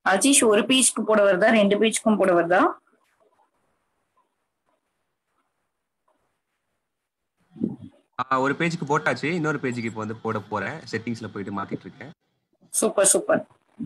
அஜீஷ் ஒரு பேஜ்க்கு போட வருதா ரெண்டு பேஜ்க்கும் போட வருதா ஆஹ் ஒரு பேஜுக்கு போட்டாச்சு இன்னொரு பேஜுக்கு இப்போ வந்து போட போறேன் செட்டிங்ஸ்ல போயிட்டு மாத்திட்டு இருக்கேன் சூப்பர் சூப்பர்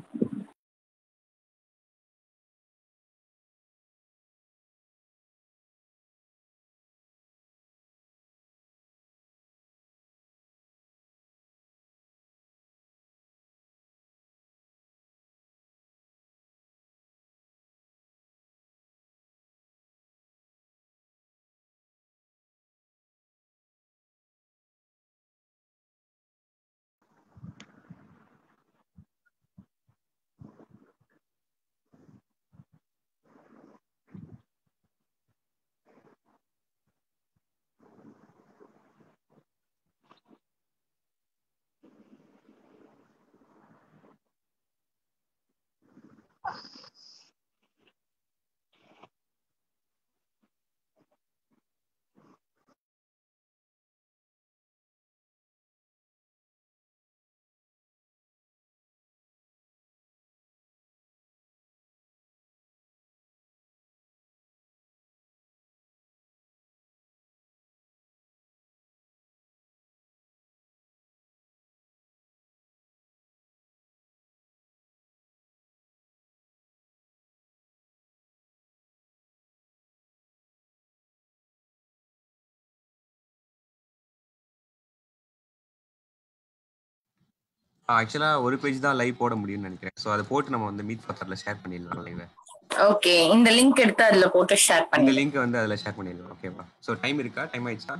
ஆக்சுவலா ஒரு பேஜ் தான் லைவ் போட முடியும்னு நினைக்கிறேன் ஸோ அதை போட்டு நம்ம வந்து மீட் பத்திரல ஷேர் பண்ணிடலாம் லைவ் ஓகே இந்த லிங்க் எடுத்து அதுல போட்டு ஷேர் இந்த பண்ணி லிங்க் வந்து அதுல ஷேர் பண்ணிடலாம் ஓகேவா ஸோ டைம் இருக்கா டைம் ஆயிடுச்சா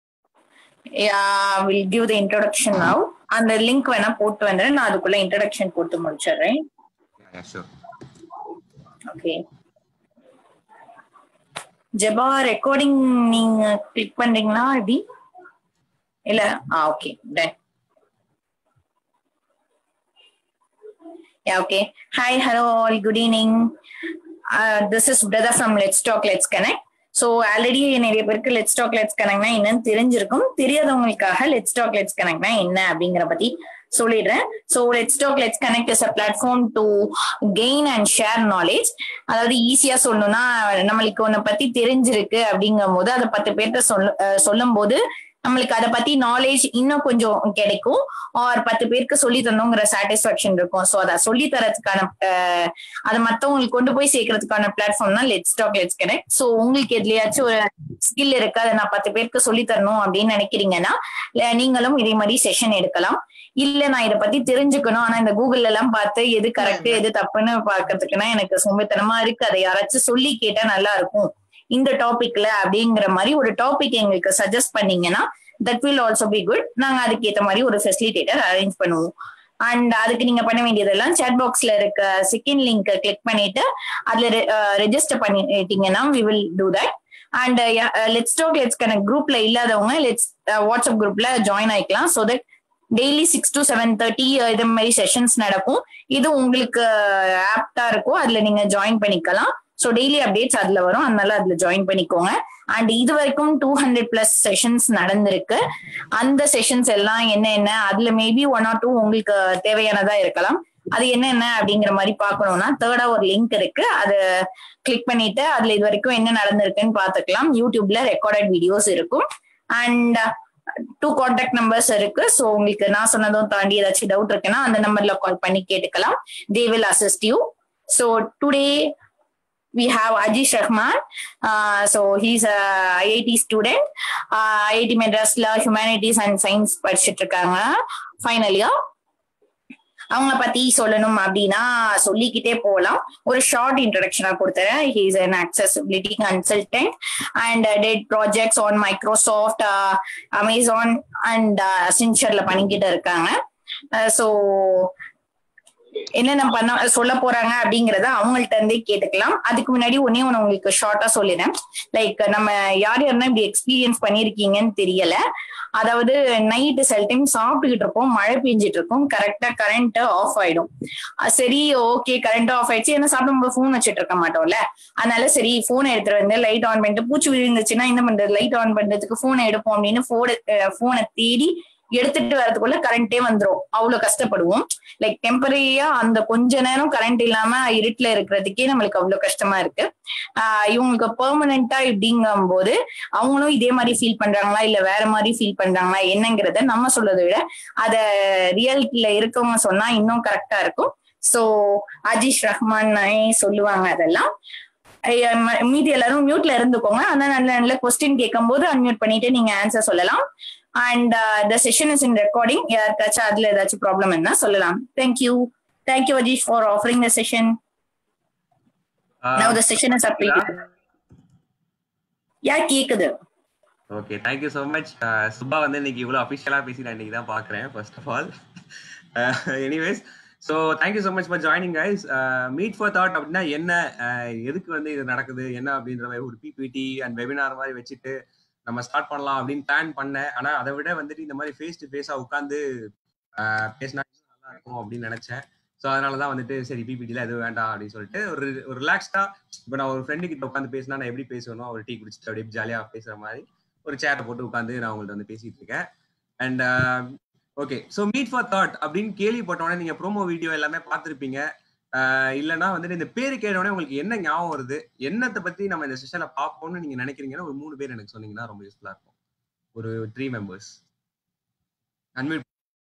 will give the introduction now அந்த லிங்க் வேணா போட்டு வந்துடுறேன் நான் அதுக்குள்ள இன்ட்ரோடக்ஷன் போட்டு முடிச்சிடுறேன் ஷூர் ஓகே ஜெபா ரெக்கார்டிங் நீங்க கிளிக் பண்றீங்களா எப்படி இல்ல ஆ okay done Yeah, okay. Hi, hello, all. Good evening. Uh, this is brother from Let's Talk, Let's Connect. So already நிறைய பேருக்கு லெட்ஸ் டாக் லெட்ஸ் கனெக்ட்னா என்னன்னு தெரிஞ்சிருக்கும் தெரியாதவங்களுக்காக லெட்ஸ் டாக் லெட்ஸ் கனெக்ட்னா என்ன அப்படிங்கிற பத்தி சொல்லிடுறேன் so let's talk let's connect is a platform to gain and share knowledge அதாவது ஈஸியா சொல்லணும்னா நம்மளுக்கு ஒன்ன பத்தி தெரிஞ்சிருக்கு அப்படிங்கும் போது அதை பத்து பேர்கிட்ட சொல்ல சொல்லும் போது நம்மளுக்கு அதை பத்தி நாலேஜ் இன்னும் கொஞ்சம் கிடைக்கும் ஆர் பத்து பேருக்கு சொல்லி தந்தோங்கிற சாட்டிஸ்பாக்சன் இருக்கும் ஸோ அதை சொல்லி தரதுக்கான அஹ், அதை மத்தவங்களுக்கு கொண்டு போய் சேர்க்கறதுக்கான பிளாட்ஃபார்ம் தான் let's talk let's connect so உங்களுக்கு எதுலயாச்சும் ஒரு ஸ்கில் இருக்கு அதை நான் பத்து பேருக்கு சொல்லி தரணும் அப்படின்னு நினைக்கிறீங்கன்னா இல்ல நீங்களும் இதே மாதிரி செஷன் எடுக்கலாம் இல்ல நான் இதை பத்தி தெரிஞ்சுக்கணும் ஆனா இந்த கூகுள்ல எல்லாம் பார்த்து எது கரெக்ட் எது தப்புன்னு பாக்குறதுக்குன்னா எனக்கு சோம்பேத்தனமா இருக்கு அதை யாராச்சும் சொல்லி கேட்டா நல்லா இருக்கும் இந்த டாபிக்ல அப்படிங்கிற மாதிரி ஒரு டாபிக் எங்களுக்கு சஜஸ்ட் பண்ணீங்கன்னா that will also be good நாங்க அதுக்கு ஏத்த மாதிரி ஒரு ஃபெசிலிட்டேட்டர் அரேஞ்ச் பண்ணுவோம் அண்ட் அதுக்கு நீங்க பண்ண வேண்டியதெல்லாம் chat பாக்ஸ்ல இருக்க செகண்ட் லிங்க் கிளிக் பண்ணிட்டு அதுல ரெஜிஸ்டர் பண்ணிட்டீங்கன்னா we will do that and let's talk let's connect குரூப்ல இல்லாதவங்க லெட்ஸ் வாட்ஸ்அப் குரூப்ல ஜாயின் ஆயிக்கலாம் so that daily six to seven thirty இது மாதிரி செஷன்ஸ் நடக்கும் இது உங்களுக்கு ஆப்டா இருக்கும் அதுல நீங்க ஜாயின் பண்ணிக்கலாம் ஸோ டெய்லி அப்டேட்ஸ் அதுல வரும் அதனால அதுல ஜாயின் பண்ணிக்கோங்க அண்ட் இது வரைக்கும் டூ ஹண்ட்ரட் பிளஸ் செஷன்ஸ் நடந்திருக்கு அந்த செஷன்ஸ் எல்லாம் என்ன என்ன அதுல மேபி ஒன் ஆர் டூ உங்களுக்கு தேவையானதா இருக்கலாம் அது என்னென்ன அப்படிங்கிற மாதிரி பார்க்கணும்னா தேர்டா ஒரு லிங்க் இருக்கு அதை கிளிக் பண்ணிட்டு அதுல இது வரைக்கும் என்ன நடந்திருக்குன்னு பார்த்துக்கலாம் யூடியூப்ல ரெக்கார்டட் வீடியோஸ் இருக்கும் அண்ட் டூ கான்டாக்ட் நம்பர்ஸ் இருக்கு ஸோ உங்களுக்கு நான் சொன்னதும் தாண்டி ஏதாச்சும் டவுட் இருக்குன்னா அந்த நம்பர்ல கால் பண்ணி கேட்டுக்கலாம் they will assist you so today we have Ajish Rahman. Uh, so he's a IIT student. Uh, IIT Madrasல Humanities and Science படிச்சிட்டு இருக்காங்க ஃபைனல் இயர் அவங்கள பத்தி சொல்லணும் அப்படின்னா சொல்லிக்கிட்டே போகலாம் ஒரு ஷார்ட் இன்ட்ரடக்ஷனா கொடுத்துறேன் he's an accessibility consultant and uh, did projects on Microsoft, uh, Amazon and uh, Accentureல பண்ணிக்கிட்டு இருக்காங்க ஸோ என்னென்ன பண்ண சொல்ல போறாங்க அப்படிங்கறத அவங்கள்ட்ட இருந்தே கேட்டுக்கலாம் அதுக்கு முன்னாடி ஒன்னே ஒண்ணு உங்களுக்கு ஷார்ட்டா சொல்லிடுறேன் லைக் நம்ம யார் யாருன்னா இப்படி எக்ஸ்பீரியன்ஸ் பண்ணிருக்கீங்கன்னு தெரியல அதாவது நைட்டு சில டைம் சாப்பிட்டுக்கிட்டு இருப்போம் மழை பெஞ்சிட்டு இருக்கும் கரெக்டா கரண்ட் ஆஃப் ஆயிடும் அஹ் சரி ஓகே கரண்ட் ஆஃப் ஆயிடுச்சு ஏன்னா சாப்பிடும்போது ஃபோன் வச்சுட்டு இருக்க மாட்டோம்ல அதனால சரி போன் எடுத்துட்டு வந்து லைட் ஆன் பண்ணிட்டு பூச்சி விழுந்துச்சுன்னா என்ன பண்றது லைட் ஆன் பண்றதுக்கு போனை எடுப்போம் அப்படின்னு போனை போனை தேடி எடுத்துட்டு வரதுக்குள்ள கரண்டே வந்துரும் அவ்வளவு கஷ்டப்படுவோம் லைக் டெம்பரரியா அந்த கொஞ்ச நேரம் கரண்ட் இல்லாம இருட்டுல இருக்கிறதுக்கே நம்மளுக்கு அவ்வளவு கஷ்டமா இருக்கு ஆஹ் இவங்களுக்கு பெர்மனண்டா இப்படிங்கும் போது அவங்களும் இதே மாதிரி ஃபீல் பண்றாங்களா இல்ல வேற மாதிரி ஃபீல் பண்றாங்களா என்னங்கிறத நம்ம சொல்றதை விட அத ரியாலிட்டியில இருக்கவங்க சொன்னா இன்னும் கரெக்டா இருக்கும் சோ அஜீஷ் ரஹ்மான் சொல்லுவாங்க அதெல்லாம் ஐயா, ம- மீதி எல்லாரும் மியூட்ல இருந்துக்கோங்க ஆனா நல்ல நல்ல கொஸ்டின் கேட்கும் போது அன்மியூட் பண்ணிட்டு நீங்க ஆன்சர் சொல்லலாம் and the session is in recording யாருக்காச்சும் அதுல ஏதாச்சும் ப்ராப்ளம் என்ன சொல்லலாம் thank you thank you Ajish for offering the session now the session is up yeah கேக்குது okay thank you so much Subha வந்து இன்னைக்கு இவ்வளோ அஃபிஷியலாக பேசி நான் இன்னைக்கு தான் பார்க்குறேன் first of all anyways so thank you so much for joining guys meet for thought அப்படின்னா என்ன uh, எதுக்கு வந்து இது நடக்குது என்ன அப்படின்ற மாதிரி ஒரு பிபிடி அண்ட் வெபினார் மாதிரி வச்சுட்டு நம்ம ஸ்டார்ட் பண்ணலாம் அப்படின்னு பிளான் பண்ணேன் ஆனால் அதை விட வந்துட்டு இந்த மாதிரி ஃபேஸ் டு ஃபேஸாக உட்காந்து பேசினா நல்லா இருக்கும் அப்படின்னு நினைச்சேன் ஸோ அதனால தான் வந்துட்டு சரி பிபிடியில் எதுவும் வேண்டாம் அப்படின்னு சொல்லிட்டு ஒரு ஒரு ரிலாக்ஸ்டா இப்போ நான் ஒரு ஃப்ரெண்டு கிட்ட உட்காந்து பேசினா நான் எப்படி பேசணும் அவர் டீ குடிச்சிட்டு அப்படியே ஜாலியாக பேசுற மாதிரி ஒரு சேரை போட்டு உட்காந்து நான் உங்கள்ட்ட வந்து பேசிட்டு இருக்கேன் and okay so meet for thought அப்படின்னு கேள்விப்பட்டோடனே நீங்க ப்ரோமோ வீடியோ எல்லாமே பார்த்துருப்பீங்க இல்லைன்னா வந்துட்டு இந்த பேரு கேட்டோடனே உங்களுக்கு என்ன ஞாபகம் வருது என்னத்தை பத்தி நம்ம இந்த செஷன்ல பார்ப்போம்னு நீங்க நினைக்கிறீங்கன்னா ஒரு மூணு பேர் எனக்கு சொன்னீங்கன்னா ரொம்ப யூஸ்ஃபுல்லா இருக்கும் ஒரு த்ரீ மெம்பர்ஸ் அன்மியூட்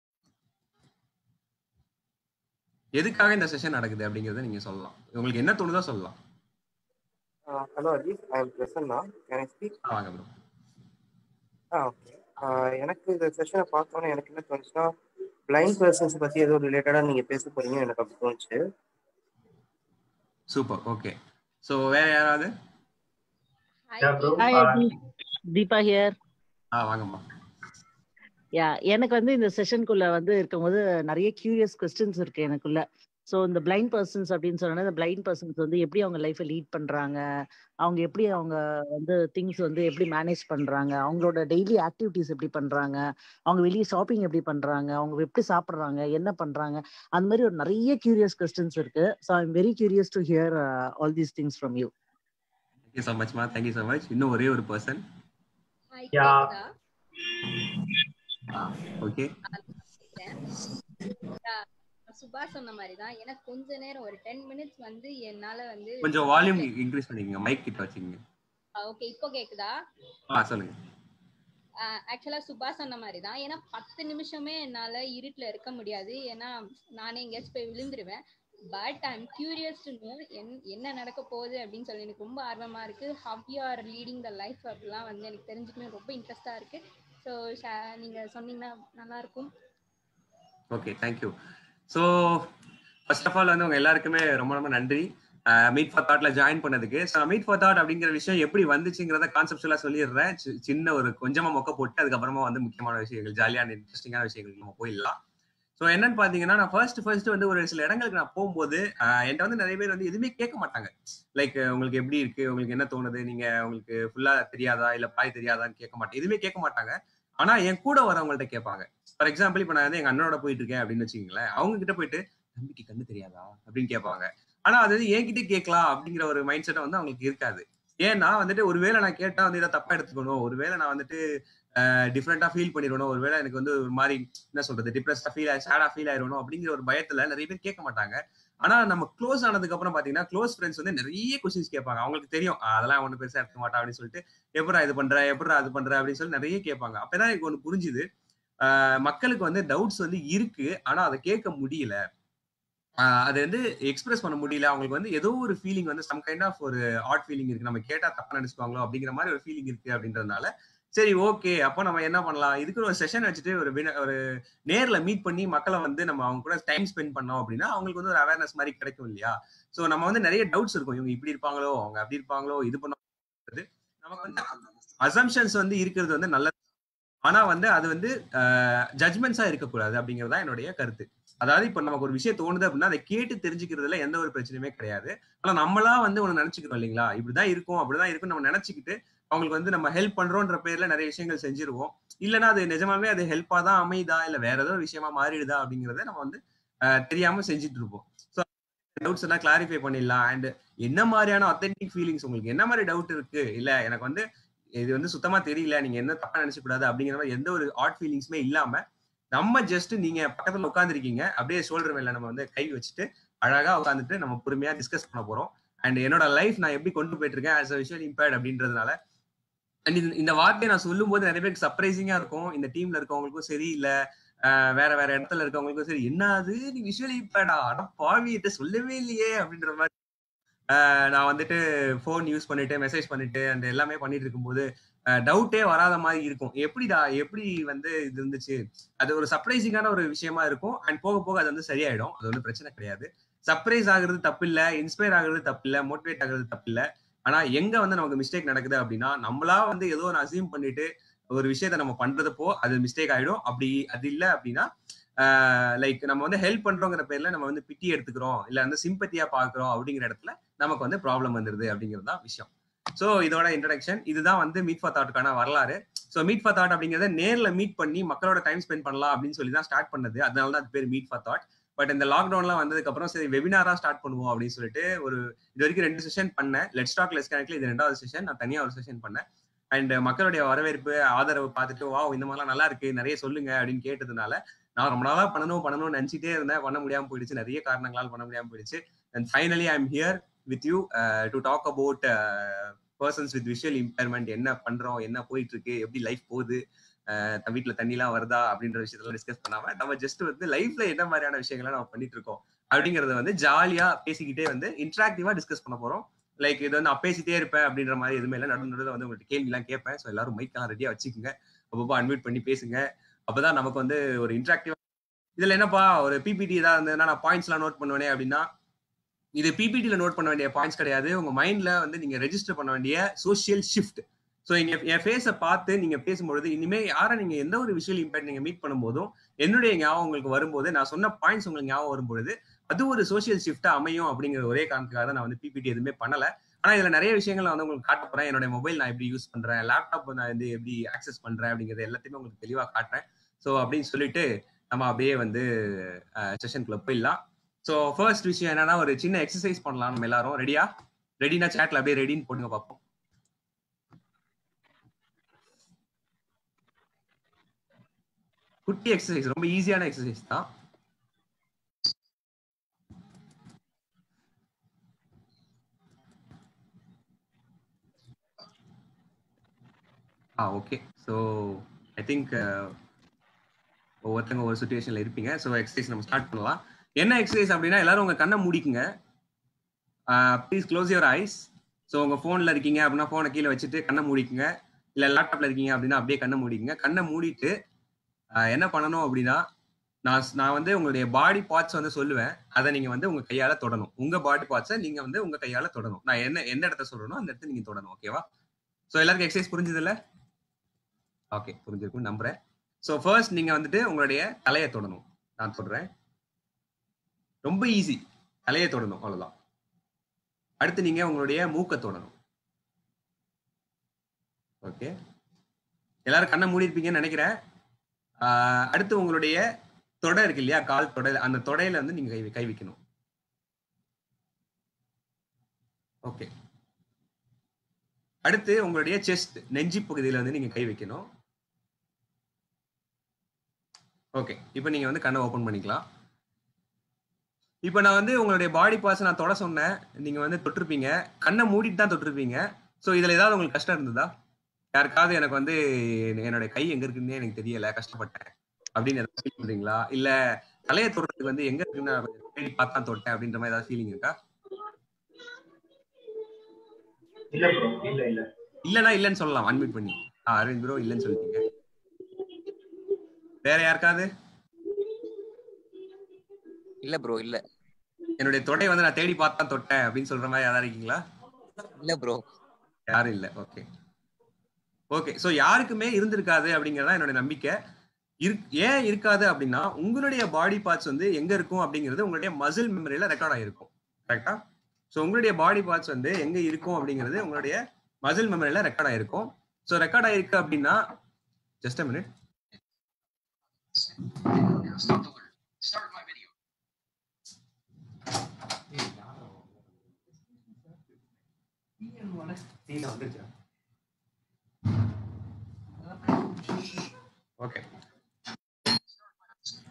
எதுக்காக இந்த செஷன் நடக்குது அப்படிங்கறத நீங்க சொல்லலாம் உங்களுக்கு என்ன தோணுதோ சொல்லலாம் Uh, hello, Ajit. I am Prasanna. Can I speak? ஆ, வாங்க ப்ரோ ஆ ஓகே எனக்கு இந்த செஷனை பார்த்தோன்னே எனக்கு என்ன தோணுச்சுன்னா பிளைண்ட் பர்சன்ஸ் பற்றி ஏதோ ரிலேட்டடாக நீங்கள் பேச போறீங்க எனக்கு அப்படி தோணுச்சு சூப்பர் ஓகே ஸோ வேற யாராவது Yeah, bro. Hi, Uh, Adi. Deepa here ஆ வாங்கம்மா யா எனக்கு வந்து இந்த செஷனுக்குள்ள வந்து இருக்கும்போது நிறைய கியூரியஸ் கொஸ்டின்ஸ் இருக்கு எனக்குள்ள ஸோ இந்த பிளைண்ட் பர்சன்ஸ் அப்படின்னு சொன்னா இந்த பிளைண்ட் பர்சன்ஸ் வந்து எப்படி அவங்க லைஃப்பை லீட் பண்றாங்க அவங்க எப்படி அவங்க வந்து திங்ஸ் வந்து எப்படி மேனேஜ் பண்றாங்க அவங்களோட டெய்லி ஆக்டிவிட்டிஸ் எப்படி பண்றாங்க அவங்க வெளியே ஷாப்பிங் எப்படி பண்றாங்க அவங்க எப்படி சாப்பிட்றாங்க என்ன பண்றாங்க அந்த மாதிரி ஒரு நிறைய கியூரியஸ் கொஸ்டின்ஸ் இருக்கு so I am very curious to hear all these things from you thank you so மச்மா தேங்க்யூ ஸோ மச் இன்னும் ஒரே ஒரு பர்சன் Yeah. கேக்குதா? Okay Yeah. சுபா சொன்ன மாதிரி தான் எனக்கு கொஞ்ச நேரம் ஒரு டென் மினிட்ஸ் வந்து என்னால வந்து கொஞ்சம் வால்யூம் இன்க்ரீஸ் பண்ணிக்கங்க மைக் கிட்ட வச்சுக்கங்க ஓகே இப்போ கேக்குதா ஆ சொல்லுங்க ஆக்சுவலா சுபா சொன்ன மாதிரி தான் ஏன்னா பத்து நிமிஷமே என்னால இருட்டுல இருக்க முடியாது ஏன்னா நானே எங்கேயாச்சும் போய் விழுந்துருவேன் but I am curious to know என்ன நடக்க போகுது அப்படின்னு சொல்லி எனக்கு ரொம்ப ஆர்வமா இருக்கு how you are leading the life அப்படிலாம் வந்து எனக்கு தெரிஞ்சுக்கணும் ரொம்ப இன்ட்ரெஸ்டா இருக்கு ஸோ நீங்க சொன்னீங்கன்னா நல்லா இருக்கும் okay thank you so first of all வந்து உங்க எல்லாருக்குமே ரொம்ப ரொம்ப நன்றி மீட் ஃபார் தாட்ல ஜாயின் பண்ணதுக்கு ஸோ மீட் ஃபார் தாட் அப்படிங்கிற விஷயம் எப்படி வந்துச்சுங்கிறத கான்செப்டுவலாக சொல்லிடுறேன் சி- சின்ன ஒரு கொஞ்சமா மொக்க போட்டு அதுக்கப்புறமா வந்து முக்கியமான விஷயங்கள் ஜாலியான இன்ட்ரெஸ்டிங்கான விஷயங்களுக்கு நம்ம போயிடலாம் ஸோ என்னன்னு பாத்தீங்கன்னா நான் ஃபர்ஸ்ட் ஃபர்ஸ்ட் வந்து ஒரு சில இடங்களுக்கு நான் போகும்போது ஆஹ் என்கிட்ட வந்து நிறைய பேர் வந்து எதுவுமே கேட்க மாட்டாங்க லைக் உங்களுக்கு எப்படி இருக்கு உங்களுக்கு என்ன தோணுது நீங்க உங்களுக்கு ஃபுல்லா தெரியாதா இல்ல பாய் தெரியாதான்னு கேட்க மாட்டேன் எதுவுமே கேட்க மாட்டாங்க ஆனா என் கூட வரவங்கள்ட்ட கேட்பாங்க ஃபார் எக்ஸாம்பிள் இப்போ நான் வந்து எங்க அண்ணனோட போயிட்டு இருக்கேன் அப்படின்னு வச்சுக்கோங்களேன் அவங்க கிட்ட போயிட்டு தம்பிக்கு கண்ணு தெரியாதா அப்படின்னு கேட்பாங்க ஆனா அது வந்து என்கிட்ட கேட்கலாம் அப்படிங்கிற ஒரு மைண்ட் செட்டை வந்து அவங்களுக்கு இருக்காது ஏன்னா வந்துட்டு ஒருவேளை நான் கேட்டா வந்து இதை தப்பா எடுத்துக்கணும் ஒருவேளை நான் வந்துட்டு டிஃப்ரெண்டா ஃபீல் பண்ணிடணும் ஒருவேளை எனக்கு வந்து ஒரு மாதிரி என்ன சொல்றது டிப்ரெஸ்டா ஃபீல் ஆகி சேடா ஃபீல் ஆயிடணும் அப்படிங்கிற ஒரு பயத்துல நிறைய பேர் கேட்க மாட்டாங்க ஆனா நம்ம க்ளோஸ் ஆனதுக்கு அப்புறம் பாத்தீங்கன்னா க்ளோஸ் ஃப்ரெண்ட்ஸ் வந்து நிறைய கொஸ்டின்ஸ் கேட்பாங்க அவங்களுக்கு தெரியும் "ஆ, அதெல்லாம் ஒண்ணு பெருசா எடுக்க மாட்டா அப்படின்னு சொல்லிட்டு எப்படா இது பண்ற எப்படா அது பண்ற அப்படின்னு சொல்லி நிறைய கேட்பாங்க அப்பதான் எனக்கு ஒண்ணு புரிஞ்சுது ஆஹ் மக்களுக்கு வந்து டவுட்ஸ் வந்து இருக்கு ஆனா அதை கேட்க முடியல ஆஹ் அதை வந்து எக்ஸ்பிரஸ் பண்ண முடியல அவங்களுக்கு வந்து ஏதோ ஒரு ஃபீலிங் வந்து சம் கைண்ட் ஆஃப் ஒரு ஆட் ஃபீலிங் இருக்கு நம்ம கேட்டா தப்பா நினைச்சுக்குவாங்களோ அப்படிங்கிற மாதிரி ஒரு ஃபீலிங் இருக்கு அப்படின்றதுனால சரி ஓகே அப்போ நம்ம என்ன பண்ணலாம் இதுக்கு ஒரு செஷன் வச்சுட்டு ஒரு winner- ஒரு நேர்ல மீட் பண்ணி மக்களை வந்து நம்ம அவங்க கூட டைம் ஸ்பெண்ட் பண்ணோம் அப்படின்னா அவங்களுக்கு வந்து ஒரு அவேர்னஸ் மாதிரி கிடைக்கும் இல்லையா சோ நம்ம வந்து நிறைய டவுட்ஸ் இருக்கும் இவங்க இப்படி இருப்பாங்களோ அவங்க அப்படி இருப்பாங்களோ இது பண்ணுறது நமக்கு வந்து அசம்ஷன்ஸ் வந்து இருக்கிறது வந்து நல்லது ஆனா வந்து அது வந்து ஜட்மெண்ட்ஸா இருக்கக்கூடாது அப்படிங்கறதா என்னுடைய கருத்து அதாவது இப்ப நமக்கு ஒரு விஷயம் தோணுது அப்படின்னா அதை கேட்டு தெரிஞ்சுக்கிறதுல எந்த ஒரு பிரச்சனையுமே கிடையாது ஆனா நம்மளா வந்து ஒண்ணு நினைச்சுக்கிறோம் இல்லைங்களா இப்படிதான் இருக்கும் அப்படிதான் இருக்கும் நம்ம நினைச்சுக்கிட்டு அவங்களுக்கு வந்து நம்ம ஹெல்ப் பண்றோன்ற பேர்ல நிறைய விஷயங்கள் செஞ்சிருவோம் இல்லைன்னா அது நிஜமாவே அது ஹெல்ப்பா தான் அமையுதா இல்ல வேற ஏதோ விஷயமா மாறிடுதா அப்படிங்கறத நம்ம வந்து அஹ், தெரியாம செஞ்சுட்டு இருப்போம் ஸோ டவுட்ஸ் எல்லாம் கிளாரிஃபை பண்ணிடலாம் அண்ட் என்ன மாதிரியான அத்தென்டிக் ஃபீலிங்ஸ் உங்களுக்கு என்ன மாதிரி டவுட் இருக்கு இல்ல எனக்கு வந்து இது வந்து சுத்தமா தெரியல நீங்க என்ன தப்பா நினைச்ச கூடாது அப்படிங்கிற மாதிரி எந்த ஒரு ஆட் ஃபீலிங்ஸுமே இல்லாம நம்ம ஜஸ்ட் நீங்க பக்கத்துல உட்காந்துருக்கீங்க அப்படியே ஷோல்டர் மேல நம்ம வந்து கை வச்சுட்டு அழகா உட்காந்துட்டு நம்ம பொறுமையா டிஸ்கஸ் பண்ண போறோம் அண்ட் என்னோட லைஃப் நான் எப்படி கொண்டு போயிட்டு இருக்கேன் ஆஸ் அ விஷுவல் இம்பேர்ட் அப்படின்றதுனால அண்ட் இந்த இந்த வார்த்தையை நான் சொல்லும் போது நிறைய பேருக்கு சர்ப்ரைசிங்கா இருக்கும் இந்த டீம்ல இருக்கவங்களுக்கும் சரி இல்ல ஆஹ் வேற வேற இடத்துல இருக்கவங்களுக்கும் சரி என்ன அது நீ விஷுவல் இம்பேர்டா அட பாவிட்ட சொல்லவே இல்லையே அப்படின்ற மாதிரி ஆஹ் நான் வந்துட்டு ஃபோன் யூஸ் பண்ணிட்டு மெசேஜ் பண்ணிட்டு அந்த எல்லாமே பண்ணிட்டு இருக்கும்போது டவுட்டே வராத மாதிரி இருக்கும் எப்படிடா எப்படி வந்து இது இருந்துச்சு அது ஒரு சர்ப்ரைசிங்கான ஒரு விஷயமா இருக்கும் அண்ட் போக போக அது வந்து சரியாயிடும் அது ஒன்றும் பிரச்சனை கிடையாது சர்ப்ரைஸ் ஆகுறது தப்பு இல்ல இன்ஸ்பயர் ஆகுறது தப்பு இல்ல மோட்டிவேட் ஆகுறது தப்பு இல்ல ஆனா எங்க வந்து நமக்கு மிஸ்டேக் நடக்குது அப்படின்னா நம்மளா வந்து ஏதோ ஒன்று அசியூம் பண்ணிட்டு ஒரு விஷயத்த நம்ம பண்றதப்போ அது மிஸ்டேக் ஆயிடும் அப்படி அது இல்ல அப்படின்னா லைக் நம்ம வந்து ஹெல்ப் பண்றோங்கிற பேர்ல நம்ம வந்து பிட்டி எடுத்துக்கிறோம் இல்ல வந்து சிம்பத்தியா பாக்குறோம் அப்படிங்கிற இடத்துல நமக்கு வந்து ப்ராப்ளம் வந்துருது அப்படிங்கிறது தான் விஷயம் ஸோ இதோட இன்ட்ரடக்ஷன் இதுதான் வந்து மீட் ஃபார் தாட்டுக்கான வரலாறு ஸோ மீட் ஃபார் தாட் அப்படிங்கிறத நேர்ல மீட் பண்ணி மக்களோட டைம் ஸ்பெண்ட் பண்ணலாம் அப்படின்னு சொல்லி தான் ஸ்டார்ட் பண்ணது அதனால தான் அது பேர் மீட் ஃபார் தாட் பட் இந்த லாக்டவுன்லாம் வந்ததுக்கு அப்புறம் சரி வெபினாரா ஸ்டார்ட் பண்ணுவோம் அப்படின்னு சொல்லிட்டு ஒரு இது வரைக்கும் ரெண்டு செஷன் பண்ணேன் லெட் ஸ்டாக் லெஸ் கணக்கில் இது ரெண்டாவது செஷன் நான் தனியாக ஒரு செஷன் பண்ணேன் அண்ட் மக்களுடைய வரவேற்பு ஆதரவு பார்த்துட்டு வா இந்த மாதிரிலாம் நல்லா இருக்கு நிறைய சொல்லுங்க அப்படின்னு கேட்டதுனால நான் ரொம்ப நாளா பண்ணணும் பண்ணணும்னு நினைச்சிட்டே இருந்தேன் பண்ண முடியாம போயிடுச்சு நிறைய காரணங்களால் பண்ண முடியாம போயிடுச்சு and finally I am here with you to talk about persons with visual impairment என்ன பண்றோம் என்ன போயிட்டு இருக்கு எப்படி லைஃப் போகுது தன் வீட்டுல தண்ணிலாம் வருதா அப்படின்ற விஷயத்தெல்லாம் டிஸ்கஸ் பண்ணாம நம்ம ஜஸ்ட் வந்து லைஃப்ல என்ன மாதிரியான விஷயங்களை நம்ம பண்ணிட்டு இருக்கோம் அப்படிங்கறத வந்து ஜாலியா பேசிக்கிட்டே வந்து இன்ட்ராக்டிவா டிஸ்கஸ் பண்ண போறோம் லைக் இது வந்து நான் பேசிட்டே இருப்பேன் அப்படின்ற மாதிரி எதுவுமே இல்லை நடுவு நடுவில் வந்து உங்களுக்கு கேள்வி எல்லாம் கேட்பேன் ஸோ எல்லாரும் மைக்கெல்லாம் ரெடியா வச்சுக்கோங்க அப்பப்போ அன்மியூட் பண்ணி பேசுங்க அப்பதான் நமக்கு வந்து ஒரு இன்ட்ராக்டிவா இதுல என்னப்பா ஒரு பிபிடி ஏதாவது இருந்ததுன்னா நான் பாயிண்ட்ஸ் எல்லாம் நோட் பண்ணுவேனே அப்படின்னா இது பிபிடியில நோட் பண்ண வேண்டிய பாயிண்ட்ஸ் கிடையாது உங்க மைண்ட்ல வந்து நீங்க ரெஜிஸ்டர் பண்ண வேண்டிய சோசியல் ஷிஃப்ட் ஸோ இங்க என் ஃபேஸை பார்த்து நீங்க பேசும்பொழுது இனிமே யாரை நீங்க எந்த ஒரு விஷுவல் இம்பேக்ட் நீங்க மீட் பண்ணும்போதும் என்னுடைய ஞாபகம் உங்களுக்கு வரும்போது நான் சொன்ன பாயிண்ட்ஸ் உங்களுக்கு ஞாபகம் வரும்பொழுது அது ஒரு சோசியல் ஷிஃப்டா அமையும் அப்படிங்கிற ஒரே காரணத்துக்காக தான் நான் வந்து பிபிடி எதுவுமே பண்ணல ஆனா இதுல நிறைய விஷயங்கள் நான் வந்து உங்களுக்கு காட்ட போறேன் என்னோட மொபைல் நான் எப்படி யூஸ் பண்றேன் லேப்டாப் நான் வந்து எப்படி ஆக்சஸ் பண்றேன் அப்படிங்கிறது எல்லாத்தையுமே உங்களுக்கு தெளிவா காட்டுறேன் ஸோ அப்படின்னு சொல்லிட்டு நம்ம அப்படியே வந்து செஷனுக்குள்ள போயிடலாம் ஸோ ஃபர்ஸ்ட் விஷயம் என்னன்னா ஒரு சின்ன எக்ஸசைஸ் பண்ணலாம் நம்ம எல்லாரும் ரெடியா ரெடினா சேட்ல அப்படியே ரெடின்னு போடுங்க பார்ப்போம் குட்டி எக்ஸசைஸ் ரொம்ப ஈஸியான எக்ஸசைஸ் தான் ஆ ஓகே ஸோ ஐ திங்க் ஒவ்வொருத்தங்க ஒரு சுச்சுவேஷன்ல இருப்பீங்க ஸோ எக்ஸசைஸ் நம்ம ஸ்டார்ட் பண்ணலாம் என்ன எக்ஸசைஸ் அப்படின்னா எல்லாரும் உங்க கண்ணை மூடிக்குங்க please close your eyes so உங்க ஃபோன்ல இருக்கீங்க அப்படின்னா ஃபோனை கீழே வச்சுட்டு கண்ணை மூடிக்குங்க இல்லை லேப்டாப்ல இருக்கீங்க அப்படின்னா அப்படியே கண்ணை மூடிக்குங்க கண்ணை மூடிட்டு என்ன பண்ணணும் அப்படின்னா நான் நான் வந்து உங்களுடைய பாடி பார்ட்ஸ் வந்து சொல்லுவேன் அதை நீங்க வந்து உங்க கையால தொடணும் உங்க பாடி பார்ட்ஸை நீங்க வந்து உங்க கையால தொடணும் நான் என்ன எந்த இடத்த சொல்றேனோ அந்த இடத்த நீங்க தொடணும் ஓகேவா ஸோ எல்லாருக்கும் எக்ஸசைஸ் புரிஞ்சது இல்லை ஓகே புரிஞ்சிருக்கும் நம்புறேன் ஸோ ஃபர்ஸ்ட் நீங்க வந்துட்டு உங்களுடைய தலையை தொடணும் நான் தொடறேன் ரொம்ப ஈஸி தலையை தொடணும் அவ்வளவுதான் அடுத்து நீங்க உங்களுடைய மூக்கை தொடணும் ஓகே எல்லாரும் கண்ணை மூடி இருப்பீங்கன்னு நினைக்கிறேன் அடுத்து உங்களுடைய தொடை இருக்கு இல்லையா கால் தொடை அந்த தொடையில வந்து நீங்க கை கை வைக்கணும் ஓகே அடுத்து உங்களுடைய செஸ்ட் நெஞ்சி பகுதியில வந்து நீங்க கை வைக்கணும் ஓகே இப்போ நீங்க வந்து கண்ணை ஓபன் பண்ணிக்கலாம் இப்போ நான் வந்து உங்களுடைய பாடி பார்ட்ஸ் நான் தொட சொன்னேன் நீங்க வந்து தொட்டிருப்பீங்க கண்ணை மூடிட்டு தான் தொட்டிருப்பீங்க ஸோ இதுல ஏதாவது உங்களுக்கு கஷ்டம் இருந்ததா யாருக்காவது எனக்கு வந்து என்னோட கை எங்க இருக்குன்னு எனக்கு தெரியல கஷ்டப்பட்டேன் அப்படின்னு ஏதாவது ஃபீல் பண்றீங்களா இல்ல தலையை தொடுறதுக்கு வந்து எங்க இருக்குன்னு தேடி பார்த்தா தொட்டேன் அப்படின்ற மாதிரி ஏதாவது ஃபீலிங் இருக்கா இல்ல ப்ரோ இல்ல இல்ல இல்லனா இல்லன்னு சொல்லலாம் அன்மிட் பண்ணி ஆ அரவிந்த் ப்ரோ இல்லன்னு சொல்லிட்டீங்க வேற யாருக்காவது இல்ல ப்ரோ இல்ல என்னுடைய தொடை வந்து நான் தேடி பார்த்தா தொட்டேன் அப்படின்னு சொல்ற மாதிரி யாராவது இருக்கீங்களா இல்ல ப்ரோ யாரும் இல்ல ஓகே ஓகே சோ யாருக்குமே இருந்திருக்காது அப்படிங்கறதா என்னோட நம்பிக்கை ஏன் இருக்காது அப்படின்னா உங்களுடைய பாடி பார்ட்ஸ் வந்து எங்க இருக்கும் அப்படிங்கிறது உங்களுடைய மசில் மெமரியில ரெக்கார்ட் ஆயிருக்கும் கரெக்டா ஸோ உங்களுடைய பாடி பார்ட்ஸ் வந்து எங்க இருக்கும் அப்படிங்கிறது உங்களுடைய மசில் மெமரியில ரெக்கார்ட் ஆயிருக்கும் ஸோ ரெக்கார்ட் ஆயிருக்கு அப்படின்னா just a minute okay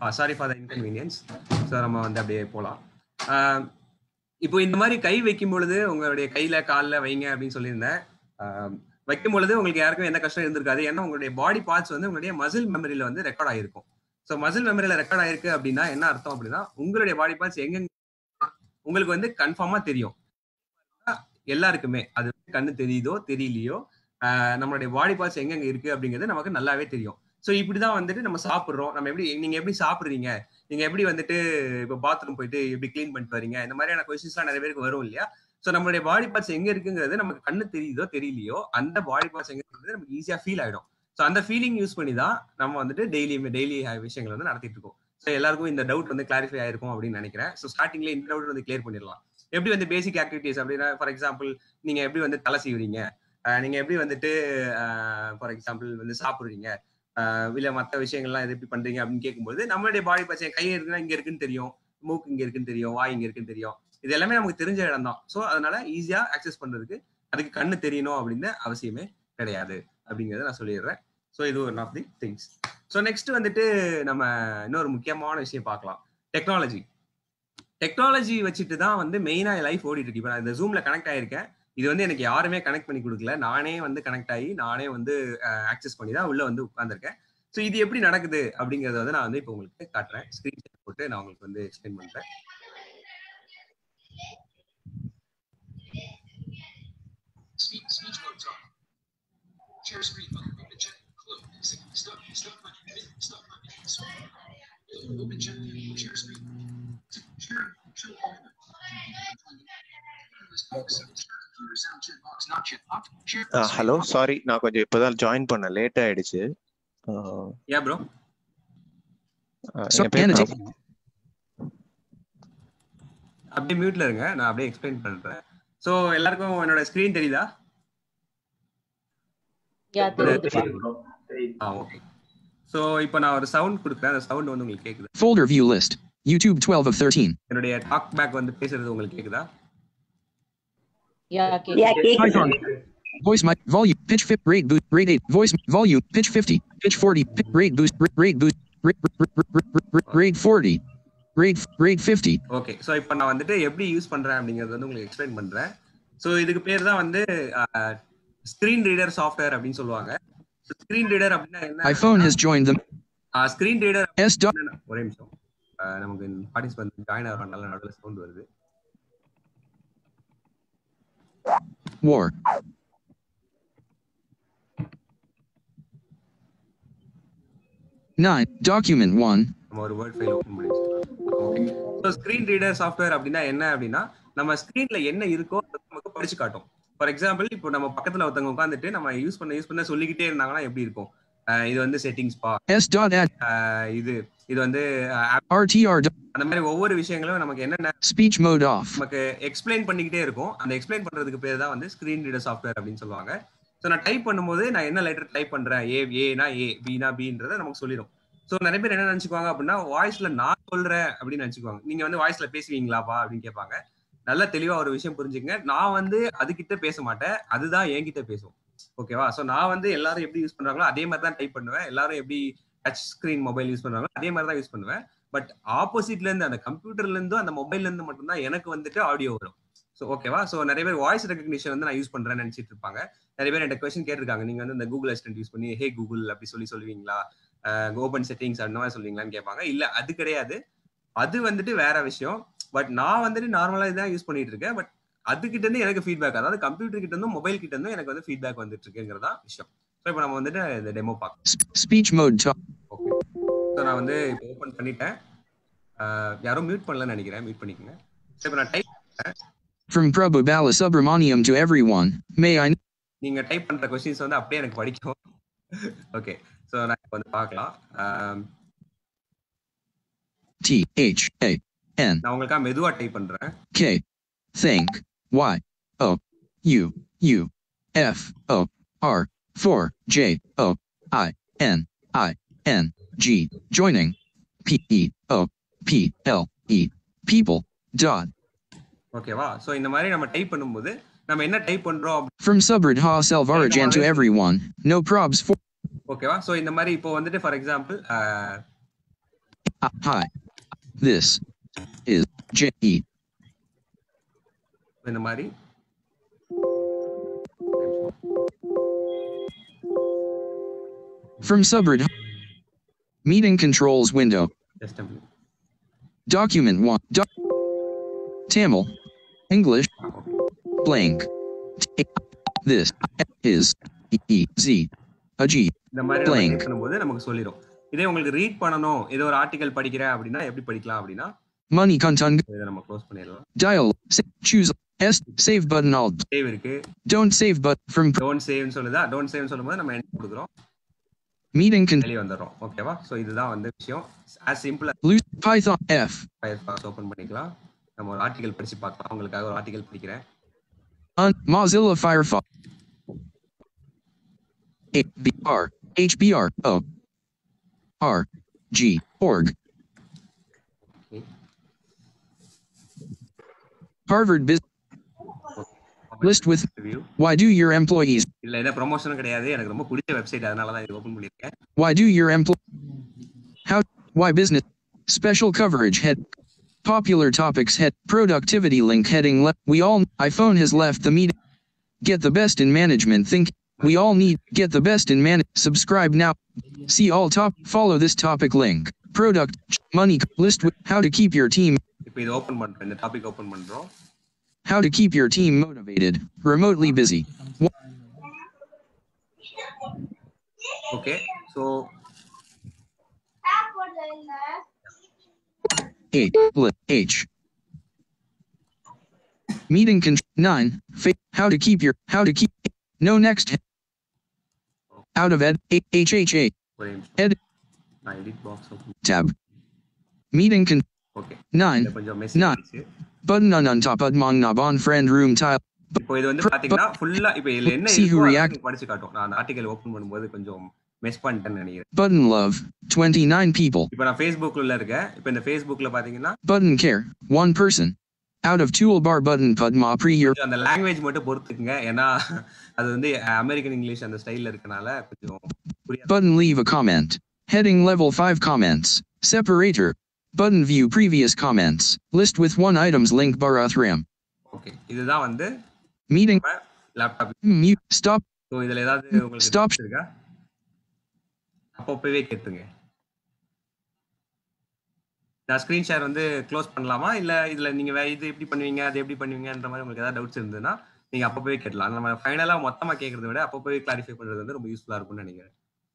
sorry for the inconvenience so நம்ம வந்து அப்படியே போகலாம் இப்போ இந்த மாதிரி கை வைக்கும் பொழுது உங்களுடைய கையில காலில் வைங்க அப்படின்னு சொல்லியிருந்தேன் ஆஹ் வைக்கும் பொழுது உங்களுக்கு யாருக்கும் எந்த கஷ்டம் இருந்திருக்காது ஏன்னா உங்களுடைய பாடி பார்ட்ஸ் வந்து உங்களுடைய மசில் மெமரியில வந்து ரெக்கார்ட் ஆயிருக்கும் ஸோ மசில் மெமரியில ரெக்கார்ட் ஆயிருக்கு அப்படின்னா என்ன அர்த்தம் அப்படின்னா உங்களுடைய பாடி பார்ட்ஸ் எங்க உங்களுக்கு வந்து கன்ஃபார்மா தெரியும் எல்லாருக்குமே அது வந்து கண்ணு தெரியுதோ தெரியலையோ ஆஹ் நம்மளுடைய பாடி பார்ட்ஸ் எங்கெங்க இருக்கு அப்படிங்கிறது நமக்கு நல்லாவே தெரியும் ஸோ இப்படிதான் வந்துட்டு நம்ம சாப்பிட்றோம் நம்ம எப்படி நீங்க எப்படி சாப்பிடுறீங்க நீங்க எப்படி வந்துட்டு இப்போ பாத்ரூம் போயிட்டு எப்படி க்ளீன் பண்ணிட்டு வரீங்க இந்த மாதிரியான கொஸ்டின்ஸ்லாம் நிறைய பேருக்கு வரும் இல்லையா ஸோ நம்மளுடைய பாடி பார்ட்ஸ் எங்க இருக்குங்கிறது நமக்கு கண்ணு தெரியுதோ தெரியலையோ அந்த பாடி பார்ட்ஸ் எங்க இருக்கிறது நமக்கு ஈஸியா ஃபீல் ஆயிடும் ஸோ அந்த ஃபீலிங் யூஸ் பண்ணி தான் நம்ம வந்துட்டு டெய்லி டெய்லி விஷயங்கள் வந்து நடத்திட்டு இருக்கோம் ஸோ எல்லாருக்கும் இந்த டவுட் வந்து கிளாரிஃபை ஆயிருக்கும் அப்படின்னு நினைக்கிறேன் ஸோ ஸ்டார்டிங்ல இந்த டவுட் வந்து கிளியர் பண்ணிடலாம் எப்படி வந்து பேசிக் ஆக்டிவிட்டிஸ் அப்படின்னா ஃபார் எக்ஸாம்பிள் நீங்க எப்படி வந்து தலை செய்வீங்க ஆஹ் நீங்க எப்படி வந்துட்டு ஃபார் எக்ஸாம்பிள் வந்து சாப்பிடுறீங்க ஆஹ் இல்ல மற்ற விஷயங்கள்லாம் எது எப்படி பண்றீங்க அப்படின்னு கேட்கும்போது நம்மளுடைய பாடி பார்ட்ஸ் கை இருக்குன்னா இங்க இருக்குன்னு தெரியும் மூக்கு இங்க இருக்குன்னு தெரியும் வாய் இங்க இருக்குன்னு தெரியும் இது எல்லாமே நமக்கு தெரிஞ்ச இடம் தான் ஸோ அதனால ஈஸியா அக்சஸ் பண்றதுக்கு அதுக்கு கண்ணு தெரியணும் அப்படின்னு அவசியமே கிடையாது அப்படிங்கறத நான் சொல்லிடுறேன் ஸோ இது one of the things so next வந்துட்டு நம்ம இன்னொரு முக்கியமான விஷயம் பார்க்கலாம் டெக்னாலஜி டெக்னாலஜி வச்சுட்டு தான் வந்து மெயினா லைஃப் ஓடிட்டு இருக்கு இப்போ நான் இந்த ஜூம்ல கனெக்ட் ஆயிருக்கேன் இது வந்து எனக்கு யாருமே கனெக்ட் பண்ணி கொடுக்கல நானே வந்து கனெக்ட் ஆகி நானே வந்து ஆக்சஸ் பண்ணி தான் உள்ள வந்து உட்காந்துருக்கேன் ஸோ இது எப்படி நடக்குது அப்படிங்கறத வந்து நான் வந்து இப்போ உங்களுக்கு காட்டுறேன் ஸ்கிரீன் போட்டு நான் உங்களுக்கு வந்து எக்ஸ்பிளைன் பண்றேன் Speech, speech mode's on. Share screen button. Open chat. Close. Stop. Stop button. Stop button. Open chat. Share screen. Share. Show. Computer sound chat box not chat box. Share. Hello sorry நான் கொஞ்சம் இப்போதான் join பண்ண late ஆயிடுச்சு யா bro என் பேர் பிரபு. அப்படியே மியூட்ல இருங்க நான் அப்படியே எக்ஸ்பிளைன் பண்றேன் ஸோ எல்லாருக்கும் என்னோட ஸ்கிரீன் தெரியுதா யா ஆ ஓகே ஸோ இப்போ நான் ஒரு சவுண்ட் கொடுக்குறேன் அந்த சவுண்ட் வந்து உங்களுக்கு கேக்குது Folder view list. YouTube 12 of 13. என்னுடைய டாக் பேக் வந்து பேசுறது உங்களுக்கு கேக்குதா yeah Python. Voice mic volume pitch fit rate boost rate 8 voice volume pitch 50 pitch 40 pi- rate boost r- rate boost rate, rate 40 rate rate 50 okay so இப்போ நான் வந்துட்டு எப்படி use பண்றேன் அப்படிங்கறது வந்து உங்களுக்கு எக்ஸ்பிளைன் பண்றேன் ஸோ இதுக்கு பேர் தான் வந்து ஸ்கிரீன் ரீடர் சாஃப்ட்வேர் அப்படின்னு சொல்லுவாங்க ஸ்கிரீன் ரீடர் அப்படின்னா என்ன iPhone has joined them screen reader S dot ஒரே நிமிஷம் ஆஹ் நமக்கு பார்ட்டிசிபென்ட் ஜாயின் ஆகிறனால நடுவில் சவுண்ட் வருது war 9 document 1 நம்ம ஒரு வேர்ட் ஃபைல் ஓபன் பண்ணி okay so screen reader software அப்படின்னா என்ன அப்படின்னா நம்ம ஸ்க்ரீன்ல என்ன இருக்கோ அதை நமக்கு படிச்சு காட்டும் ஃபார் எக்ஸாம்பிள் இப்போ நம்ம பக்கத்துல ஒருத்தவங்க உட்காந்துட்டு நம்ம யூஸ் பண்ண யூஸ் பண்ண சொல்லிக்கிட்டே இருந்தாங்கன்னா எப்படி இருக்கும் ஆஹ் இது வந்து செட்டிங்ஸ் பா S dot add ஆஹ் இது இது வந்து RTR dot அந்த மாதிரி ஒவ்வொரு விஷயங்களும் நமக்கு என்னென்ன speech mode off நமக்கு எக்ஸ்பிளைன் பண்ணிக்கிட்டே இருக்கும் அந்த எக்ஸ்பிளைன் பண்றதுக்கு பேர் தான் வந்து ஸ்கிரீன் ரீடர் சாஃப்ட்வேர் அப்படின்னு சொல்லுவாங்க ஸோ நான் டைப் பண்ணும்போது நான் என்ன லெட்டர் டைப் பண்றேன் ஏ ஏனா ஏ பினா பின்றத நமக்கு சொல்லிடும் ஸோ நிறைய பேர் என்ன நினைச்சுக்குவாங்க அப்படின்னா வாய்ஸ்ல நான் சொல்றேன் அப்படின்னு நினைச்சுக்குவாங்க நீங்க வந்து வாய்ஸ்ல பேசுவீங்களாப்பா அப்படின்னு கேட்பாங்க நல்லா தெளிவா ஒரு விஷயம் புரிஞ்சுக்கங்க நான் வந்து அதுகிட்ட பேச மாட்டேன் அதுதான் என்கிட்ட பேசும் ஓகேவா ஸோ நான் வந்து எல்லாரும் எப்படி யூஸ் பண்றாங்களோ அதே மாதிரி தான் டைப் பண்ணுவேன் எல்லாரும் எப்படி டச் ஸ்கிரீன் மொபைல் யூஸ் பண்றாங்களோ அதே மாதிரி தான் யூஸ் பண்ணுவேன் பட் ஆப்போசிட்ல இருந்து அந்த கம்ப்யூட்டர்ல இருந்தும் அந்த மொபைல்ல இருந்து மட்டும்தான் எனக்கு வந்துட்டு ஆடியோ வரும் ஸோ ஓகேவா ஸோ நிறைய பேர் வாய்ஸ் ரெகக்னிஷன் வந்து நான் யூஸ் பண்றேன்னு நினைச்சிட்டு இருப்பாங்க நிறைய பேர் என்கிட்ட கொஸ்டின் கேட்டிருக்காங்க நீங்க வந்து இந்த கூகுள் அசிஸ்டன்ட் யூஸ் பண்ணி ஹே கூகுள் அப்படி சொல்லி சொல்லுவீங்களா ஓபன் செட்டிங்ஸ் அந்த மாதிரி சொல்லுவீங்களான்னு கேட்பாங்க இல்ல அது கிடையாது அது வந்துட்டு வேற விஷயம் பட் நான் வந்துட்டு நார்மலா இதான் யூஸ் பண்ணிட்டு இருக்கேன் பட் அதுகிட்ட இருந்து எனக்கு ஃபீட்பேக் அதாவது கம்ப்யூட்டர் கிட்ட இருந்தும் மொபைல் கிட்ட இருந்தும் எனக்கு வந்து ஃபீட்பேக் வந்துட்டு இருக்குங்கிறதா விஷயம் ஸோ இப்போ நம்ம வந்துட்டு இந்த டெமோ பார்க்கலாம் S- speech mode top okay so நான் வந்து இப்போ ஓப்பன் பண்ணிட்டேன் அஹ் யாரும் மியூட் பண்ணலன்னு நினைக்கிறேன் மியூட் பண்ணிக்கோங்க ஸோ இப்போ நான் type from Prabhu Balasubramaniam to everyone may I நீங்க டைப் பண்ற கொஸ்டின்ஸ் வந்து அப்படியே எனக்கு படிக்கும் ஓகே ஸோ நான் இப்போ வந்து பார்க்கலாம் அஹ் T H A N நான் உங்களுக்காக மெதுவா டைப் பண்றேன் K think Y O U U F O R 4 J O I N I N G joining P E O P L E people dot ஓகேவா so இந்த மாதிரி நம்ம type பண்ணும்போது நம்ம என்ன டைப் பண்றோம் அப்படி- from Subrid Ha Selvarajan to everyone no probs for ஓகேவா ஸோ இந்த மாதிரி இப்போ வந்துட்டு for example Uh, Hi. This is J E. இந்த மாதிரி From subred. Meeting controls window. Just Document 1. Doc- Tamil. English. Blank. T- This is E E Z. A G. இந்த மாதிரி நம்ம Blank. type பண்ணும்போது நமக்கு சொல்லிடும் இதே உங்களுக்கு ரீட் பண்ணணும் ஏதோ ஒரு ஆர்டிகல் படிக்கிறேன் அப்படின்னா எப்படி படிக்கலாம் அப்படின்னா Money contung. இதை நம்ம க்ளோஸ் பண்ணிடலாம் Dial. Sa- choose S. Save button alt. Save இருக்கு Don't save but from don't சேவ்னு சொல்லுதா டோன்ட் சேவ்னு சொல்லும்போது நம்ம என்ன கொடுக்குறோம் meeting con வெளியே வந்துடுறோம் ஓகேவா ஸோ இதுதான் வந்து விஷயம் as simple loose Python F. Firefox open பண்ணிக்கலாம் நம்ம ஒரு ஆர்டிகல் படிச்சு பார்க்கலாம் உங்களுக்காக ஒரு ஆர்டிகல் படிக்கிறேன் Un Mozilla Firefox. A B R H B R O R G org. Harvard Business list with review why do your employees இல்ல எந்த ப்ரொமோஷனும் கிடையாது எனக்கு ரொம்ப பிடிச்ச வெப்சைட் அதனால தான் இது ஓப்பன் பண்ணியிருக்கேன் why do your employ how why business special coverage head popular topics head productivity link heading left we all iphone has left the meeting get the best in management think we all need get the best in man subscribe now see all top follow this topic link product money list with how to keep your team இப்போ இது open பண்றோம் இந்த topic open பண்றோம் how to keep your team motivated remotely busy Wh- okay so H. Li- H. Meeting con- 9. Fa- how to keep your. How to keep. No next. Out of ed. A- HHA. ஒரு நிமிஷம் Ed. நான் edit box open Tab. Meeting con. Okay 9. கொஞ்சம் message 9. Button on on top of mon knob on friend room tile. இப்போ இது வந்து பாத்தீங்கன்னா ஃபுல்லா இப்போ இதுல என்ன See who இருக்கோ அதை react. உங்களுக்கு படிச்சு காட்டும் நான் அந்த ஆர்டிகல் ஓப்பன் பண்ணும்போது கொஞ்சம் மிஸ் பண்ணிட்டேன்னு நினைக்கிறேன் Button love. 29 people. இப்போ நான் ஃபேஸ்புக்ல இருக்கேன் இப்போ இந்த ஃபேஸ்புக்ல பாத்தீங்கன்னா Button care. 1 person. Out of toolbar button Padma pre your. கொஞ்சம் அந்த லாங்குவேஜ் மட்டும் பொறுத்துக்குங்க ஏன்னா அது வந்து அமெரிக்கன் இங்கிலீஷ் அந்த ஸ்டைல்ல இருக்கனால கொஞ்சம் புரியாது Button leave a comment. Heading level 5 comments. Separator. Button view previous comments. List with one items link barath ram. Okay இதுதான் வந்து Meeting. Laptop Mute. Stop. So இதுல ஏதாவது உங்களுக்கு Stop. doubts இருக்கா அப்பப்பவே கேட்டுங்க நான் ஸ்க்ரீன் ஷேர் வந்து க்ளோஸ் பண்ணலாமா இல்ல இதுல நீங்க வே- இது எப்படி பண்ணுவீங்க அது எப்படி பண்ணுவீங்கன்ற மாதிரி உங்களுக்கு ஏதாவது டவுட்ஸ் இருந்ததுன்னா நீங்க அப்பப்பவே கேட்கலாம் நம்ம ஃபைனலா மொத்தமா கேட்கறத விட அப்பப்பவே கிளாரிஃபை பண்றது வந்து ரொம்ப யூஸ்ஃபுல்லா இருக்கும்னு நினைக்கிறேன்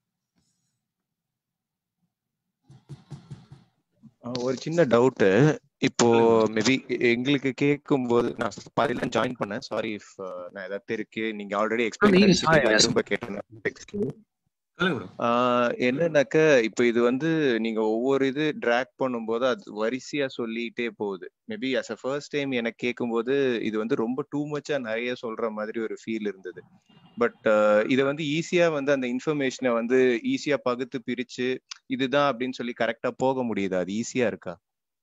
அஹ் ஒரு சின்ன டவுட் இப்போ மேபி எங்களுக்கு கேட்கும்போது நான் பாதியில ஜாயின் பண்ணேன் சாரி இஃப் நான் ஏதாவது இருக்கு நீங்க ஆல்ரெடி எக்ஸ்பிளைன் Please, பண்ணிருக்கீங்க hi, திரும்ப கேட்டேன் சொல்லுங்க ப்ரோ ஆஹ் என்னன்னாக்க இப்போ இது வந்து நீங்க ஒவ்வொரு இது ட்ராக் பண்ணும்போது அது வரிசையா சொல்லிட்டே போகுது maybe as a first time எனக்கு கேட்கும்போது இது வந்து ரொம்ப டூ மச்சா நிறைய சொல்ற மாதிரி ஒரு ஃபீல் இருந்தது பட் இதை வந்து ஈஸியா வந்து அந்த இன்ஃபர்மேஷனை வந்து ஈஸியா பகுத்து பிரிச்சு இதுதான் அப்படின்னு சொல்லி கரெக்டா போக முடியுது அது ஈஸியா இருக்கா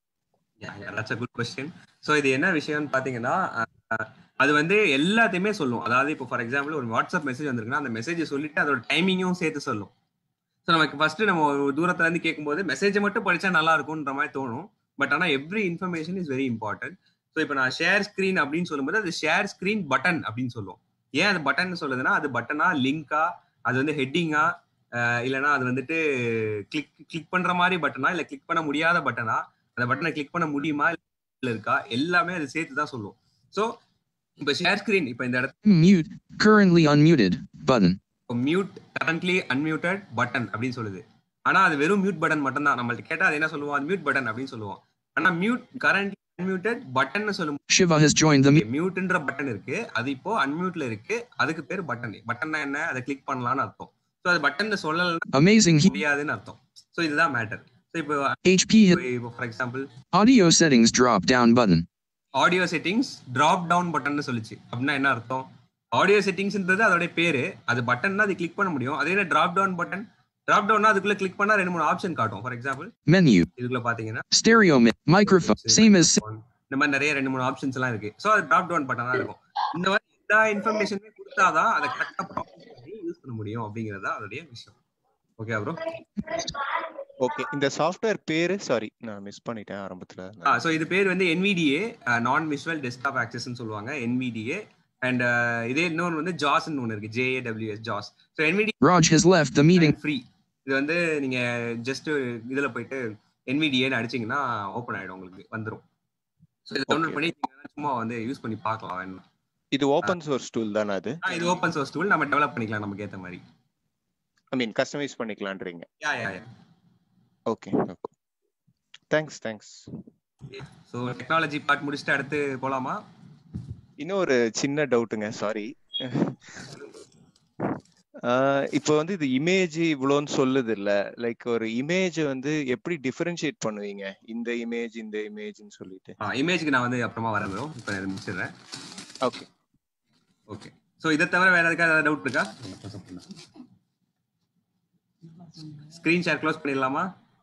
that's a good question so இது என்ன விஷயம்னு பார்த்தீங்கன்னா அஹ், அது வந்து எல்லாத்தையுமே சொல்லும் அதாவது இப்போ ஃபார் எக்ஸாம்பிள் ஒரு வாட்ஸ்அப் மெசேஜ் வந்திருக்குன்னா அந்த மெசேஜை சொல்லிட்டு அதோட டைமிங்கும் சேர்த்து சொல்லும் ஸோ நமக்கு ஃபர்ஸ்ட் நம்ம ஒரு தூரத்துல இருந்து கேட்கும்போது மெசேஜை மட்டும் படிச்சா நல்லா இருக்கும்ன்ற மாதிரி தோணும் பட் ஆனால் every information is very important so இப்போ நான் ஷேர் ஸ்க்ரீன் அப்படின்னு சொல்லும்போது அது ஷேர் ஸ்க்ரீன் பட்டன் அப்படின்னு சொல்லுவோம் ஏன் அது பட்டன் சொல்லுதுன்னா அது பட்டனா லிங்கா அது வந்து ஹெட்டிங்கா இல்லைன்னா அது வந்துட்டு கிளிக் கிளிக் பண்ற மாதிரி பட்டனா இல்லை கிளிக் பண்ண முடியாத பட்டனா அந்த பட்டனை கிளிக் பண்ண முடியுமா இல்ல இருக்கா எல்லாமே அது சேர்த்து தான் சொல்லும் ஸோ இப்போ ஷேர் ஸ்க்ரீன் இப்போ இந்த இடத்துல Mute. Currently unmuted. Button. Mute currently unmuted button அப்படின்னு சொல்லுது ஆனா அது வெறும் மியூட் பட்டன் மட்டும் தான் நம்மள்ட்ட கேட்டா அது என்ன சொல்லுவோம் அது மியூட் பட்டன் அப்படின்னு சொல்லுவோம் ஆனா மியூட் கரண்ட்லி அன்மியூட்டட் பட்டன் சொல்லும் Shiva has joined the meet. மியூட்ன்ற பட்டன் இருக்கு அது இப்போ அன்மியூட்ல இருக்கு அதுக்கு பேர் பட்டன் பட்டன்னா என்ன அதை கிளிக் பண்ணலாம்னு அர்த்தம் ஸோ அது பட்டன் சொல்லலைன்னா Amazing. He- முடியாதுன்னு அர்த்தம் ஸோ இதுதான் மேட்டர் ஸோ இப்போ HP has இப்போ for example audio settings drop down button. Audio settings drop down button சொல்லுச்சு அப்படின்னா என்ன அர்த்தம் ஆடியோ செட்டிங்ஸ்ன்றது அதோட பேரு அது பட்டன்னா அது கிளிக் பண்ண முடியும் அதே டிராப் டவுன் பட்டன் டிராப் டவுன்னா அதுக்குள்ள கிளிக் பண்ணா ரெண்டு மூணு ஆப்ஷன் காட்டும் ஃபார் எக்ஸாம்பிள் Menu. இதுக்குள்ள பாத்தீங்கன்னா Stereo mi- microphone. Same as இந்த மாதிரி நிறைய ரெண்டு மூணு ஆப்ஷன்ஸ் எல்லாம் இருக்கு ஸோ அது டிராப் டவுன் பட்டனா இருக்கும் இந்த மாதிரி எல்லா இன்ஃபர்மேஷனுமே கொடுத்தாதான் அதை கரெக்டா யூஸ் பண்ண முடியும் அப்படிங்கறதா அதோடைய விஷயம் ஓகே ப்ரோ ஓகே இந்த சாஃப்ட்வேர் பேரு சாரி நான் மிஸ் பண்ணிட்டேன் ஆரம்பத்துல ஸோ இது பேர் வந்து என்விடிஏ நான் விஷுவல் டெஸ்க்டாப் ஆக்சஸ்ன்னு சொல்லுவாங்க என்விடிஏ அண்ட் இதே இன்னொன்று வந்து ஜாஸ்ன்னு ஒன்று இருக்கு ஜேஏடபிள்யூஎஸ் ஜாஸ் so NVD Raj has left the meeting. Free இது வந்து நீங்க ஜஸ்ட் இதுல போயிட்டு என்விடிஏன்னு அடிச்சீங்கன்னா ஓப்பன் ஆயிடும் உங்களுக்கு வந்துரும் ஸோ இதை டவுன்லோட் பண்ணி நீங்க சும்மா வந்து யூஸ் பண்ணி பார்க்கலாம் வேணும் இது ஓபன் சோர்ஸ் டூல் தானே அது ஆ, இது ஓப்பன் சோர்ஸ் டூல் நம்ம டெவலப் பண்ணிக்கலாம் நமக்கு ஏத்த மாதிரி ஐ மீன் கஸ்டமைஸ் பண்ணிக்கலான்றீங்க yeah yeah yeah okay okay thanks thanks so technology part முடிச்சுட்டு அடுத்து போலாமா இன்னும் ஒரு சின்ன டவுட்டுங்க சாரி இப்போ வந்து இது இமேஜ் இவ்வளோன்னு சொல்லுது இல்ல லைக் ஒரு இமேஜ் வந்து எப்படி டிஃபரன்ஷியேட் பண்ணுவீங்க இந்த இமேஜ் இந்த இமேஜ்னு சொல்லிட்டு இமேஜ்க்கு நான் வந்து அப்புறமா வரேன் ப்ரோ இப்போ நான் முடிச்சிடுறேன் ஓகே ஓகே ஸோ இதை தவிர வேற எதுக்காக ஏதாவது டவுட் இருக்கா ஸ்க்ரீன் ஷேர் க்ளோஸ் பண்ணிடலாமா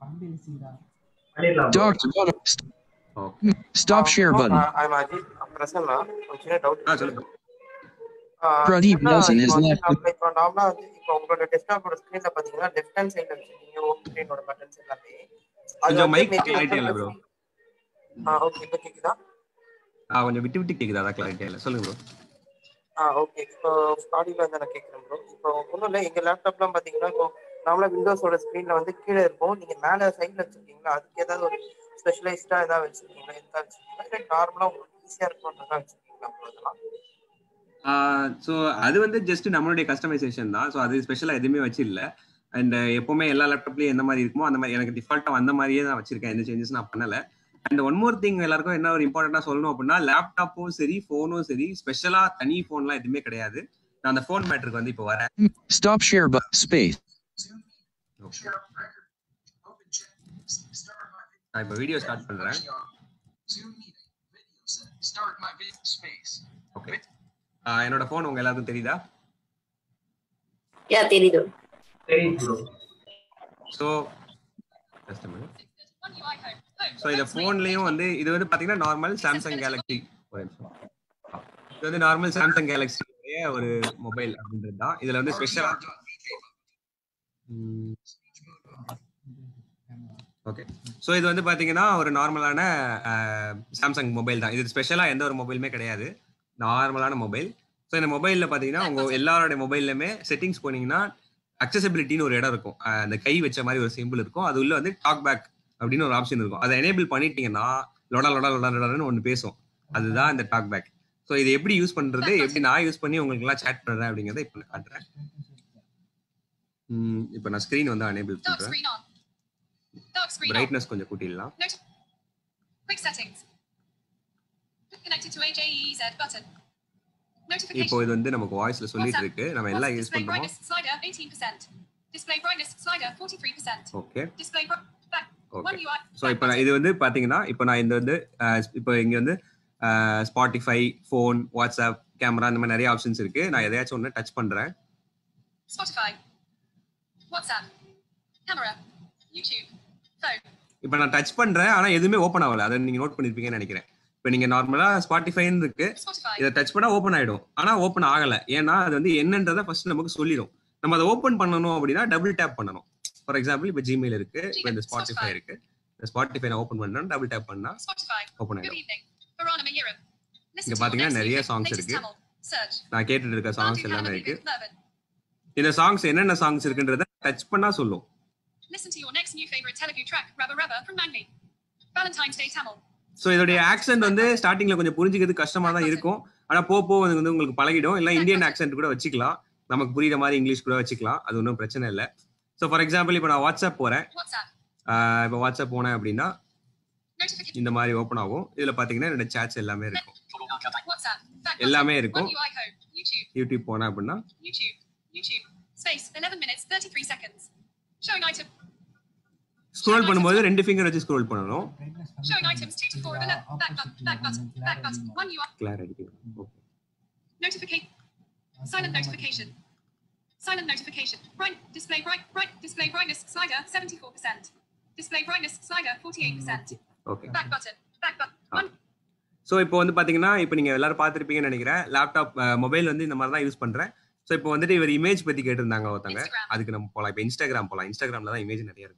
Doctor, stop share button. I'm Ajith Prasanna ஒரு சின்ன டவுட் ஆ சொல்லுங்க Pradeep Nelson is left. இப்போ நார்மலா வந்து இப்போ உங்களோட டெஸ்க்டாப்போட ஸ்கிரீன்ல பாத்தீங்கன்னா லெஃப்ட் ஹேண்ட் சைடுல வச்சிருக்கீங்க ஹோம் ஸ்கிரீனோட பட்டன்ஸ் எல்லாமே அது கொஞ்சம் வந்து மைக் maybe கிளாரிட்டி இல்லை உங்களோட ப்ரோ ஆ ஓகே இப்போ கேக்குதா ஆ கொஞ்சம் விட்டு விட்டு கேக்குது அதான் கிளாரிட்டி இல்லை சொல்லுங்க ப்ரோ ஆ ஓகே இப்போ ஆடியோல வந்து நான் கேட்குறேன் ப்ரோ இப்போ ஒன்றும் இல்லை எங்கள் லேப்டாப்லாம் பார்த்தீங்கன்னா இப்போ நார்மலாக விண்டோஸோட ஸ்க்ரீனில் வந்து கீழே இருக்கும் நீங்கள் மேலே சைடில் வச்சுருக்கீங்களா அதுக்கு ஏதாவது ஒரு ஸ்பெஷலைஸ்டாக ஏதாவது வச்சுருக்கீங்களா எதா வச்சுருக்கீங்களா இல்லை நார்மலாக உங்களுக்கு ஈஸியாக இருக்கும்ன்றதா வச்சுருக்கீங்களா ப்ரோ அதெல்லாம் ஸோ அது வந்து ஜஸ்ட் நம்மளுடைய கஸ்டமைசேஷன் தான் ஸோ அது ஸ்பெஷலாக எதுவுமே வச்சில்ல அண்ட் எப்பவுமே எல்லா லேப்டாப்லயும் எந்த மாதிரி இருக்குமோ அந்த மாதிரி எனக்கு டிஃபால்ட்டாக அந்த மாதிரியே தான் வச்சிருக்கேன் எந்த சேஞ்சஸ் நான் பண்ணல அண்ட் ஒன் மோர் திங் எல்லாருக்கும் என்ன ஒரு இம்பார்ட்டண்டா சொல்லணும் அப்படின்னா லேப்டாப்பும் சரி ஃபோனும் சரி ஸ்பெஷலா தனி ஃபோன்லாம் எதுவுமே கிடையாது நான் அந்த ஃபோன் மேட்டருக்கு வந்து இப்போ வரேன் Stop share button. Space. நான் இப்போ வீடியோ ஸ்டார்ட் பண்றேன் Start my video space. Okay என்னோட ஃபோன் உங்க எல்லாருக்கும் தெரியுதா யா தெரியுது ஸோ ஸோ இந்த ஃபோன்லயும் வந்து இது வந்து பாத்தீங்கன்னா நார்மல் சாம்சங் கேலக்ஸி ஒரு நிமிஷம் இது வந்து நார்மல் சாம்சங் கேலக்ஸி ஒரு மொபைல் அப்படின்றது தான் இதுல வந்து ஸ்பெஷலா ஓகே ஸோ இது வந்து பாத்தீங்கன்னா ஒரு நார்மலான சாம்சங் மொபைல் தான் இது ஸ்பெஷலா எந்த ஒரு மொபைலுமே கிடையாது நார்மலான மொபைல் ஸோ இந்த மொபைலில் பார்த்தீங்கன்னா உங்க எல்லாரோட மொபைல்லுமே செட்டிங்ஸ் போனீங்கன்னா அக்சசபிலிட்டின்னு ஒரு இடம் இருக்கும் அஹ் அந்த கை வச்ச மாதிரி ஒரு சிம்பிள் இருக்கும் அது உள்ள வந்து டாக் பேக் அப்படின்னு ஒரு ஆப்ஷன் இருக்கும் அதை எனேபிள் பண்ணிட்டீங்கன்னா லொடா லொடா லொடா லொடான்னு ஒன்று பேசும் அதுதான் இந்த டாக் பேக் ஸோ இதை எப்படி யூஸ் பண்றது எப்படி நான் யூஸ் பண்ணி உங்களுக்கு எல்லாம் சேட் பண்றேன் அப்படிங்கறத இப்போ நான் காட்டுறேன் ம், இப்போ நான் ஸ்க்ரீன் வந்து எனேபிள் Dark பண்றேன் screen on. Dark screen on. Brightness கொஞ்சம் கூட்டிடலாம் Note. Quick settings. Connected to AJEZ button. Notification. இப்போ இது வந்து நமக்கு வாய்ஸ்ல சொல்லிட்டு இருக்கு நம்ம எல்லாம் WhatsApp யூஸ் display பண்றோமோ brightness slider 18%. Display brightness slider 43%. Okay Display bri- back. One okay UI. So இப்போ நான் இது வந்து பார்த்தீங்கன்னா இப்போ நான் இந்த வந்து அஹ், இப்போ இங்கே வந்து ஸ்பாட்டிஃபை ஃபோன் வாட்ஸ்அப் கேமரா இந்த மாதிரி நிறைய ஆப்ஷன்ஸ் இருக்கு நான் எதையாச்சும் ஒன்று டச் பண்றேன் Spotify. WhatsApp. Camera. YouTube. Phone. இப்போ நான் டச் பண்றேன் ஆனா எதுவுமே ஓப்பன் ஆகல அதை நீங்க நோட் பண்ணிருப்பீங்கன்னு நினைக்கிறேன் இப்போ நீங்க நார்மலா ஸ்பாட்டிஃபைன்னு இருக்கு Spotify. இதை டச் பண்ணா ஓப்பன் ஆயிடும் ஆனா ஓப்பன் ஆகல ஏன்னா அது வந்து என்னன்றதை ஃபர்ஸ்ட் நமக்கு சொல்லிடும் நம்ம அதை ஓப்பன் பண்ணணும் அப்படின்னா டபுள் டேப் பண்ணணும் ஃபார் எக்ஸாம்பிள் இப்போ ஜிமெயில் இருக்கு இப்போ இந்த ஸ்பாட்டிஃபை இருக்கு இந்த ஸ்பாட்டிஃபை நான் ஓப்பன் பண்ணா டபுள் டேப் பண்ணா Spotify. ஓப்பன் Good ஆயிடும் evening. Varana Mayiram. Listen இங்க to your பாத்தீங்கன்னா next நிறைய music. songs Latest இருக்கு. Tamil. Search. நான் கேட்டுட்டு இருக்க சாங்ஸ் Bantu எல்லாமே Kanamani இருக்கு with Mervyn. இந்த சாங்ஸ் என்னென்ன சாங்ஸ் இருக்குன்றத டச் பண்ணா சொல்லும் Listen to your next new favorite Telugu track, Rubber Rubber from Mangi. Valentine's Day Tamil. So இதோடைய ஆக்சென்ட் வந்து ஸ்டார்டிங்ல கொஞ்சம் புரிஞ்சுக்கிறது கஷ்டமா தான் இருக்கும் ஆனா போ போ அது வந்து உங்களுக்கு பழகிடும் இல்ல இந்தியன் ஆக்சென்ட் கூட வச்சுக்கலாம் நமக்கு புரியுற மாதிரி இங்கிலீஷ் கூட வச்சுக்கலாம் அது ஒன்றும் பிரச்சனை இல்லை ஸோ ஃபார் எக்ஸாம்பிள் இப்போ நான் வாட்ஸ்அப் போறேன் WhatsApp. ஆஹ் இப்போ வாட்ஸ்அப் போனேன் அப்படின்னா Notification. இந்த மாதிரி ஓப்பன் ஆகும் இதுல பாத்தீங்கன்னா என்னோட சேட்ஸ் எல்லாமே இருக்கும் WhatsApp. Back எல்லாமே button. இருக்கும். One UI home. YouTube. YouTube போனேன் அப்படின்னா YouTube. YouTube. Space. 11 minutes 33 seconds. Showing item. Scroll பண்ணும்போது ரெண்டு ஃபிங்கர் வச்சு ஸ்க்ரோல் பண்ணணும் Showing items 2 to 4 of 11. Back button. Back button. Back button. One UI. Clarity okay Notification. Silent notification. Silent notification. Bright display bright bright display brightness slider 74%. Display brightness slider 48%. Okay Back button. Back button. One so இப்போ வந்து பாத்தீங்கன்னா இப்போ நீங்க எல்லாரும் பார்த்திருப்பீங்கன்னு நினைக்கிறேன் laptop mobile வந்து இந்த மாதிரி தான் யூஸ் பண்றேன் ஸோ இப்போ வந்துட்டு இவர் இமேஜ் பத்தி கேட்டிருந்தாங்க ஒருத்தங்க அதுக்கு நம்ம போலாம் இப்போ இன்ஸ்டாகிராம் போலாம் இன்ஸ்டாகிராம்ல தான் இமேஜ் நிறைய இருக்கும்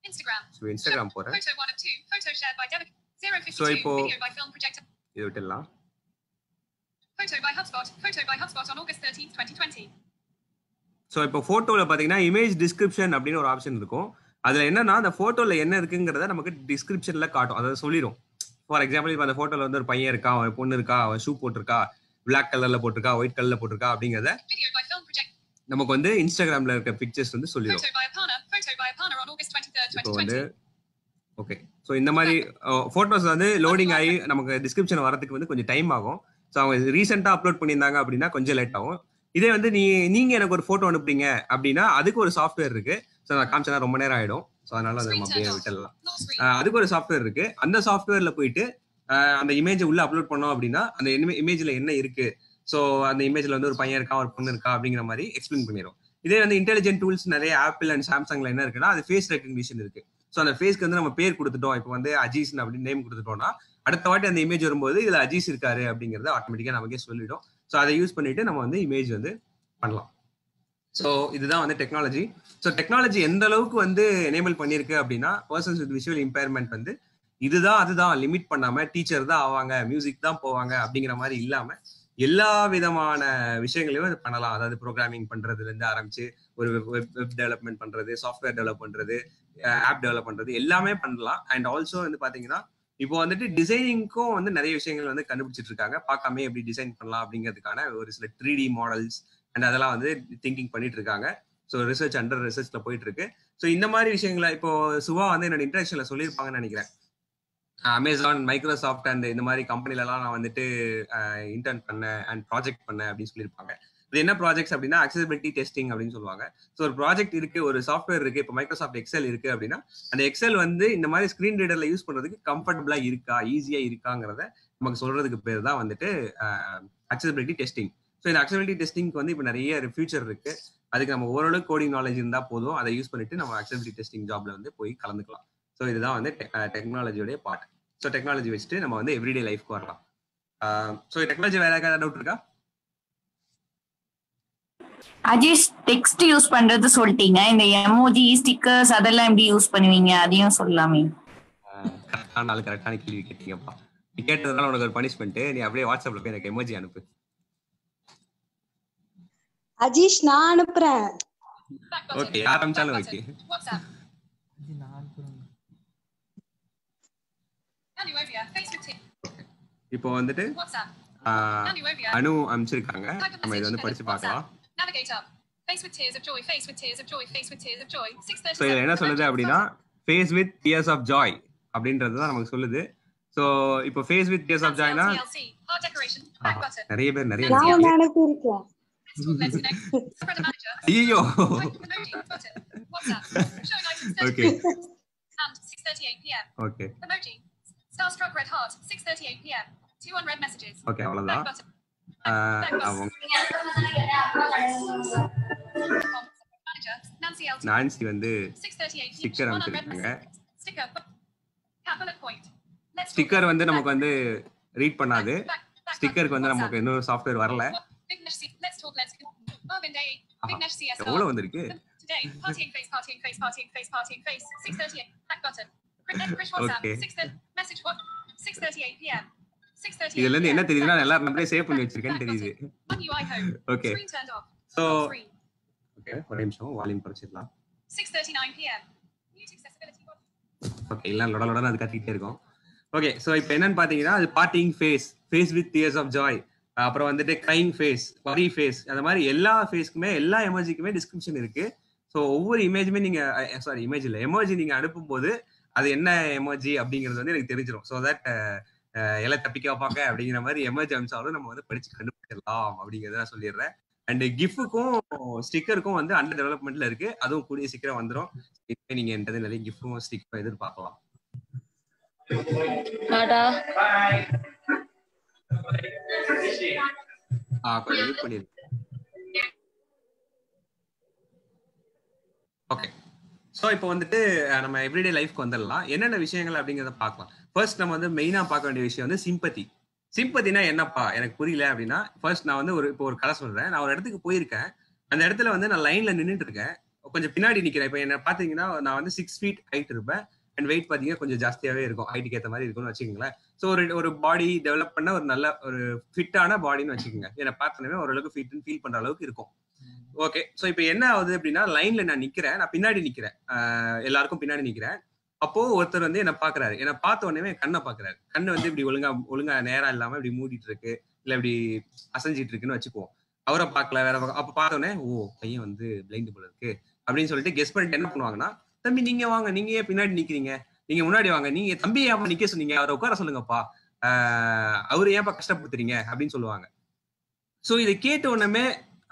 Instagram. ஸோ இன்ஸ்டாகிராம் போறேன் Photo one of two. Photo shared by Devik. Zero fifty So, two. ipo- Video by film projector. இது விட்டுடலாம் Photo by HubSpot. Photo by HubSpot on August thirteenth, twenty twenty. So இப்போ ஃபோட்டோவில் பார்த்தீங்கன்னா image description அப்படின்னு ஒரு option இருக்கும் அதில் என்னன்னா அந்த ஃபோட்டோவில் என்ன இருக்குங்கிறத நமக்கு டிஸ்கிரிப்ஷனில் காட்டும் அதை சொல்லிடும் ஃபார் எக்ஸாம்பிள் இப்போ அந்த ஃபோட்டோவில் வந்து ஒரு பையன் இருக்கா அவன் பொண்ணு இருக்கா அவன் ஷூ போட்டிருக்கா பிளாக் கலரில் போட்டிருக்கா ஒயிட் கலரில் போட்டிருக்கா அப்படிங்கிறத Video by film project. நமக்கு வந்து இன்ஸ்டாகிராமில் இருக்க பிக்சர்ஸ் வந்து சொல்லிடும் Photo by Apana. Photo by Apana on August twenty third, இப்போ twenty வந்து twenty. ஓகே ஸோ இந்த மாதிரி ஃபோட்டோஸ் வந்து லோடிங் ஆகி நமக்கு டிஸ்கிரிப்ஷன் வரதுக்கு வந்து கொஞ்சம் டைம் ஆகும் ஸோ அவங்க ரீசெண்டாக அப்லோட் பண்ணியிருந்தாங்க அப்படின்னா கொஞ்சம் லேட் ஆகும் இதே வந்து நீ நீங்க எனக்கு ஒரு ஃபோட்டோ அனுப்புறீங்க அப்படின்னா அதுக்கு ஒரு சாஃப்ட்வேர் இருக்கு ஸோ நான் காமிச்சா ரொம்ப நேரம் ஆயிடும் ஸோ அதனால அதை நம்ம அப்படியே விட்டுடலாம் ஆஹ் அதுக்கு ஒரு சாஃப்ட்வேர் இருக்கு அந்த சாஃப்ட்வேர்ல போயிட்டு ஆஹ் அந்த இமேஜை உள்ள அப்லோட் பண்ணோம் அப்படின்னா அந்த இமேஜ்ல என்ன இருக்கு ஸோ அந்த இமேஜ்ல வந்து ஒரு பையன் இருக்கா ஒரு பொண்ணு இருக்கா அப்படிங்கிற மாதிரி எக்ஸ்பிளைன் பண்ணிடும் இதே வந்து இன்டெலிஜென்ட் டூல்ஸ் நிறைய ஆப்பிள் அண்ட் சாம்சங்ல என்ன இருக்குன்னா அது ஃபேஸ் ரெக்கக்னிஷன் இருக்கு ஸோ அந்த ஃபேஸ்க்கு வந்து நம்ம பேர் கொடுத்துட்டோம் இப்போ வந்து அஜீஸ் அப்படின்னு நேம் கொடுத்துட்டோம்னா அடுத்த வாட்டி அந்த இமேஜ் வரும்போது இதுல அஜீஸ் இருக்காரு அப்படிங்கறத ஆட்டோமேட்டிக்கா நமக்கே சொல்லிடும் ஸோ அதை யூஸ் பண்ணிட்டு நம்ம வந்து இமேஜ் வந்து பண்ணலாம் ஸோ இதுதான் வந்து டெக்னாலஜி ஸோ டெக்னாலஜி எந்த அளவுக்கு வந்து எனேபிள் பண்ணியிருக்கு அப்படின்னா பர்சன்ஸ் வித் விஷுவல் இம்பேர்மெண்ட் வந்து இதுதான் அதுதான் லிமிட் பண்ணாம டீச்சர் தான் ஆவாங்க மியூசிக் தான் போவாங்க அப்படிங்கிற மாதிரி இல்லாம எல்லா விதமான விஷயங்களையும் இது பண்ணலாம் அதாவது ப்ரோக்ராமிங் பண்றதுல இருந்து ஆரம்பிச்சு ஒரு வெப் வெப் டெவலப்மெண்ட் பண்றது சாஃப்ட்வேர் டெவலப் பண்றது ஆப் டெவலப் பண்றது எல்லாமே பண்ணலாம் அண்ட் ஆல்சோ வந்து பாத்தீங்கன்னா இப்போ வந்துட்டு டிசைனிங்க்கும் வந்து நிறைய விஷயங்கள் வந்து கண்டுபிடிச்சிட்டு இருக்காங்க பார்க்காம எப்படி டிசைன் பண்ணலாம் அப்படிங்கிறதுக்கான ஒரு சில த்ரீ டி மாடல்ஸ் அண்ட் அதெல்லாம் வந்து திங்கிங் பண்ணிட்டு இருக்காங்க ஸோ ரிசர்ச் அண்டர் ரிசர்ச்ல போயிட்டு இருக்கு ஸோ இந்த மாதிரி விஷயங்களை இப்போ சுவா வந்து என்னோட இன்ட்ராக்ஷன்ல சொல்லியிருப்பாங்கன்னு நினைக்கிறேன் அமேசான் மைக்ரோசாஃப்ட் அண்ட் இந்த மாதிரி கம்பெனிலலாம் நான் வந்துட்டு இன்டர்ன் பண்ணேன் அண்ட் ப்ராஜெக்ட் பண்ணேன் அப்படின்னு சொல்லியிருப்பாங்க இது என்ன ப்ராஜெக்ட்ஸ் அப்படின்னா அக்சசிபிலிட்டி டெஸ்டிங் அப்படின்னு சொல்லுவாங்க ஸோ ஒரு ப்ராஜெக்ட் இருக்கு ஒரு சாஃப்ட்வேர் இருக்கு இப்போ மைக்ரோசாஃப்ட் எக்ஸல் இருக்கு அப்படின்னா அந்த எக்ஸல் வந்து இந்த மாதிரி ஸ்க்ரீன் ரீடர்ல யூஸ் பண்றதுக்கு கம்ஃபர்டபுளா இருக்கா ஈஸியா இருக்காங்கிறத நமக்கு சொல்றதுக்கு பேர் தான் வந்துட்டு அக்சசிபிலிட்டி டெஸ்டிங் ஸோ இந்த அக்சசிபிலிட்டி டெஸ்டிங்க்கு வந்து இப்போ நிறைய ஃபியூச்சர் இருக்கு அதுக்கு நம்ம ஓரளவுக்கு கோடிங் நாலேஜ் இருந்தா போதும் அதை யூஸ் பண்ணிட்டு நம்ம அக்சசிபிலிட்டி டெஸ்டிங் ஜாப்ல வந்து போய் கலந்துக்கலாம் ஸோ இதுதான் வந்து டெக்னாலஜியோடைய பார்ட் ஸோ டெக்னாலஜி வச்சுட்டு நம்ம வந்து எவ்ரிடே லைஃப்க்கு வரலாம் ஸோ டெக்னாலஜி வேற ஏதாவது டவுட் இருக்கா அஜீஷ் டெக்ஸ்ட் யூஸ் பண்றது சொல்லிட்டீங்க இந்த எமோஜி ஸ்டிக்கர்ஸ் அதெல்லாம் எப்படி யூஸ் பண்ணுவீங்க அதையும் சொல்லலாமே கரெக்டான ஆள் கரெக்டான கேள்வி கேட்டீங்கப்பா நீ கேட்டதுனால உனக்கு ஒரு பனிஷ்மெண்ட் நீ அப்படியே வாட்ஸ்அப்ல போய் எனக்கு எமோஜி அனுப்பு அஜீஷ் நான் அனுப்புறேன் ஓகே ஆரம்பிச்சாலும் okay WhatsApp. Anuovia. Facebook team. இப்போ வந்துட்டு WhatsApp. ஆஹ், Anuovia. அனு அனுப்பிச்சிருக்காங்க நம்ம இதை வந்து படிச்சு பார்க்கலாம் Navigate up. Face with tears of joy. Face with tears of joy. Face with tears of joy. Six so இதுல என்ன சொல்லுது அப்படின்னா face with tears of joy அப்படின்றது தான் நமக்கு சொல்லுது ஸோ இப்போ ஃபேஸ் வித் டியர்ஸ் ஆஃப் ஜாய்னா TLC. Heart decoration. Back button. நிறைய பேர் நிறைய நான் இருக்கு. ஒண்ணு அனுப்பியிருக்கேன் Let's connect. Spreader manager. ஐயோ Emoji button. WhatsApp. Showing items. Okay. And 6:38 p.m. Okay Emoji. Starstruck red heart. 6:38 p.m. Two unread messages. Okay அவ்வளவுதான் Back button. ஆஹ், அவங்க Manager. Nancy L. நான்சி வந்து 6:38 ஸ்டிக்கர் One unread அனுப்பிச்சிருக்காங்க message. Sticker. Cap bullet point. Let's sticker வந்து நமக்கு வந்து read பண்ணாது ஸ்டிக்கருக்கு வந்து நமக்கு இன்னொரு சாஃப்ட்வேர் வரல Big Nesh C. Let's talk. Let's go. Marvin Day. Big Nesh CSR. எவ்வளவு வந்திருக்கு Today, partying face, partying face, partying face, partying face. 6:38. Back button. Chris Chris WhatsApp. Okay. 6:30. Message what? 6:38 p.m. 6:38 இதுல இருந்து PM. என்ன தெரியுதுன்னா எல்லா நம்பரே save பண்ணி வச்சிருக்கேன்னு தெரியுது One UI home. Okay. Screen turned off. So Screen. Okay ஒரு நிமிஷம் வால்யூம் குறைச்சிடலாம் 6:39 p.m. Mute accessibility button. Okay எல்லாம் லொட லொடன்னு அது கத்திக்கிட்டே இருக்கும் ஓகே ஸோ இப்போ என்னன்னு பார்த்தீங்கன்னா அது parting face face with tears of joy அப்புறம் வந்துட்டு கிரைங் ஃபேஸ் வரி ஃபேஸ் அந்த மாதிரி எல்லா ஃபேஸ்க்குமே எல்லா எமோஜிக்குமே டிஸ்கிரிப்ஷன் இருக்கு ஸோ ஒவ்வொரு இமேஜுமே நீங்க சாரி இமேஜ் இல்லை எமோஜி நீங்க அனுப்பும்போது அது என்ன எமோஜி அப்படிங்கிறது வந்து எனக்கு தெரிஞ்சிடும் ஸோ தட் எல்லாம் தப்பிக்க வைப்பாங்க அப்படிங்கிற மாதிரி எமோஜி அம்சாலும் நம்ம வந்து படிச்சு கண்டுபிடிச்சிடலாம் அப்படிங்கிறத நான் சொல்லிடுறேன் அண்ட் கிஃப்ட்டுக்கும் ஸ்டிக்கருக்கும் வந்து அண்டர் டெவலப்மெண்ட்ல இருக்கு அதுவும் கூடிய சீக்கிரம் வந்துடும் இப்போ நீங்க என்கிட்ட நிறைய கிஃப்டும் ஸ்டிக்கரும் எதிர்பார்க்கலாம் டாடா ஆ கொஞ்சம் மியூட் பண்ணிருங்க ஓகே ஸோ இப்போ வந்துட்டு அஹ், நம்ம எவ்ரிடே லைஃப்க்கு வந்துடலாம் என்னென்ன விஷயங்கள் அப்படிங்கிறத பார்க்கலாம் ஃபர்ஸ்ட் நம்ம வந்து மெயினாக பார்க்க வேண்டிய விஷயம் வந்து சிம்பத்தி சிம்பத்தினா என்னப்பா எனக்கு புரியல அப்படின்னா ஃபர்ஸ்ட் நான் வந்து ஒரு இப்போ ஒரு கதை சொல்றேன் நான் ஒரு இடத்துக்கு போயிருக்கேன் அந்த இடத்துல வந்து நான் லைன்ல நின்றுட்டு இருக்கேன் கொஞ்சம் பின்னாடி நிக்கிறேன் இப்போ என்ன பாத்தீங்கன்னா நான் வந்து சிக்ஸ் ஃபீட் ஹைட் இருப்பேன் அண்ட் வெயிட் பாத்தீங்கன்னா கொஞ்சம் ஜாஸ்தியாவே இருக்கும் ஹைட்டுக்கு ஏற்ற மாதிரி இருக்கும்னு வச்சுக்கோங்களேன் ஸோ ஒரு ஒரு பாடி டெவலப் பண்ண ஒரு நல்ல ஒரு ஃபிட்டான பாடின்னு வச்சுக்கோங்க என்னை பார்த்தோன்னே ஓரளவுக்கு ஃபிட்னு ஃபீல் பண்ற அளவுக்கு இருக்கும் ஓகே ஸோ இப்போ என்ன ஆகுது அப்படின்னா லைன்ல நான் நிக்கிறேன் நான் பின்னாடி நிக்கிறேன் ஆஹ் எல்லாருக்கும் பின்னாடி நிக்கிறேன் அப்போ ஒருத்தர் வந்து என்ன பாக்குறாரு என்ன பார்த்த உடனே என் கண்ணை பாக்குறாரு கண்ணு வந்து இப்படி ஒழுங்கா ஒழுங்கா நேரா இல்லாம இப்படி மூடிட்டு இருக்கு இல்ல இப்படி அசைஞ்சிட்டு இருக்குன்னு வச்சுக்குவோம் அவரை பார்க்கல வேற பக்கம் அப்ப பார்த்த உடனே ஓ பையன் வந்து பிளைண்ட் போல இருக்கு அப்படின்னு சொல்லிட்டு கெஸ் பண்ணிட்டு என்ன பண்ணுவாங்கன்னா தம்பி நீங்க வாங்க நீங்க ஏன் பின்னாடி நிக்கிறீங்க நீங்க முன்னாடி வாங்க நீங்க தம்பி ஏன் நிக்க சொன்னீங்க அவரை உட்கார சொல்லுங்கப்பா ஆஹ் அவரு ஏன்ப்பா கஷ்டப்படுத்துறீங்க அப்படின்னு சொல்லுவாங்க ஸோ இதை கேட்ட உடனே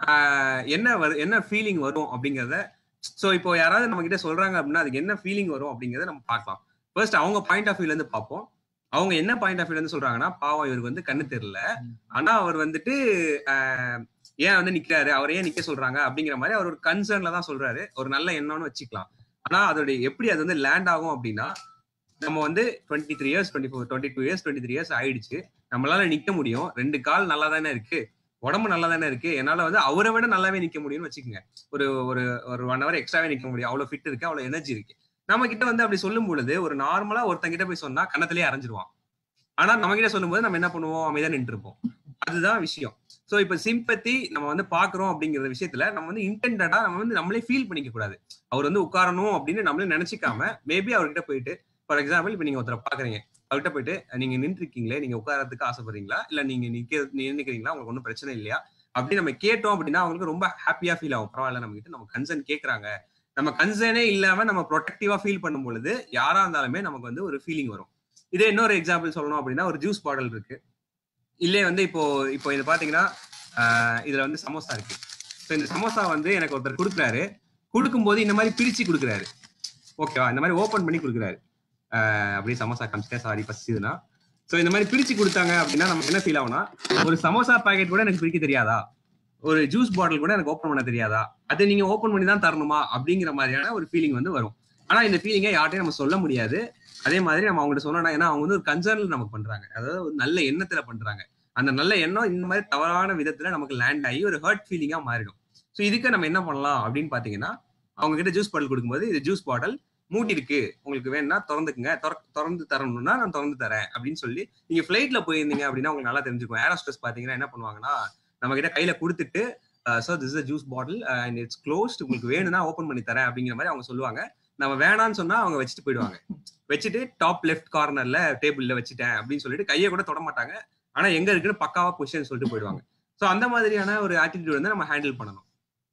என்ன வரு என்ன ஃபீலிங் வரும் அப்படிங்கிறத ஸோ இப்போ யாராவது நம்ம கிட்ட சொல்றாங்க அப்படின்னா அதுக்கு என்ன ஃபீலிங் வரும் அப்படிங்கிறத நம்ம பார்க்கலாம் ஃபர்ஸ்ட் அவங்க பாயிண்ட் ஆஃப் வியூல இருந்து பார்ப்போம் அவங்க என்ன பாயிண்ட் ஆஃப் வியூல இருந்து சொல்றாங்கன்னா பாவம் இவருக்கு வந்து கண்ணு தெரியல ஆனா அவர் வந்துட்டு ஆஹ், ஏன் வந்து நிக்கிறாரு அவர் ஏன் நிக்க சொல்றாங்க அப்படிங்கிற மாதிரி அவர் ஒரு கன்சர்ன்ல தான் சொல்றாரு ஒரு நல்ல எண்ணம்னு வச்சுக்கலாம் ஆனா அதோட எப்படி அது வந்து லேண்ட் ஆகும் அப்படின்னா நம்ம வந்து twenty three years twenty four twenty two years twenty three years ஆயிடுச்சு நம்மளால நிக்க முடியும் ரெண்டு கால் நல்லா தானே இருக்கு உடம்பு நல்லா தானே இருக்கு என்னால வந்து அவரை விட நல்லாவே நிக்க முடியும்னு வச்சுக்கோங்க ஒரு ஒரு ஒரு ஒன் ஹவர் எக்ஸ்ட்ராவே நிக்க முடியும் அவ்வளவு ஃபிட் இருக்கு அவ்வளவு எனர்ஜி இருக்கு நம்ம கிட்ட வந்து அப்படி சொல்லும் பொழுது ஒரு நார்மலா ஒருத்தங்க கிட்ட போய் சொன்னா கண்ணத்திலேயே அரைஞ்சிருவான் ஆனா நம்ம கிட்ட சொல்லும்போது நம்ம என்ன பண்ணுவோம் அமைதியா நின்று இருப்போம் அதுதான் விஷயம் சோ இப்ப சிம்பத்தி நம்ம வந்து பாக்குறோம் அப்படிங்கிற விஷயத்துல நம்ம வந்து இன்டென்டடா நம்ம வந்து நம்மளே ஃபீல் பண்ணிக்க கூடாது அவர் வந்து உட்காரணும் அப்படின்னு நம்மளே நினைச்சிக்காம மேபி அவர்கிட்ட போயிட்டு ஃபார் எக்ஸாம்பிள் இப்ப நீங்க ஒருத்தரை பாக்குறீங்க அவர்கிட்ட போயிட்டு நீங்க நின்று இருக்கீங்களே நீங்க உட்காரத்துக்கு ஆசைப்படுறீங்களா இல்ல நீங்க நிக்க நின்னுக்கிறீங்களா உங்களுக்கு ஒன்றும் பிரச்சனை இல்லையா அப்படி நம்ம கேட்டோம் அப்படின்னா அவங்களுக்கு ரொம்ப ஹாப்பியா ஃபீல் ஆகும் பரவாயில்ல நம்ம கிட்ட நம்ம கன்சர்ன் கேக்குறாங்க நம்ம கன்சர்னே இல்லாம நம்ம ப்ரொடெக்டிவா ஃபீல் பண்ணும் பொழுது யாரா இருந்தாலுமே நமக்கு வந்து ஒரு ஃபீலிங் வரும் இதே இன்னொரு எக்ஸாம்பிள் சொல்லணும் அப்படின்னா ஒரு ஜூஸ் பாட்டில் இருக்கு இல்லே வந்து இப்போ இப்போ இது பாத்தீங்கன்னா ஆஹ் இதுல வந்து சமோசா இருக்கு ஸோ இந்த சமோசா வந்து எனக்கு ஒருத்தர் கொடுக்குறாரு கொடுக்கும்போது இந்த மாதிரி பிரிச்சு கொடுக்குறாரு ஓகேவா இந்த மாதிரி ஓபன் பண்ணி கொடுக்குறாரு ஆஹ் அப்படியே சமோசா காமிச்சிட்டேன் சாரி ஃபர்ஸ்ட் இதுனா ஸோ இந்த மாதிரி பிரிச்சு கொடுத்தாங்க அப்படின்னா நமக்கு என்ன ஃபீல் ஆகும்னா ஒரு சமோசா பாக்கெட் கூட எனக்கு பிரிக்க தெரியாதா ஒரு ஜூஸ் பாட்டில் கூட எனக்கு ஓப்பன் பண்ண தெரியாதா அதை நீங்க ஓப்பன் பண்ணி தான் தரணுமா அப்படிங்கிற மாதிரியான ஒரு ஃபீலிங் வந்து வரும் ஆனா இந்த ஃபீலிங்கை யார்ட்டையும் நம்ம சொல்ல முடியாது அதே மாதிரி நம்ம அவங்ககிட்ட சொன்னோம்னா ஏன்னா அவங்க வந்து ஒரு கன்சர்ன்ல நமக்கு பண்றாங்க அதாவது ஒரு நல்ல எண்ணத்துல பண்றாங்க அந்த நல்ல எண்ணம் இந்த மாதிரி தவறான விதத்துல நமக்கு லேண்ட் ஆகி ஒரு ஹர்ட் ஃபீலிங்கா மாறிடும் ஸோ இதுக்கு நம்ம என்ன பண்ணலாம் அப்படின்னு பாத்தீங்கன்னா அவங்க கிட்ட ஜூஸ் பாட்டில் கொடுக்கும்போது இது ஜூஸ் பாட்டில் மூடி இருக்கு உங்களுக்கு வேணும்னா திறந்துக்குங்க திற- திறந்து தரணும்னா நான் திறந்து தரேன் அப்படின்னு சொல்லி நீங்க ஃபிளைட்ல போயிருந்தீங்க அப்படின்னா உங்களுக்கு நல்லா தெரிஞ்சுக்கும் ஏரோஸ்ட்ரெஸ் பாத்தீங்கன்னா என்ன பண்ணுவாங்கன்னா நம்ம கிட்ட கையில கொடுத்துட்டு sir this is juice bottle and it's closed உங்களுக்கு வேணும்னா ஓப்பன் பண்ணி தரேன் அப்படிங்கிற மாதிரி அவங்க சொல்லுவாங்க நம்ம வேணாம்னு சொன்னா அவங்க வச்சுட்டு போயிடுவாங்க வச்சுட்டு டாப் லெஃப்ட் கார்னர்ல டேபிள்ல வச்சுட்டேன் அப்படின்னு சொல்லிட்டு கையை கூட தொட மாட்டாங்க ஆனா எங்க இருக்குன்னு பக்காவா பொசிஷன் சொல்லிட்டு போயிடுவாங்க சோ அந்த மாதிரியான ஒரு ஆட்டிடியூட் வந்து நம்ம ஹேண்டில் பண்ணணும்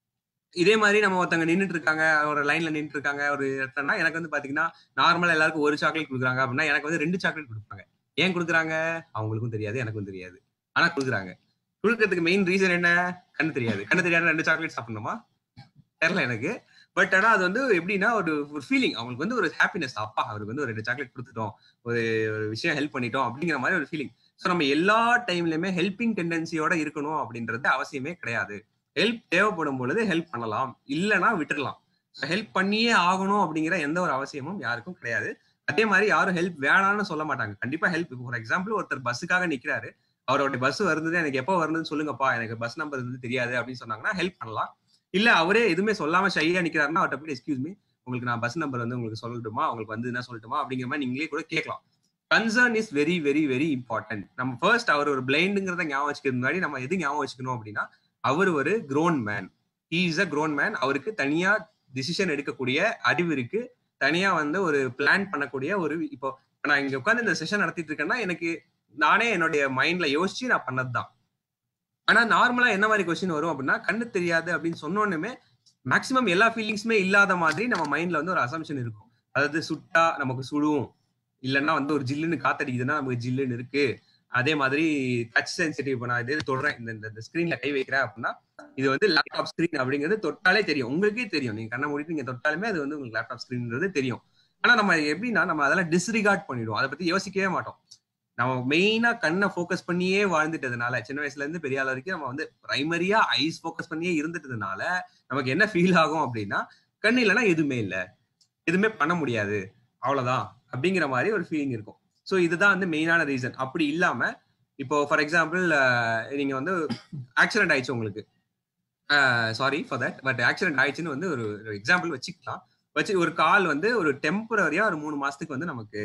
இதே மாதிரி நம்ம ஒருத்தங்க நின்னுட்டு இருக்காங்க ஒரு லைன்ல நின்னுட்டு இருக்காங்க ஒரு இடத்துலனா எனக்கு வந்து பாத்தீங்கன்னா நார்மலா எல்லாருக்கும் ஒரு சாக்லேட் கொடுக்குறாங்க அப்படின்னா எனக்கு வந்து ரெண்டு சாக்லேட் கொடுப்பாங்க ஏன் கொடுக்குறாங்க அவங்களுக்கும் தெரியாது எனக்கும் தெரியாது ஆனா கொடுக்குறாங்க கொடுக்கறதுக்கு மெயின் ரீசன் என்ன கண்ணு தெரியாது கண்ணு தெரியாத ரெண்டு சாக்லேட் சாப்பிடணுமா தெரியல எனக்கு பட் ஆனா அது வந்து எப்படின்னா ஒரு ஒரு ஃபீலிங் அவங்களுக்கு வந்து ஒரு ஹாப்பினஸ் அப்பா அவருக்கு வந்து ஒரு ரெண்டு சாக்லேட் கொடுத்துட்டோம் ஒரு ஒரு விஷயம் ஹெல்ப் பண்ணிட்டோம் அப்படிங்கிற மாதிரி ஒரு ஃபீலிங் ஸோ நம்ம எல்லா டைம்லயுமே ஹெல்பிங் டெண்டன்சியோட இருக்கணும் அப்படின்றது அவசியமே கிடையாது ஹெல்ப் தேவைப்படும் பொழுது ஹெல்ப் பண்ணலாம் இல்லைன்னா விட்டுறலாம் ஹெல்ப் பண்ணியே ஆகணும் அப்படிங்கிற எந்த ஒரு அவசியமும் யாருக்கும் கிடையாது அதே மாதிரி யாரும் ஹெல்ப் வேணாம்னு சொல்ல மாட்டாங்க கண்டிப்பா ஹெல்ப் ஃபார் எக்ஸாம்பிள் ஒருத்தர் பஸ்ஸுக்காக நிக்கிறாரு அவரோட பஸ் வருது எனக்கு எப்போ வருதுன்னு சொல்லுங்கப்பா எனக்கு பஸ் நம்பர் வந்து தெரியாது அப்படின்னு சொன்னாங்கன்னா ஹெல்ப் பண்ணலாம் இல்ல அவரே எதுவுமே சொல்லாம ஷையா நிக்கிறாருன்னா அவர்கிட்ட போய் எக்ஸ்கியூஸ் மீ உங்களுக்கு நான் பஸ் நம்பர் வந்து உங்களுக்கு சொல்லட்டுமா உங்களுக்கு வந்து என்ன சொல்லட்டுமா அப்படிங்கிற மாதிரி நீங்களே கூட கேட்கலாம் concern is very very very important நம்ம ஃபர்ஸ்ட் அவர் ஒரு பிளைண்டுங்கிறத ஞாபகம் வச்சுக்கிறது முன்னாடி நம்ம எது ஞாபகம் வச்சுக்கணும் அப்படின்னா அவர் ஒரு grown man he is a grown man அவருக்கு தனியா டிசிஷன் எடுக்கக்கூடிய அறிவு இருக்கு தனியா வந்து ஒரு பிளான் பண்ணக்கூடிய ஒரு இப்போ இப்ப நான் இங்க உட்காந்து இந்த செஷன் நடத்திட்டு இருக்கேன்னா எனக்கு நானே என்னுடைய மைண்ட்ல யோசிச்சு நான் பண்ணதுதான் ஆனா நார்மலா என்ன மாதிரி கொஸ்டின் வரும் அப்படின்னா கண்ணு தெரியாது அப்படின்னு சொன்னோன்னுமே மேக்சிமம் எல்லா ஃபீலிங்ஸுமே இல்லாத மாதிரி நம்ம மைண்ட்ல வந்து ஒரு அசம்ஷன் இருக்கும் அதாவது சுட்டா நமக்கு சுடும் இல்லைன்னா வந்து ஒரு ஜில்லுன்னு காத்தடிக்குதுன்னா நமக்கு ஜில்லுன்னு இருக்கு அதே மாதிரி டச் சென்சிட்டிவ் இப்போ நான் இதே தொடுறேன் இந்த இந்த ஸ்கிரீன்ல கை வைக்கிறேன் அப்படின்னா இது வந்து லேப்டாப் ஸ்கிரீன் அப்படிங்கிறது தொட்டாலே தெரியும் உங்களுக்கே தெரியும் நீங்க கண்ணை மூடிட்டு நீங்க தொட்டாலுமே அது வந்து உங்களுக்கு லேப்டாப் ஸ்கிரீன்ன்றது தெரியும் ஆனா நம்ம எப்படின்னா நம்ம அதெல்லாம் டிஸ்ரிகார்ட் பண்ணிடுவோம் அதை பத்தி யோசிக்கவே மாட்டோம் நம்ம மெயினா கண்ணை ஃபோக்கஸ் பண்ணியே வாழ்ந்துட்டதுனால சின்ன வயசுல இருந்து பெரிய ஆள் வரைக்கும் நம்ம வந்து பிரைமரியா ஐஸ் ஃபோக்கஸ் பண்ணியே இருந்துட்டதுனால நமக்கு என்ன ஃபீல் ஆகும் அப்படின்னா கண்ணு இல்லைன்னா எதுவுமே இல்லை எதுவுமே பண்ண முடியாது அவ்வளவுதான் அப்படிங்கிற மாதிரி ஒரு ஃபீலிங் இருக்கும் ஸோ இதுதான் வந்து மெயினான ரீசன் அப்படி இல்லாம இப்போ ஃபார் எக்ஸாம்பிள் நீங்க வந்து ஆக்சிடென்ட் ஆயிடுச்சு உங்களுக்கு sorry for that but accident ஆயிடுச்சுன்னு வந்து ஒரு எக்ஸாம்பிள் வச்சுக்கலாம் வச்சு ஒரு கால் வந்து ஒரு டெம்பரரியா ஒரு மூணு மாசத்துக்கு வந்து நமக்கு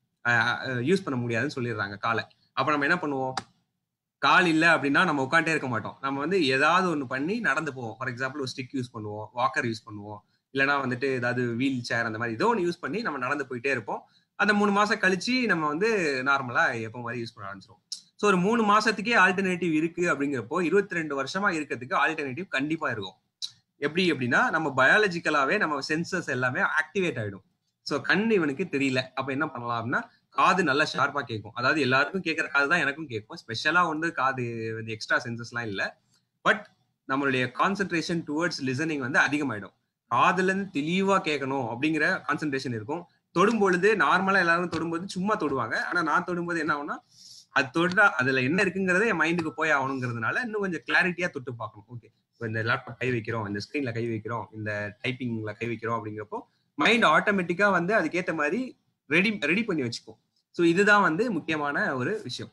யூஸ் பண்ண முடியாதுன்னு சொல்லிடுறாங்க காலை அப்ப நம்ம என்ன பண்ணுவோம் கால் இல்லை அப்படின்னா நம்ம உட்காண்டே இருக்க மாட்டோம் நம்ம வந்து ஏதாவது ஒன்று பண்ணி நடந்து போவோம் ஃபார் எக்ஸாம்பிள் ஒரு ஸ்டிக் யூஸ் பண்ணுவோம் வாக்கர் யூஸ் பண்ணுவோம் இல்லைனா வந்துட்டு ஏதாவது வீல் சேர் அந்த மாதிரி ஏதோ ஒன்று யூஸ் பண்ணி நம்ம நடந்து போயிட்டே இருப்போம் அந்த மூணு மாசம் கழிச்சு நம்ம வந்து நார்மலா எப்போ மாதிரி யூஸ் பண்ண ஆரம்பிச்சிரும் ஸோ ஒரு மூணு மாசத்துக்கே ஆல்டர்னேட்டிவ் இருக்கு அப்படிங்கிறப்போ இருபத்தி ரெண்டு வருஷமா இருக்கிறதுக்கு ஆல்டர்னேட்டிவ் கண்டிப்பா இருக்கும் எப்படி அப்படின்னா நம்ம பயாலஜிக்கலாவே நம்ம சென்சஸ் எல்லாமே ஆக்டிவேட் ஆயிடும் ஸோ கண் இவனுக்கு தெரியல அப்ப என்ன பண்ணலாம் அப்படின்னா காது நல்லா ஷார்ப்பா கேட்கும் அதாவது எல்லாருக்கும் கேட்கற காது தான் எனக்கும் கேட்கும் ஸ்பெஷலா வந்து காது வந்து எக்ஸ்ட்ரா சென்சஸ்லாம் இல்லை பட் நம்மளுடைய கான்சென்ட்ரேஷன் டுவர்ட்ஸ் லிசனிங் வந்து அதிகமாயிடும் காதுல இருந்து தெளிவா கேட்கணும் அப்படிங்கிற கான்சென்ட்ரேஷன் இருக்கும் தொடும் பொழுது நார்மலா எல்லாரும் தொடும்போது சும்மா தொடுவாங்க ஆனா நான் தொடும்போது என்ன ஆகும்னா அது தொட்டா அதுல என்ன இருக்குங்கிறதே என் மைண்டுக்கு போய் ஆகணுங்கிறதுனால இன்னும் கொஞ்சம் கிளாரிட்டியா தொட்டு பார்க்கணும் ஓகே இப்போ இந்த லேப்டாப் கை வைக்கிறோம் இந்த ஸ்கிரீன்ல கை வைக்கிறோம் இந்த டைப்பிங்ல கை வைக்கிறோம் அப்படிங்கிறப்போ மைண்ட் ஆட்டோமேட்டிக்கா வந்து அதுக்கேற்ற மாதிரி ரெடி ரெடி பண்ணி வச்சுக்கும் ஸோ இதுதான் வந்து முக்கியமான ஒரு விஷயம்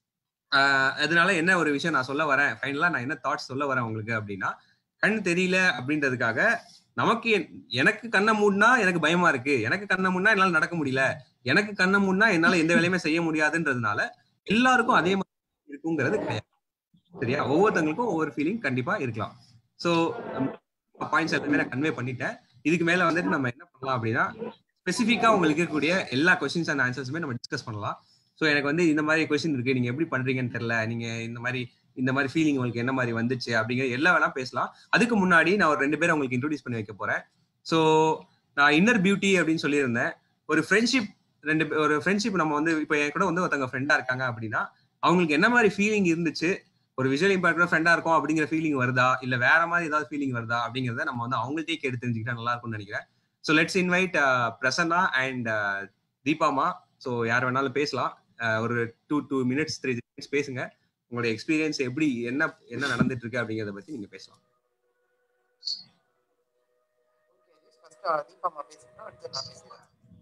ஆஹ் அதனால என்ன ஒரு விஷயம் நான் சொல்ல வரேன் ஃபைனலா நான் என்ன தாட்ஸ் சொல்ல வரேன் உங்களுக்கு அப்படின்னா கண் தெரியல அப்படின்றதுக்காக நமக்கு என்- எனக்கு கண்ணை மூடினா எனக்கு பயமா இருக்கு எனக்கு கண்ணை மூடினா என்னால நடக்க முடியல எனக்கு கண்ணை மூடினா என்னால எந்த வேலையுமே செய்ய முடியாதுன்றதுனால எல்லாருக்கும் அதே மாதிரி இருக்குங்கிறது கிடையாது சரியா ஒவ்வொருத்தங்களுக்கும் ஒவ்வொரு ஃபீலிங் கண்டிப்பா இருக்கலாம் ஸோ பாயிண்ட்ஸ் எல்லாமே நான் கன்வே பண்ணிட்டேன் இதுக்கு மேல வந்துட்டு நம்ம என்ன பண்ணலாம் அப்படின்னா ஸ்பெசிஃபிக்கா உங்களுக்கு இருக்கக்கூடிய எல்லா கொஸ்டின்ஸ் அண்ட் ஆன்சர்ஸுமே நம்ம டிஸ்கஸ் பண்ணலாம் ஸோ எனக்கு வந்து இந்த மாதிரி கொஸ்டின் இருக்கு நீங்க எப்படி பண்றீங்கன்னு தெரியல நீங்க இந்த மாதிரி இந்த மாதிரி ஃபீலிங் உங்களுக்கு என்ன மாதிரி வந்துச்சு அப்படிங்கிற எல்லாம் வேணா பேசலாம் அதுக்கு முன்னாடி நான் ஒரு ரெண்டு பேரை உங்களுக்கு இன்ட்ரோடியூஸ் பண்ணி வைக்க போறேன் ஸோ நான் இன்னர் பியூட்டி அப்படின்னு சொல்லியிருந்தேன் ஒரு ஃப்ரெண்ட்ஷிப் ரெண்டு பே- ஒரு ஃப்ரெண்ட்ஷிப் நம்ம வந்து இப்போ என் கூட வந்து ஒருத்தவங்க ஃப்ரெண்டா இருக்காங்க அப்படின்னா அவங்களுக்கு என்ன மாதிரி ஃபீலிங் இருந்துச்சு ஒரு விஷுவல் இம்பாக்ட் ஃப்ரெண்டா இருக்கும் அப்படிங்கிற ஃபீலிங் வருதா இல்ல வேற மாதிரி ஏதாவது ஃபீலிங் வருதா அப்படிங்கறத நம்ம வந்து அவங்கள்ட்டே கேட்டு தெரிஞ்சுக்கிட்டா நல்லா இருக்கும்னு நினைக்கிறேன் so let's invite Prasanna and தீபாமா ஸோ யார் வேணாலும் பேசலாம் அஹ் ஒரு two two minutes three minutes பேசுங்க உங்களுடைய எக்ஸ்பீரியன்ஸ் எப்படி என்ன என்ன நடந்துட்டு இருக்கு அப்படிங்கறத பத்தி நீங்க பேசலாம் ஃபர்ஸ்ட் தீபாமா பேசுறேன் அடுத்து நான் பேசுறேன்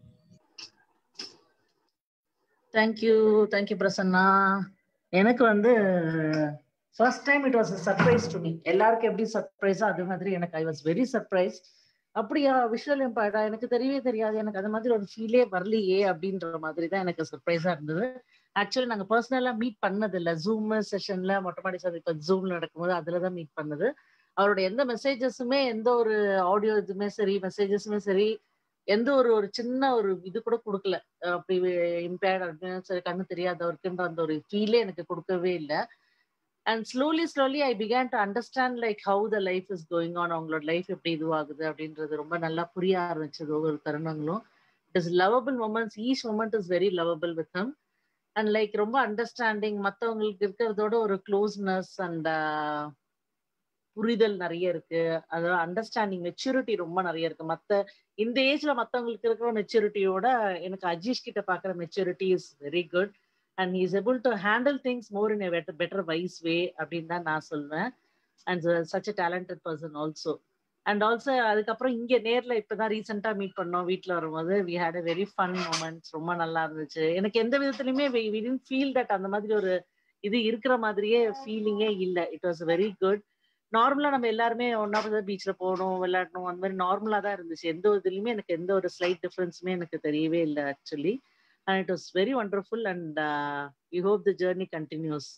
தேங்க்யூ தேங்க்யூ பிரசன்னா எனக்கு வந்து first time it was surprise to me எல்லாருக்கும் எப்படி சர்ப்ரைஸோ அது மாதிரி எனக்கு ஐ வாஸ் வெரி சர்ப்ரைஸ் அப்படியா விஷுவல் இம்பாக்டா எனக்கு தெரியவே தெரியாது எனக்கு அது மாதிரி ஒரு ஃபீலே வரலையே அப்படின்ற மாதிரி தான் எனக்கு சர்ப்ரைஸா இருந்தது ஆக்சுவலி நாங்க பர்சனலா மீட் பண்ணது இல்ல ஜூம் செஷன்ல மொட்டை மாடி சார் இப்ப ஜூம் நடக்கும்போது அதுல தான் மீட் பண்ணது அவரோட எந்த மெசேஜஸுமே எந்த ஒரு ஆடியோ இதுமே சரி மெசேஜஸுமே சரி எந்த ஒரு ஒரு சின்ன ஒரு இது கூட கொடுக்கல அஹ் அப்படி இம்பேர்ட் அப்படின்னு சரி கண்ணு தெரியாதவருக்குன்ற அந்த ஒரு ஃபீலே எனக்கு கொடுக்கவே இல்லை and slowly slowly I began to understand like how the life is going on அவங்களோட லைஃப் எப்படி இதுவாகுது அப்படின்றது ரொம்ப நல்லா புரிய ஆரம்பிச்சது ஒவ்வொரு தருணங்களும் it is lovable moments each moment is very lovable with him and like ரொம்ப அண்டர்ஸ்டாண்டிங் மற்றவங்களுக்கு இருக்கிறதோட ஒரு க்ளோஸ்னஸ் அண்ட் புரிதல் நிறைய இருக்கு அதோட அண்டர்ஸ்டாண்டிங் மெச்சூரிட்டி ரொம்ப நிறைய இருக்கு மத்த இந்த ஏஜ்ல மத்தவங்களுக்கு இருக்கிற மெச்சூரிட்டியோட எனக்கு அஜீஷ் கிட்ட பாக்குற maturity is very good and he is able to handle things more in better better wise way அப்படின்னு தான் நான் சொல்வேன் and such a talented person also and also அதுக்கப்புறம் இங்க நேர்ல இப்பதான் ரீசெண்டா மீட் பண்ணோம் வீட்ல வரும்போது we had a very fun moments ரொம்ப நல்லா இருந்துச்சு எனக்கு எந்த விதத்துலயுமே வி டென்ட் ஃபீல் தட் அந்த மாதிரி ஒரு இது இருக்கிற மாதிரியே ஃபீலிங்கே இல்லை இட் வாஸ் வெரி குட் நார்மலா நம்ம எல்லாருமே ஒன்னா பீச்ல போகணும் விளையாடணும் அந்த மாதிரி நார்மலா தான் இருந்துச்சு எந்த ஒரு இதுலயுமே எனக்கு எந்த ஒரு ஸ்லைட் டிஃபரன்ஸுமே எனக்கு தெரியவே இல்லை actually and it was very wonderful and you hope the journey continues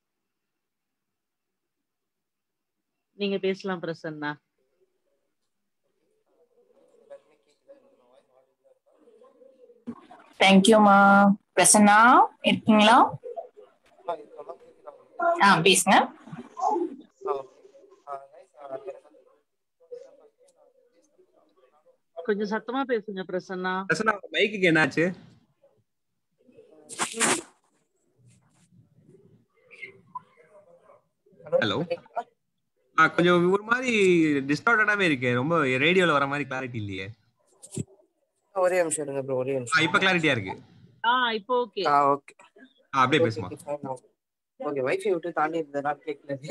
நீங்க பேசலாம் பிரசன்னா தேங்க்யூமா பிரசன்னா இருக்கீங்களா ஆ பேசுங்க கொஞ்சம் சத்தமா பேசுங்க பிரசன்னா பிரசன்னா மைக்குக்கு என்னாச்சு ஹலோ ஆ கொஞ்சம் ஒரு மாதிரி டிஸ்டார்டடாவே இருக்கு ரொம்ப ரேடியோல வர மாதிரி கிளாரிட்டி இல்லையே ஒரே நிமிஷம் இருங்க ப்ரோ ஒரே ஆ, நிமிஷம் இப்ப கிளாரிட்டியா இருக்கு ஆ இப்போ ஓகே ஆ ஓகே ஆ, அப்படியே பேசுமா ஓகே வைஃபை விட்டு தாண்டி இருந்ததுனால கேட்கல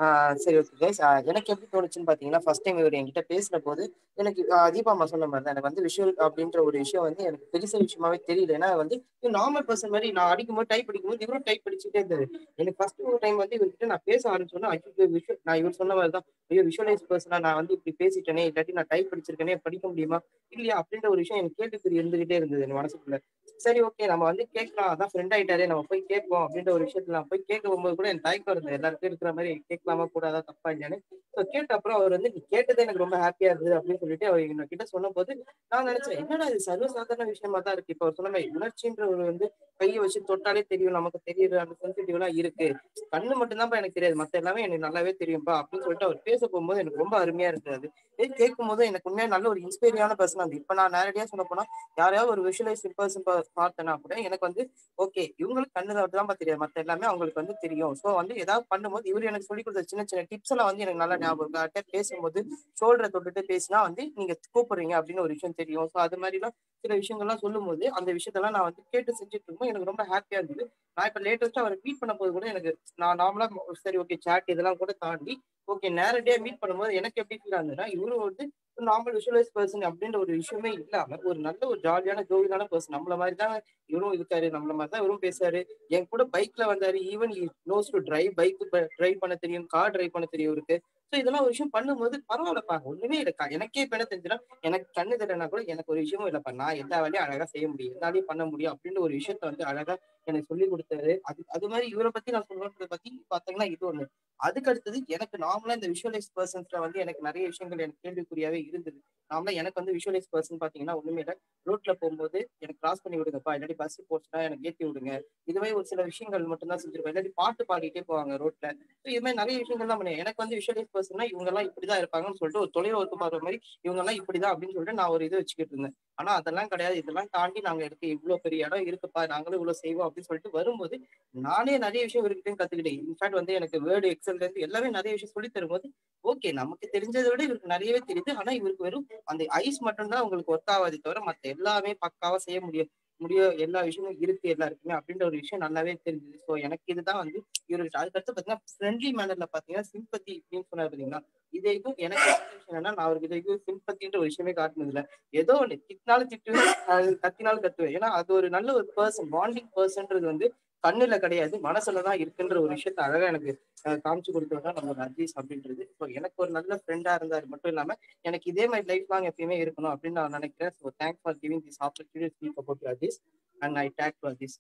ஆஹ் சரி ஓகே கைஸ் எனக்கு எப்படி தோணுச்சுன்னு பாத்தீங்கன்னா ஃபர்ஸ்ட் டைம் இவர் என்கிட்ட பேசின போது எனக்கு ஆஹ் தீபா அம்மா சொன்ன மாதிரி தான் எனக்கு வந்து விஷுவல் அப்படின்ற ஒரு விஷயம் வந்து எனக்கு பெருசா விஷயமாவே தெரியல ஏன்னா வந்து நார்மல் பர்சன் மாதிரி நான் அடிக்கும்போது டைப் அடிக்கும்போது இவரும் டைப் படிச்சுட்டே இருந்தாரு எனக்கு ஃபர்ஸ்ட் ஒரு டைம் வந்து இவர்கிட்ட நான் பேச ஆரம்பிச்சோன்னா ஐயோ விஷுவல் நான் இவர் சொன்ன மாதிரி தான் ஐயோ விஷுவலைஸ் பர்சனா நான் வந்து இப்படி பேசிட்டேனே இல்லாட்டி நான் டைப் படிச்சிருக்கேனே படிக்க முடியுமா இல்லையா அப்படின்ற ஒரு விஷயம் எனக்கு கேட்டுக்குறி இருந்துகிட்டே இருந்தது என் மனசுக்குள்ள சரி ஓகே நம்ம வந்து கேட்கலாம் அதான் ஃப்ரெண்ட் ஆயிட்டாரே நம்ம போய் கேட்போம் அப்படின்ற ஒரு விஷயத்துல நான் போய் கேட்க போகும்போது கூட என் தயக்கம் இருந்தது எல்லாருக்கும் இருக்கிற மாதிரி கேட்கலாமா கூடாதா தப்பா இல்லையான்னு ஸோ கேட்ட அப்புறம் அவர் வந்து நீ கேட்டதே எனக்கு ரொம்ப ஹாப்பியா இருந்தது அப்படின்னு சொல்லிட்டு அவர் என்கிட்ட சொன்ன போது நான் நினைச்சேன் என்னடா இது சர்வசாதாரண விஷயமா தான் இருக்கு இப்போ அவர் சொன்ன மாதிரி உணர்ச்சின்ற ஒரு வந்து கையை வச்சு தொட்டாலே தெரியும் நமக்கு தெரியுது அந்த சென்சிட்டிவ் எல்லாம் இருக்கு கண்ணு மட்டும்தான்ப்பா எனக்கு தெரியாது மத்த எல்லாமே எனக்கு நல்லாவே தெரியும்பா அப்படின்னு சொல்லிட்டு அவர் பேச போகும்போது எனக்கு ரொம்ப அருமையா இருந்தது இது கேட்கும் போது எனக்கு உண்மையா நல்ல ஒரு இன்ஸ்பைரியான பர்சன் அது இப்ப நான் நேரடியா சொல்ல போனா யாரையாவது ஒரு விஷுவலைஸ் பர்சன் பார்த்தேன்னா கூட எனக்கு வந்து ஓகே இவங்களுக்கு கண்ணு தான் தெரியாது மத்த எல்லாமே அவங்களுக்கு வந்து தெரியும் ஸோ வந்து ஏதாவது பண்ணும்போது இவர் எனக்கு சொல்லி கொடுத்த சின்ன சின்ன டிப்ஸ் எல்லாம் வந்து எனக்கு நல்லா ஞாபகம் இருக்கு அவர்கிட்ட பேசும்போது ஷோல்டரை தொட்டுட்டு பேசினா வந்து நீங்க கூப்பிடுறீங்க அப்படின்னு ஒரு விஷயம் தெரியும் ஸோ அது மாதிரிலாம் சில விஷயங்கள்லாம் சொல்லும்போது அந்த விஷயத்தெல்லாம் நான் வந்து கேட்டு செஞ்சுட்டு இருக்கும்போது எனக்கு ரொம்ப ஹாப்பியா இருந்தது நான் இப்ப லேட்டஸ்டா அவரை மீட் பண்ண போது கூட எனக்கு நான் நார்மலா சரி ஓகே சாட் இதெல்லாம் கூட தாண்டி ஓகே நேரடியா மீட் பண்ணும்போது எனக்கு எப்படி ஃபீல் ஆகுதுன்னா இவரும் வந்து நார்மல் விஷுவலைஸ் பர்சன் அப்படின்ற ஒரு விஷயமே இல்லாம ஒரு நல்ல ஒரு ஜாலியான ஜோவியலான பர்சன் நம்மள மாதிரி தான் இவரும் இருக்காரு நம்மள மாதிரி தான் இவரும் பேசாரு என் கூட பைக்ல வந்தாரு even knows to drive bike drive பண்ண தெரியும் கார் டிரைவ் பண்ண தெரியும் இவருக்கு ஸோ இதெல்லாம் ஒரு விஷயம் பண்ணும்போது பரவாயில்லப்பா ஒண்ணுமே இல்லக்கா எனக்கே இப்ப என்ன தெரிஞ்சுன்னா எனக்கு கண்ணு தெரியலனா கூட எனக்கு ஒரு விஷயமும் இல்லப்பா நான் எல்லா வேலையும் அழகா செய்ய முடியும் எல்லாரையும் பண்ண முடியும் அப்படின்ற ஒரு விஷயத்த வந்து அழகா எனக்கு சொல்லி கொடுத்தாரு அது அது மாதிரி இவரை பத்தி நான் சொல்றதை பத்தி பாத்தீங்கன்னா இது ஒண்ணு அதுக்கு அடுத்தது எனக்கு நார்மலா இந்த விஷுவலைஸ் பர்சன்ஸ்ல வந்து எனக்கு நிறைய விஷயங்கள் எனக்கு கேள்விக்குறியாவே இருந்தது நார்மலா எனக்கு வந்து விஷுவலைஸ் பர்சன் பாத்தீங்கன்னா ஒண்ணுமே இல்லை ரோட்ல போகும்போது எனக்கு கிராஸ் பண்ணி விடுங்கப்பா இல்லாட்டி பஸ் போச்சுன்னா எனக்கு ஏத்தி விடுங்க இது மாதிரி ஒரு சில விஷயங்கள் மட்டும் தான் செஞ்சிருப்பேன் இல்லாட்டி பாட்டு பாடிட்டே போவாங்க ரோட்ல ஸோ இது மாதிரி நிறைய விஷயங்கள் தான் பண்ணேன் எனக்கு வந்து விஷுவலைஸ் பர்சன்னா இவங்க எல்லாம் இப்படிதான் இருப்பாங்கன்னு சொல்லிட்டு ஒரு தொலைவு ஒத்து பார்க்குற மாதிரி இவங்க எல்லாம் இப்படிதான் அப்படின்னு சொல்லிட்டு நான் ஒரு இது வச்சுக்கிட்டு இருந்தேன் ஆனா அதெல்லாம் கிடையாது இதெல்லாம் தாண்டி நாங்க எடுக்க இவ்வளவு பெரிய இடம் இருக்குப்பா நாங்களும் இவ்வளவு செய்வோம் அப்படின்னு சொல்லிட்டு வரும்போது நானே நிறைய விஷயம் இவர்கிட்ட கத்துக்கிட்டேன் இன்ஃபேக்ட் வந்து எனக்கு வேர்டு எக்ஸல்ல இருந்து எல்லாமே நிறைய விஷயம் சொல்லி தரும்போது ஓகே நமக்கு தெரிஞ்சதை விட இவருக்கு நிறையவே தெரியுது ஆனா இவருக்கு வெறும் அந்த ஐஸ் மட்டும்தான் உங்களுக்கு ஒர்க் ஆகாதே தவிர மத்த எல்லாமே பக்காவா செய்ய முடியும் முடிய எல்லா விஷயமும் இருக்கு எல்லாருக்குமே அப்படின்ற ஒரு விஷயம் நல்லாவே தெரிஞ்சது ஸோ எனக்கு இதுதான் வந்து இவருக்கு அதுக்கடுத்து பாத்தீங்கன்னா ஃப்ரெண்ட்லி மேனர்ல பாத்தீங்கன்னா சிம்பத்தி அப்படின்னு சொன்னார் பாத்தீங்களா இது வரைக்கும் எனக்கு தெரிஞ்ச விஷயம் என்னன்னா நான் அவருக்கு இது வரைக்கும் சிம்பத்தின்ற ஒரு விஷயமே காட்டினது இல்ல ஏதோ ஒண்ணு திட்டினாலும் திட்டுவேன் அது கத்தினாலும் கத்துவேன் ஏன்னா அது ஒரு நல்ல ஒரு பர்சன் பாண்டிங் பர்சன்றது வந்து கண்ணுல கிடையாது மனசுலதான் இருக்குன்ற ஒரு விஷயத்த அழகா எனக்கு அஹ், காமிச்சு கொடுத்தவர் தான் நம்ம அஜீஸ் அப்படின்றது ஸோ எனக்கு ஒரு நல்ல ஃப்ரெண்டா இருந்தாரு மட்டும் இல்லாம எனக்கு இதே மாதிரி லைஃப் லாங் எப்பயுமே இருக்கணும் அப்படின்னு நான் நினைக்கிறேன் so thanks for giving this opportunity speak about Ajees and I take to Ajees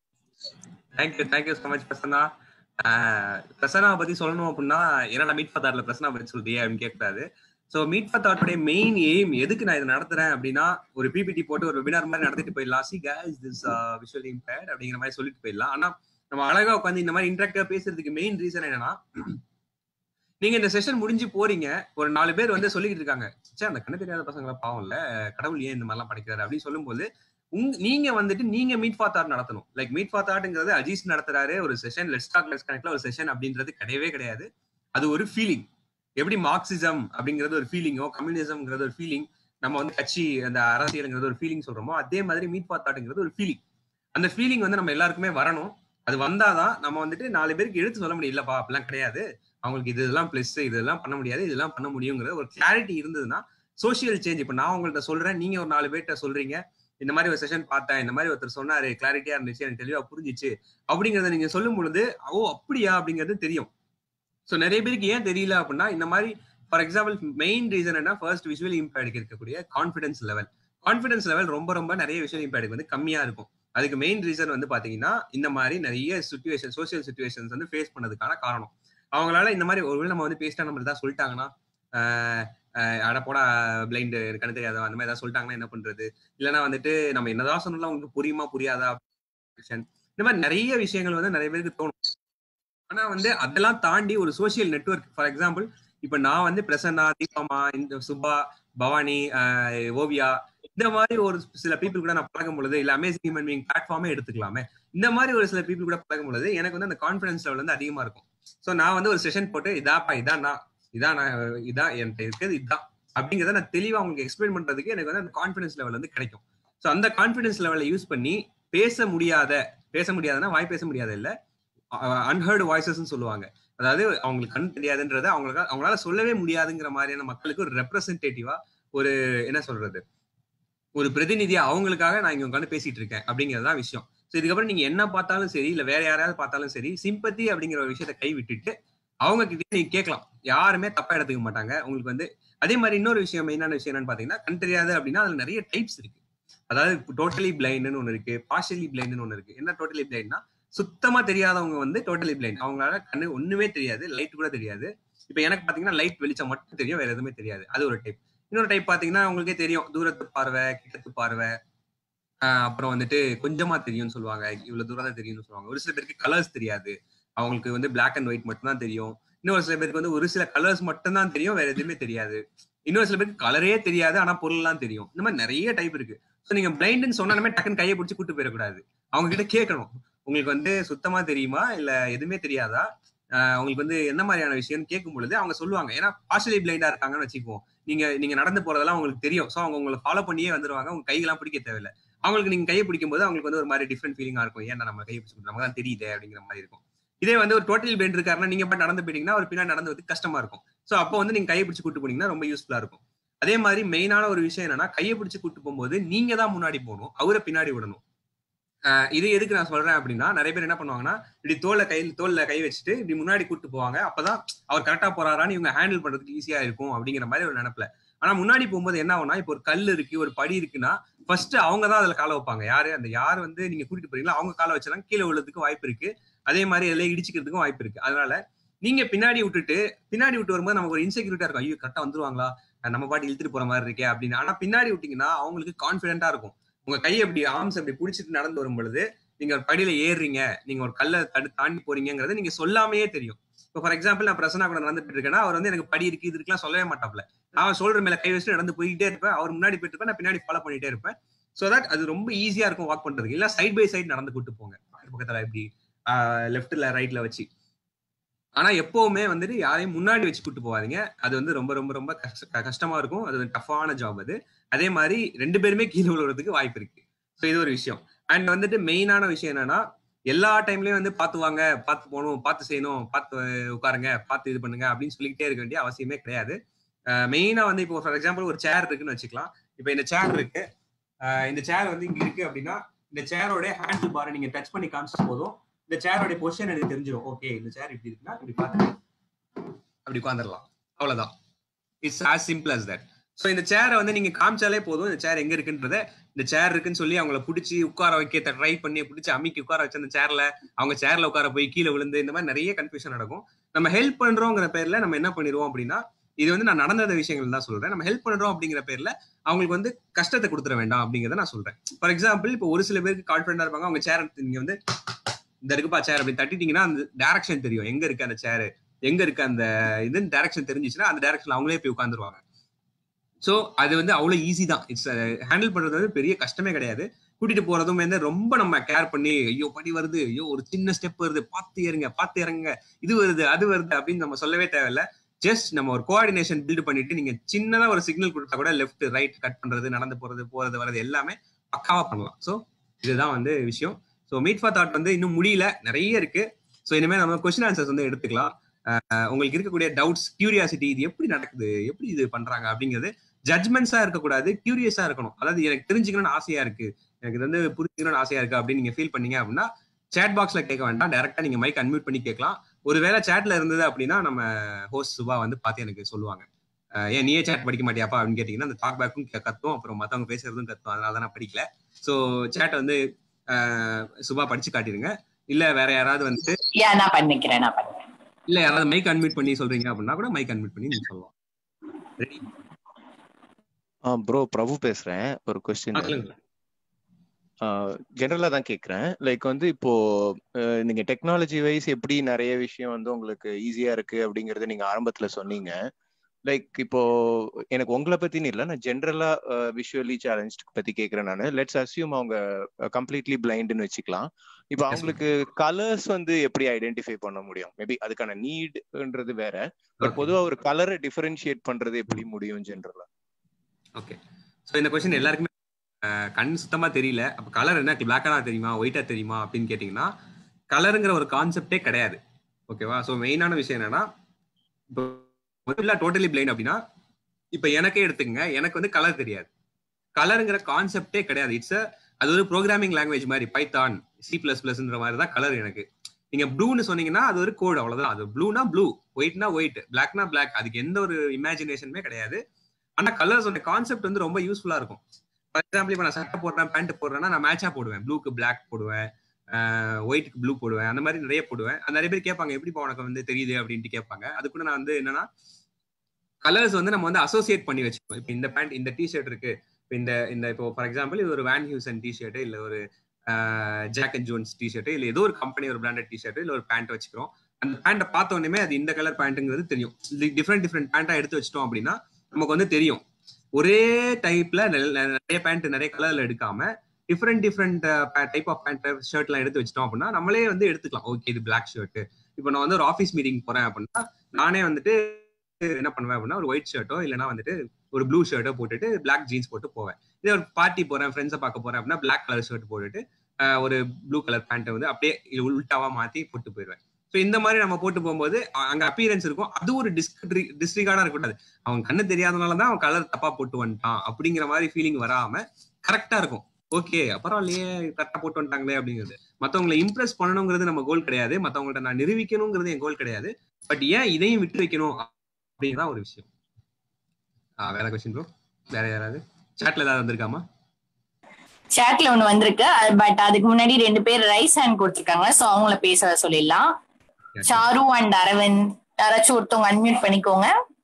thank you thank you so much Prasanna ஆஹ் பிரசன்னா பத்தி சொல்லணும் அப்படின்னா என்னடா மீட் ஃபார் பிரசன்னா பத்தி சொல்றியே அப்படின்னு கேட்கறாரு ஸோ மீட் ஃபார் தாட்டோடைய மெயின் எய்ம் எதுக்கு நான் இதை நடத்துறேன் அப்படின்னா ஒரு பிபிடி போட்டு ஒரு வெபினார் மாதிரி நடத்திட்டு போயிடலாம் சி கேஸ் திஸ் விஷுவல் இம்பேர்ட் அப்படிங்கிற மாதிரி சொல்லிட்டு போயிடலாம் ஆனா நம்ம அழகா உட்காந்து இந்த மாதிரி இன்ட்ராக்டிவா பேசுறதுக்கு மெயின் ரீசன் என்னன்னா நீங்க இந்த செஷன் முடிஞ்சு போறீங்க ஒரு நாலு பேர் வந்து சொல்லிக்கிட்டு இருக்காங்க சே அந்த கண்ணு தெரியாத பசங்களை பாவம் இல்ல கடவுள் ஏன் இந்த மாதிரிலாம் படிக்கிறாரு அப்படின்னு சொல்லும்போது உங் நீங்க வந்துட்டு நீங்க மீட் ஃபார் தாட் நடத்தணும் லைக் மீட் ஃபார் தாட்ங்கிறது அஜீஸ் நடத்துறாரு ஒரு செஷன் லெட்ஸ் டாக் லெட்ஸ் கனெக்ட்ல ஒரு செஷன் அப்படின்றது கிடையவே கிடையாது அது ஒரு ஃபீலிங் எப்படி மார்க்சிசம் அப்படிங்கிறது ஒரு ஃபீலிங்கோ கம்யூனிசம்ங்கிறது ஒரு ஃபீலிங் நம்ம வந்து கட்சி அந்த அரசியலுங்கிறது ஒரு ஃபீலிங் சொல்றோமோ அதே மாதிரி மீட் ஃபார் தாட்ங்கிறது ஒரு ஃபீலிங் அந்த ஃபீலிங் வந்து நம்ம எல்லாருக்குமே வரணும் அது வந்தாதான் நம்ம வந்துட்டு நாலு பேருக்கு எடுத்து சொல்ல முடியும் இல்லப்பா அப்படிலாம் கிடையாது அவங்களுக்கு இதெல்லாம் பிளஸ் இதெல்லாம் பண்ண முடியாது இதெல்லாம் பண்ண முடியுங்கிற ஒரு கிளாரிட்டி இருந்ததுன்னா சோஷியல் சேஞ்ச் இப்போ நான் உங்கள்ட்ட சொல்றேன் நீங்க ஒரு நாலு பேர்கிட்ட சொல்றீங்க இந்த மாதிரி ஒரு செஷன் பார்த்தேன் இந்த மாதிரி ஒருத்தர் சொன்னாரு கிளாரிட்டியா இருந்துச்சு எனக்கு தெளிவா புரிஞ்சிச்சு அப்படிங்கறத நீங்க சொல்லும் பொழுது ஓ அப்படியா அப்படிங்கிறது தெரியும் ஸோ நிறைய பேருக்கு ஏன் தெரியல அப்படின்னா இந்த மாதிரி ஃபார் எக்ஸாம்பிள் மெயின் ரீசன் என்ன ஃபர்ஸ்ட் விஷுவல் இம்பேக்டுக்கு இருக்கக்கூடிய கான்ஃபிடன்ஸ் லெவல் கான்ஃபிடன்ஸ் லெவல் ரொம்ப ரொம்ப நிறைய விஷுவல் இம்பேக்டுக்கு வந்து கம்மியா இருக்கும் அதுக்கு மெயின் ரீசன் வந்து பாத்தீங்கன்னா இந்த மாதிரி நிறைய சுச்சுவேஷன் சோசியல் சுச்சுவேஷன்ஸ் வந்து ஃபேஸ் பண்ணதுக்கான காரணம் அவங்களால இந்த மாதிரி ஒருவேளை நம்ம வந்து பேசிட்டா நம்ம தான் சொல்லிட்டாங்கன்னா அட போடா பிளைண்ட் கண்ணு தெரியாத அந்த மாதிரி ஏதாவது சொல்லிட்டாங்கன்னா என்ன பண்றது இல்லைன்னா வந்துட்டு நம்ம என்னதான் சொன்னாலும் அவங்களுக்கு புரியுமா புரியாதா இந்த மாதிரி நிறைய விஷயங்கள் வந்து நிறைய பேருக்கு தோணும் ஆனா வந்து அதெல்லாம் தாண்டி ஒரு சோசியல் நெட்ஒர்க் ஃபார் எக்ஸாம்பிள் இப்ப நான் வந்து பிரசன்னா தீபாமா இந்த சுபா பவானி ஓவியா இந்த மாதிரி ஒரு சில பீப்புள் கூட நான் பழகும் பொழுது இல்ல அமேசிங் ஹியூமன் பீங் பிளாட்ஃபார்மே எடுத்துக்கலாமே இந்த மாதிரி ஒரு சில பீப்புள் கூட பழகும் பொழுது எனக்கு வந்து அந்த கான்ஃபிடன்ஸ் லெவல் வந்து அதிகமா இருக்கும் ஸோ நான் வந்து ஒரு செஷன் போட்டு இதாப்பா இதான் நான் இதான் நான் இதான் என்கிட்ட இருக்கிறது இதுதான் அப்படிங்கிறத நான் தெளிவா உங்களுக்கு எக்ஸ்பிளைன் பண்றதுக்கு எனக்கு வந்து அந்த கான்ஃபிடன்ஸ் லெவல் வந்து கிடைக்கும் ஸோ அந்த கான்ஃபிடன்ஸ் லெவலை யூஸ் பண்ணி பேச முடியாத பேச முடியாதுன்னா வாய் பேச முடியாத இல்ல அன்ஹர்டு வாய்ஸஸ் சொல்லுவாங்க அதாவது அவங்களுக்கு கண் தெரியாதுன்றத அவங்களுக்கு அவங்களால சொல்லவே முடியாதுங்கிற மாதிரியான மக்களுக்கு ஒரு ரெப்ரசன்டேட்டிவா ஒரு என்ன சொல்றது ஒரு பிரதிநிதியா அவங்களுக்காக நான் இங்க உட்காந்து பேசிட்டு இருக்கேன் அப்படிங்கிறது தான் விஷயம் ஸோ இதுக்கப்புறம் நீங்க என்ன பார்த்தாலும் சரி இல்ல வேற யாராவது பார்த்தாலும் சரி சிம்பத்தி அப்படிங்கிற ஒரு விஷயத்த கை விட்டுட்டு அவங்க கிட்ட நீங்க கேட்கலாம் யாருமே தப்பா எடுத்துக்க மாட்டாங்க உங்களுக்கு வந்து அதே மாதிரி இன்னொரு விஷயம் மெயினான விஷயம் என்னன்னு பாத்தீங்கன்னா கண் தெரியாது அப்படின்னா அதுல நிறைய டைப்ஸ் இருக்கு அதாவது டோட்டலி பிளைண்ட்னு ஒன்று இருக்கு பார்ஷியலி பிளைண்ட்னு ஒன்று இருக்கு என்ன டோட்டலி பிளைண்ட்னா சுத்தமா தெரியாதவங்க வந்து டோட்டலி பிளைண்ட் அவங்களால கண்ணு ஒண்ணுமே தெரியாது லைட் கூட தெரியாது இப்போ எனக்கு பாத்தீங்கன்னா லைட் வெளிச்சம் மட்டும் தெரியும் வேற எதுவுமே தெரியாது அது ஒரு டைப் இன்னொரு டைப் பாத்தீங்கன்னா உங்களுக்கே தெரியும் தூரத்து பார்வை கிட்டத்து பார்வை ஆஹ் அப்புறம் வந்துட்டு கொஞ்சமா தெரியும்னு சொல்லுவாங்க இவ்வளவு தூரம் தான் தெரியும்னு சொல்லுவாங்க ஒரு சில பேருக்கு கலர்ஸ் தெரியாது அவங்களுக்கு வந்து பிளாக் அண்ட் ஒயிட் மட்டும் தான் தெரியும் இன்னொரு சில பேருக்கு வந்து ஒரு சில கலர்ஸ் மட்டும் தான் தெரியும் வேற எதுவுமே தெரியாது இன்னொரு சில பேருக்கு கலரே தெரியாது ஆனா பொருள்லாம் தெரியும் இந்த மாதிரி நிறைய டைப் இருக்கு ஸோ நீங்க பிளைண்ட்னு சொன்னாலுமே டக்குன்னு கையை பிடிச்சி கூட்டு போயிடக்கூடாது அவங்க கிட்ட கேட்கணும் உங்களுக்கு வந்து சுத்தமா தெரியுமா இல்ல எதுவுமே தெரியாதா ஆஹ் உங்களுக்கு வந்து என்ன மாதிரியான விஷயம்னு கேட்கும் பொழுது அவங்க சொல்லுவாங்க ஏன்னா பார்ஷலி பிளைண்டா இருக்காங்கன்னு வச்சுக்குவோம் நீங்க நீங்க நடந்து போறதெல்லாம் உங்களுக்கு தெரியும் ஸோ அவங்க உங்களை ஃபாலோ பண்ணியே வந்துருவாங்க உங்க கையெல்லாம் பிடிக்க தேவையில்ல அவங்களுக்கு நீங்க கையை பிடிக்கும் போது அவங்களுக்கு வந்து ஒரு மாதிரி டிஃப்ரெண்ட் ஃபீலிங்கா இருக்கும் ஏன்னா நம்ம கையை பிடிச்சி நமக்கு தான் தெரியுது அப்படிங்கிற மாதிரி இருக்கும் இதே வந்து ஒரு டோட்டல் பிளைண்ட் இருக்காருன்னா நீங்க பாட்டு நடந்து போயிட்டீங்கன்னா ஒரு பின்னாடி நடந்து வந்து கஷ்டமா இருக்கும் ஸோ அப்போ வந்து நீங்க கையை பிடிச்சி கூட்டு போனீங்கன்னா ரொம்ப யூஸ்ஃபுல்லா இருக்கும் அதே மாதிரி மெயினான ஒரு விஷயம் என்னன்னா கையை பிடிச்சி கூட்டு போகும்போது நீங்க தான் முன்னாடி போகணும் அவரை பின்னாடி விடணும் ஆஹ் இது எதுக்கு நான் சொல்றேன் அப்படின்னா நிறைய பேர் என்ன பண்ணுவாங்கன்னா இப்படி தோல்ல கையில் தோல்ல கை வச்சுட்டு இப்படி முன்னாடி கூட்டு போவாங்க அப்பதான் அவர் கரெக்டா போறாரான்னு இவங்க ஹேண்டில் பண்றதுக்கு ஈஸியா இருக்கும் அப்படிங்கிற மாதிரி ஒரு நினைப்புல ஆனா முன்னாடி போகும்போது என்ன ஆகும்னா இப்போ ஒரு கல் இருக்கு ஒரு படி இருக்குன்னா ஃபர்ஸ்ட் அவங்க தான் அதுல காலை வைப்பாங்க யாரு அந்த யார் வந்து நீங்க கூட்டிட்டு போறீங்களோ அவங்க காலை வச்சாலும் கீழே விழுறதுக்கு வாய்ப்பு இருக்கு அதே மாதிரி எல்லாம் இடிச்சுக்கிறதுக்கும் வாய்ப்பு இருக்கு அதனால நீங்க பின்னாடி விட்டுட்டு பின்னாடி விட்டு வரும்போது நமக்கு ஒரு இன்செக்யூரிட்டா இருக்கும் ஐயோ கரெக்டா வந்துருவாங்களா நம்ம பாட்டு இழுத்துட்டு போற மாதிரி இருக்கே அப்படின்னு ஆனா பின்னாடி விட்டீங்கன்னா அவங்களுக்கு கான்பிடென்ட்டா இருக்கும் உங்க கையை அப்படி ஆர்ம்ஸ் அப்படி பிடிச்சிட்டு நடந்து வரும் பொழுது நீங்க ஒரு படியில ஏறுறீங்க நீங்க ஒரு கல்லை தடு தாண்டி போறீங்கிறது நீங்க சொல்லாமையே தெரியும் இப்போ ஃபார் எக்ஸாம்பிள் நான் பிரசனா கூட நடந்துட்டு இருக்கேன்னா அவர் வந்து எனக்கு படி இருக்கு இது இருக்குலாம் சொல்லவே மாட்டாப்ல நான் சொல்ற மேல கை வச்சுட்டு நடந்து போயிட்டே இருப்பேன் அவர் முன்னாடி போயிட்டு இருப்பேன் நான் பின்னாடி ஃபாலோ பண்ணிட்டே இருப்பேன் ஸோ தட் அது ரொம்ப ஈஸியா இருக்கும் வாக் பண்றதுக்கு இல்ல சைட் பை சைடு நடந்து கூட்டு போங்க பக்கத்துல இப்படி லெஃப்ட்ல ரைட்ல வச்சு ஆனா எப்பவுமே வந்துட்டு யாரையும் முன்னாடி வச்சு கூட்டு போவாதீங்க அது வந்து ரொம்ப ரொம்ப ரொம்ப கஷ்ட- கஷ்டமா இருக்கும் அது டஃப்பான ஜாப் அது அதே மாதிரி ரெண்டு பேருமே கீழே விழுறதுக்கு வாய்ப்பு இருக்கு ஸோ இது ஒரு விஷயம் அண்ட் வந்துட்டு மெயினான விஷயம் என்னன்னா எல்லா டைம்லயும் வந்து பார்த்து வாங்க பார்த்து போகணும் பார்த்து செய்யணும் பார்த்து உட்காருங்க பார்த்து இது பண்ணுங்க அப்படின்னு சொல்லிக்கிட்டே இருக்க வேண்டிய அவசியமே கிடையாது மெயினா வந்து இப்போ ஃபார் எக்ஸாம்பிள் ஒரு சேர் இருக்குன்னு வச்சுக்கலாம் இப்போ இந்த சேர் இருக்கு அஹ் இந்த சேர் வந்து இங்க இருக்கு அப்படின்னா இந்த சேரோட ஹேண்டில் பாரை நீங்க டச் பண்ணி காமிச்சா போதும் இந்த சேரோட பொசிஷன் எனக்கு தெரிஞ்சிடும் ஓகே இந்த சேர் இப்படி இருக்குன்னா இப்படி பார்த்து அப்படி உட்காந்துடலாம் அவ்வளவுதான் it's as simple as that so இந்த சேரை வந்து நீங்க காமிச்சாலே போதும் இந்த சேர் எங்க இருக்குன்றத இந்த சேர் இருக்குன்னு சொல்லி அவங்கள பிடிச்சி உட்கார வைக்க ட்ரை பண்ணி பிடிச்சி அமிக்கி உட்கார வச்சு அந்த சேர்ல அவங்க சேர்ல உட்கார போய் கீழே விழுந்து இந்த மாதிரி நிறைய கன்ஃபியூஷன் நடக்கும் நம்ம ஹெல்ப் பண்றோங்கிற பேர்ல நம்ம என்ன பண்ணிடுவோம் அப்படின்னா இது வந்து நான் நடந்த விஷயங்கள் தான் சொல்றேன் நம்ம ஹெல்ப் பண்றோம் அப்படிங்கிற பேர்ல அவங்களுக்கு வந்து கஷ்டத்தை கொடுத்துட வேண்டாம் அப்படிங்கிறத நான் சொல்றேன் ஃபார் எக்ஸாம்பிள் இப்போ ஒரு சில பேருக்கு கான்ஃபிடண்டா இருப்பாங்க அவங்க சேர் நீங்க வந்து இந்த இருக்குப்பா சேர் அப்படி தட்டிட்டீங்கன்னா அந்த டைரக்ஷன் தெரியும் எங்க இருக்கு அந்த சேர் எங்க இருக்கு அந்த இது டைரக்ஷன் தெரிஞ்சிச்சுன்னா அந்த டைரக்ஷன்ல அவங்களே போய் உட்காந்துருவாங்க ஸோ அது வந்து அவ்வளோ ஈஸி தான் இட்ஸ் ஹேண்டில் பண்றது வந்து பெரிய கஷ்டமே கிடையாது கூட்டிட்டு போறதும் வந்து ரொம்ப நம்ம கேர் பண்ணி ஐயோ படி வருது ஐயோ ஒரு சின்ன ஸ்டெப் வருது பார்த்து இறங்க பார்த்து இறங்க இது வருது அது வருது அப்படின்னு நம்ம சொல்லவே தேவையில்ல ஜஸ்ட் நம்ம ஒரு கோஆர்டினேஷன் பில்ட் பண்ணிட்டு நீங்க சின்னதா ஒரு சிக்னல் கொடுத்தா கூட லெஃப்ட் ரைட் கட் பண்றது நடந்து போறது போறது வர்றது எல்லாமே பக்காவா பண்ணலாம் ஸோ இதுதான் வந்து விஷயம் ஸோ மீட் ஃபார் தாட் வந்து இன்னும் முடியல நிறைய இருக்கு ஸோ இனிமேல் நம்ம கொஸ்டின் ஆன்சர்ஸ் வந்து எடுத்துக்கலாம் அஹ் உங்களுக்கு இருக்கக்கூடிய டவுட்ஸ் கியூரியாசிட்டி இது எப்படி நடக்குது எப்படி இது பண்றாங்க அப்படிங்கிறது ஜட்மெண்ட்ஸா இருக்கக்கூடாது கியூரியஸா இருக்கணும் அதாவது எனக்கு தெரிஞ்சுக்கணும்னு ஆசையா இருக்கு எனக்கு இது வந்து புரிஞ்சுக்கணும்னு ஆசையா இருக்கு அப்படின்னு நீங்க ஃபீல் பண்ணீங்க அப்படின்னா சேட் பாக்ஸ்ல கேட்க வேண்டாம் டேரக்டா நீங்க மைக் அன்மியூட் பண்ணி கேட்கலாம் ஒருவேளை சேட்ல இருந்தது அப்படின்னா நம்ம ஹோஸ்ட் சுபா வந்து பார்த்து எனக்கு சொல்லுவாங்க அஹ் ஏன் நீயே சேட் படிக்க மாட்டியாப்பா அப்படின்னு கேட்டீங்கன்னா அந்த டாக் பேக்கும் கத்தும் அப்புறம் மத்தவங்க பேசுறதும் கத்தும் அதனால தான் நான் படிக்கல ஸோ சேட் வந்து அஹ் சுபா படிச்சு காட்டிடுங்க இல்ல வேற யாராவது வந்து யா நான் பண்ணிக்கிறேன் நான் பண்ணிக்கிறேன் இல்ல யாராவது மைக் அன்மியூட் பண்ணி சொல்றீங்க அப்படின்னா கூட மைக் அன்மியூட் பண்ணி நீங்க சொல்லலாம் ரெடி ஆ ப்ரோ பிரபு பேசுறேன் ஒரு கொஸ்டின் சொல்லுங்க ஜெனரலா தான் கேக்குறேன் லைக் வந்து இப்போ அஹ், நீங்க டெக்னாலஜி வைஸ் எப்படி நிறைய விஷயம் வந்து உங்களுக்கு ஈஸியா இருக்கு அப்படிங்கறத நீங்க ஆரம்பத்துல சொன்னீங்க லைக் இப்போ எனக்கு உங்களை பத்தின்னு இல்லை நான் ஜென்ரலா விஷுவலி சேலஞ்ச் பத்தி கேக்குறேன் நான் லெட்ஸ் அசியூம் அவங்க கம்ப்ளீட்லி பிளைண்ட்னு வச்சுக்கலாம் இப்போ அவங்களுக்கு கலர்ஸ் வந்து எப்படி ஐடென்டிஃபை பண்ண முடியும் மேபி அதுக்கான நீட்ன்றது வேற பட் பொதுவா ஒரு கலரை டிஃபரன்ஷியேட் பண்றது எப்படி முடியும் ஜென்ரலா ஓகே ஸோ இந்த கொஸ்டின் எல்லாருக்குமே அஹ், கண் சுத்தமா தெரியல அப்ப கலர் என்ன பிளாக்கா தெரியுமா ஒயிட்டா தெரியுமா அப்படின்னு கேட்டீங்கன்னா கலருங்கிற ஒரு கான்செப்டே கிடையாது ஓகேவா ஸோ மெயினான விஷயம் என்னன்னா இப்போ முதல்ல டோட்டலி பிளைண்ட் அப்படின்னா இப்போ எனக்கே எடுத்துக்கங்க எனக்கு வந்து கலர் தெரியாது கலருங்கிற கான்செப்டே கிடையாது இட்ஸ் அது ஒரு ப்ரோக்ராமிங் லாங்குவேஜ் மாதிரி பைத்தான் சி பிளஸ் பிளஸ்ன்ற மாதிரி தான் கலர் எனக்கு நீங்க ப்ளூன்னு சொன்னீங்கன்னா அது ஒரு கோடு அவ்வளவுதான் அது ப்ளூனா ப்ளூ ஒயிட்னா ஒயிட் பிளாக்னா பிளாக் அதுக்கு எந்த ஒரு இமேஜினேஷனுமே கிடையாது ஆனா கலர்ஸோட கான்செப்ட் வந்து ரொம்ப யூஸ்ஃபுல்லா இருக்கும் ஃபார் எக்ஸாம்பிள் இப்போ நான் சட்டை போடுறேன் பேண்ட் போடுறேன்னா நான் மேட்சா போடுவேன் ப்ளூக்கு பிளாக் போடுவேன் ஒயிட்டுக்கு ப்ளூ போடுவேன் அந்த மாதிரி நிறைய போடுவேன் அது நிறைய பேர் கேட்பாங்க எப்படிப்பா உனக்கு வந்து தெரியுது அப்படின்ட்டு கேட்பாங்க அது கூட நான் வந்து என்னன்னா கலர்ஸ் வந்து நம்ம வந்து அசோசியேட் பண்ணி வச்சுக்கோம் இப்போ இந்த பேண்ட் இந்த டிஷர்ட் இருக்கு இப்போ இந்த இந்த இப்போ ஃபார் எக்ஸாம்பிள் இது ஒரு வேன் ஹியூசன் டிஷர்ட் இல்ல ஒரு ஜாக் அண்ட் ஜோன்ஸ் டிஷர்ட் இல்ல ஏதோ ஒரு கம்பெனி ஒரு பிராண்டட் டிஷர்ட் இல்ல ஒரு பேண்ட் வச்சுக்கிறோம் அந்த பேண்ட்டை பார்த்த உடனே அது இந்த கலர் பேண்ட்டுங்கிறது தெரியும் டிஃப்ரெண்ட் டிஃப்ரெண்ட் பேண்ட்டா எடுத்து வச்சிட்டோம் அப்படின்னா நமக்கு வந்து தெரியும் ஒரே டைப்ல நிறைய பேண்ட் நிறைய கலர்ல எடுக்காம different different type of pant ஷர்ட்லாம் எடுத்து வச்சிட்டோம் அப்படின்னா நம்மளே வந்து எடுத்துக்கலாம் ஓகே இது பிளாக் ஷர்ட் இப்போ நான் வந்து ஒரு ஆஃபீஸ் மீட்டிங் போறேன் அப்படின்னா நானே வந்துட்டு என்ன பண்ணுவேன் அப்படின்னா ஒரு ஒயிட் ஷர்ட்டோ இல்லைனா வந்துட்டு ஒரு ப்ளூ ஷர்ட்டோ போட்டுட்டு பிளாக் ஜீன்ஸ் போட்டு போவேன் இதே ஒரு பார்ட்டி போறேன் ஃப்ரெண்ட்ஸை பார்க்க போறேன் அப்படின்னா பிளாக் கலர் ஷர்ட் போட்டுட்டு ஒரு ப்ளூ கலர் பேண்ட்டை வந்து அப்படியே உல்ட்டாவா மாத்தி போட்டு போயிடுவேன் ஸோ இந்த மாதிரி நம்ம போட்டு போகும்போது அங்க அப்பியரன்ஸ் இருக்கும் அது ஒரு டிஸ்கி டிஸ்ட்ரிகார்டா இருக்கக்கூடாது அவன் கண்ணு தெரியாதனால தான் அவன் கலர் தப்பா போட்டு வந்துட்டான் அப்படிங்கிற மாதிரி ஃபீலிங் வராம கரெக்டா இருக்கும் ஓகே பரவாயில்லையே கரெக்டா போட்டு வந்துட்டாங்களே அப்படிங்கிறது மத்தவங்களை இம்ப்ரெஸ் பண்ணணுங்கிறது நம்ம கோல் கிடையாது மத்தவங்கள்ட்ட நான் நிரூபிக்கணுங்கிறது என் கோல் கிடையாது பட் ஏன் இதையும் விட்டு வைக்கணும் அப்படிங்கிறதான் ஒரு விஷயம் வேற கொஸ்டின் ப்ரோ வேற யாராவது சாட்ல ஏதாவது வந்திருக்காமா சாட்ல ஒண்ணு வந்திருக்கு பட் அதுக்கு முன்னாடி ரெண்டு பேர் ரைஸ் ஹேண்ட் கொடுத்துருக்காங்க சோ அவங்கள பேச சொல்லிடலாம் சாரு அண்ட் அரவிந்த் யாராச்சும் ஒருத்தவங்க அன்மியூட் பண்ணிக்கோங்க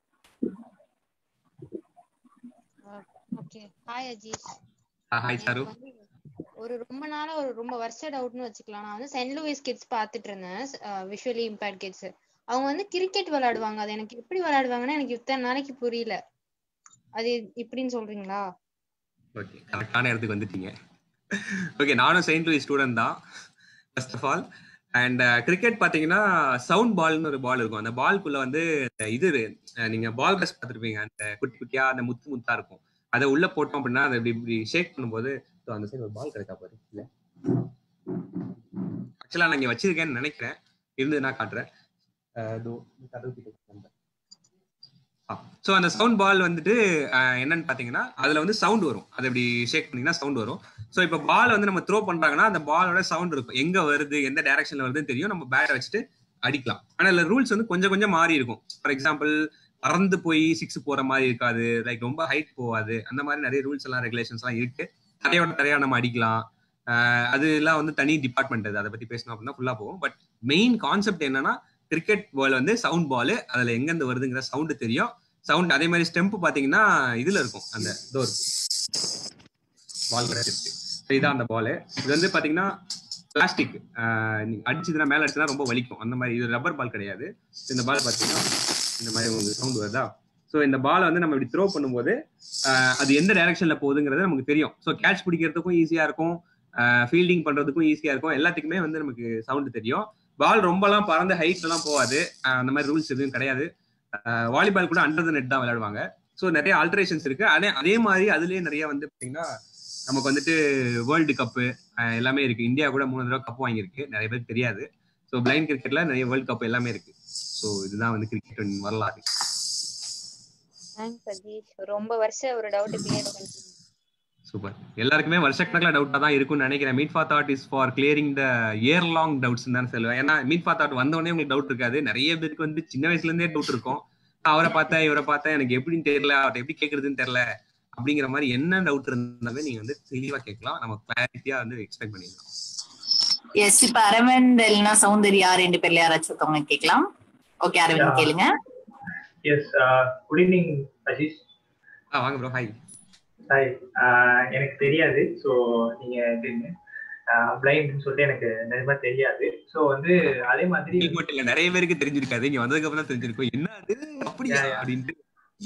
okay hi Ajeesh hi sir ஒரு ரொம்ப நாளா ஒரு ரொம்ப வருஷ டவுட்னு வச்சுக்கலாம் நான் வந்து சென்ட் லூயிஸ் கிட்ஸ் பாத்துட்டு இருந்தேன் விஷுவலி இம்பேர்ட் கிட்ஸ் அவங்க வந்து கிரிக்கெட் விளையாடுவாங்க அது எனக்கு எப்படி விளையாடுவாங்கன்னு எனக்கு இத்தனை நாளைக்கு புரியல அது இப்படின்னு சொல்றீங்களா ஓகே கரெக்டான இடத்துக்கு வந்துட்டீங்க ஓகே நானும் செயின்ட் லூயிஸ் ஸ்டூடெண்ட் தான் first of all and cricket பாத்தீங்கன்னா சவுண்ட் பால்னு ஒரு பால் இருக்கும் அந்த பால்குள்ள வந்து இது நீங்க பால் பஸ் பார்த்துருப்பீங்க அந்த குட்டி குட்டியா அந்த முத்து முத்தா இருக்கும் அதை உள்ள போட்டோம் அப்படின்னா அதை இப்படி இப்படி ஷேக் பண்ணும்போது அந்த சைடு ஒரு பால் கிடைக்கா பாரு இல்ல ஆக்சுவலா நான் இங்க வச்சிருக்கேன்னு நினைக்கிறேன் இருந்து நான் காட்டுறேன் ஸோ அந்த சவுண்ட் பால் வந்துட்டு என்னன்னு பாத்தீங்கன்னா அதுல வந்து சவுண்ட் வரும் அதை இப்படி ஷேக் பண்ணீங்கன்னா சவுண்ட் வரும் ஸோ இப்போ பால் வந்து நம்ம த்ரோ பண்றாங்கன்னா அந்த பாலோட சவுண்ட் இருக்கும் எங்க வருது எந்த டைரக்ஷன்ல வருதுன்னு தெரியும் நம்ம பேட்டை வச்சுட்டு அடிக்கலாம் ஆனா இதுல ரூல்ஸ் வந்து கொஞ்சம் கொஞ்சம் மாறி இருக்கும் ஃபார் எக்ஸாம்பிள் பறந்து போய் சிக்ஸ் போற மாதிரி இருக்காது லைக் ரொம்ப ஹைட் போகாது அந்த மாதிரி நிறைய ரூல்ஸ் எல்லாம் ரெகுலேஷன்ஸ் எல்லாம் இருக்கு தரையோட தரையா நம்ம அடிக்கலாம் அது எல்லாம் வந்து தனி டிபார்ட்மெண்ட் அது அதை பத்தி பேசணும் அப்படின்னா ஃபுல்லா போகும் பட் மெயின் கான்செப்ட் என்னன்னா கிரிக்கெட் பால் வந்து சவுண்ட் பால் அதுல எங்க இருந்து வருதுங்கிற சவுண்ட் தெரியும் சவுண்ட் அதே மாதிரி ஸ்டெம்ப் பாத்தீங்கன்னா இதுல இருக்கும் அந்த டோர் பால் கிடைச்சிருக்கு இதான் அந்த பால் இது வந்து பாத்தீங்கன்னா பிளாஸ்டிக் அடிச்சதுன்னா மேல அடிச்சுனா ரொம்ப வலிக்கும் அந்த மாதிரி இது ரப்பர் பால் கிடையாது இந்த பால் பாத்தீங்கன்னா இந்த மாதிரி உங்களுக்கு சவுண்ட் வருதா ஸோ இந்த பால் வந்து நம்ம இப்படி த்ரோ பண்ணும்போது அது எந்த டைரக்ஷன்ல போகுதுங்கிறது நமக்கு தெரியும் ஸோ கேட்ச் பிடிக்கிறதுக்கும் ஈஸியா இருக்கும் ஃபீல்டிங் பண்றதுக்கும் ஈஸியா இருக்கும் எல்லாத்துக்குமே வந்து நமக்கு சவுண்ட் தெரியும் பால் ரொம்பலாம் பறந்து ஹைட்ல எல்லாம் போகாது அந்த மாதிரி ரூல்ஸ் எதுவும் கிடையாது வாலிபால் கூட அண்டர் த நெட் தான் விளையாடுவாங்க ஸோ நிறைய ஆல்டரேஷன்ஸ் இருக்கு அதே அதே மாதிரி அதுலயே நிறைய வந்து பாத்தீங்கன்னா நமக்கு வந்துட்டு வேர்ல்டு கப்பு எல்லாமே இருக்கு இந்தியா கூட மூணு தடவை கப் வாங்கியிருக்கு நிறைய பேருக்கு தெரியாது ஸோ பிளைண்ட் கிரிக்கெட்ல நிறைய வேர்ல்டு கப் எல்லாமே இருக்கு ஸோ இதுதான் வந்து கிரிக்கெட் வரலாறு தேங்க்ஸ் அஜீஷ் ரொம்ப வருஷம் ஒரு டவுட் கிளியர் பண்ணிட்டீங்க சூப்பர் எல்லாருக்குமே வருஷக்கணக்கில் டவுட்டா தான் இருக்கும்னு நினைக்கிறேன் meet for thought is for clearing the year long doubts தான் சொல்லுவேன் ஏன்னா மீட் ஃபார் தாட் வந்தோடனே உங்களுக்கு டவுட் இருக்காது நிறைய பேருக்கு வந்து சின்ன வயசுல இருந்தே டவுட் இருக்கும் அவரை பார்த்தேன் இவரை பார்த்தேன் எனக்கு எப்படின்னு தெரியல அவர்கிட்ட எப்படி கேட்கறதுன்னு தெரியல அப்படிங்கிற மாதிரி என்ன டவுட் இருந்தாலும் நீங்க வந்து தெளிவா கேட்கலாம் நம்ம கிளாரிட்டியா வந்து எக்ஸ்பெக்ட் பண்ணிடலாம் எஸ் இப்ப அரவிந்த் இல்லைன்னா சௌந்தர்யா ரெண்டு பேர்ல யாராச்சும் ஒருத்தவங்க கேட்கலாம் ஓகே அரவிந்த் கேளுங்க எஸ் குட் ஈவினிங் அஜீஷ் ஆ வாங்க ப்ரோ ஹாய் ஹாய் எனக்கு தெரியாது ஸோ நீங்க தெரியுங்க பிளைண்ட்னு சொல்லிட்டு எனக்கு நிஜமா தெரியாது ஸோ வந்து அதே மாதிரி மட்டும் இல்ல நிறைய பேருக்கு தெரிஞ்சிருக்காது இங்க வந்ததுக்கு அப்புறம் தான் தெரிஞ்சிருக்கும் என்ன அது அப்படியா அப்படின்ட்டு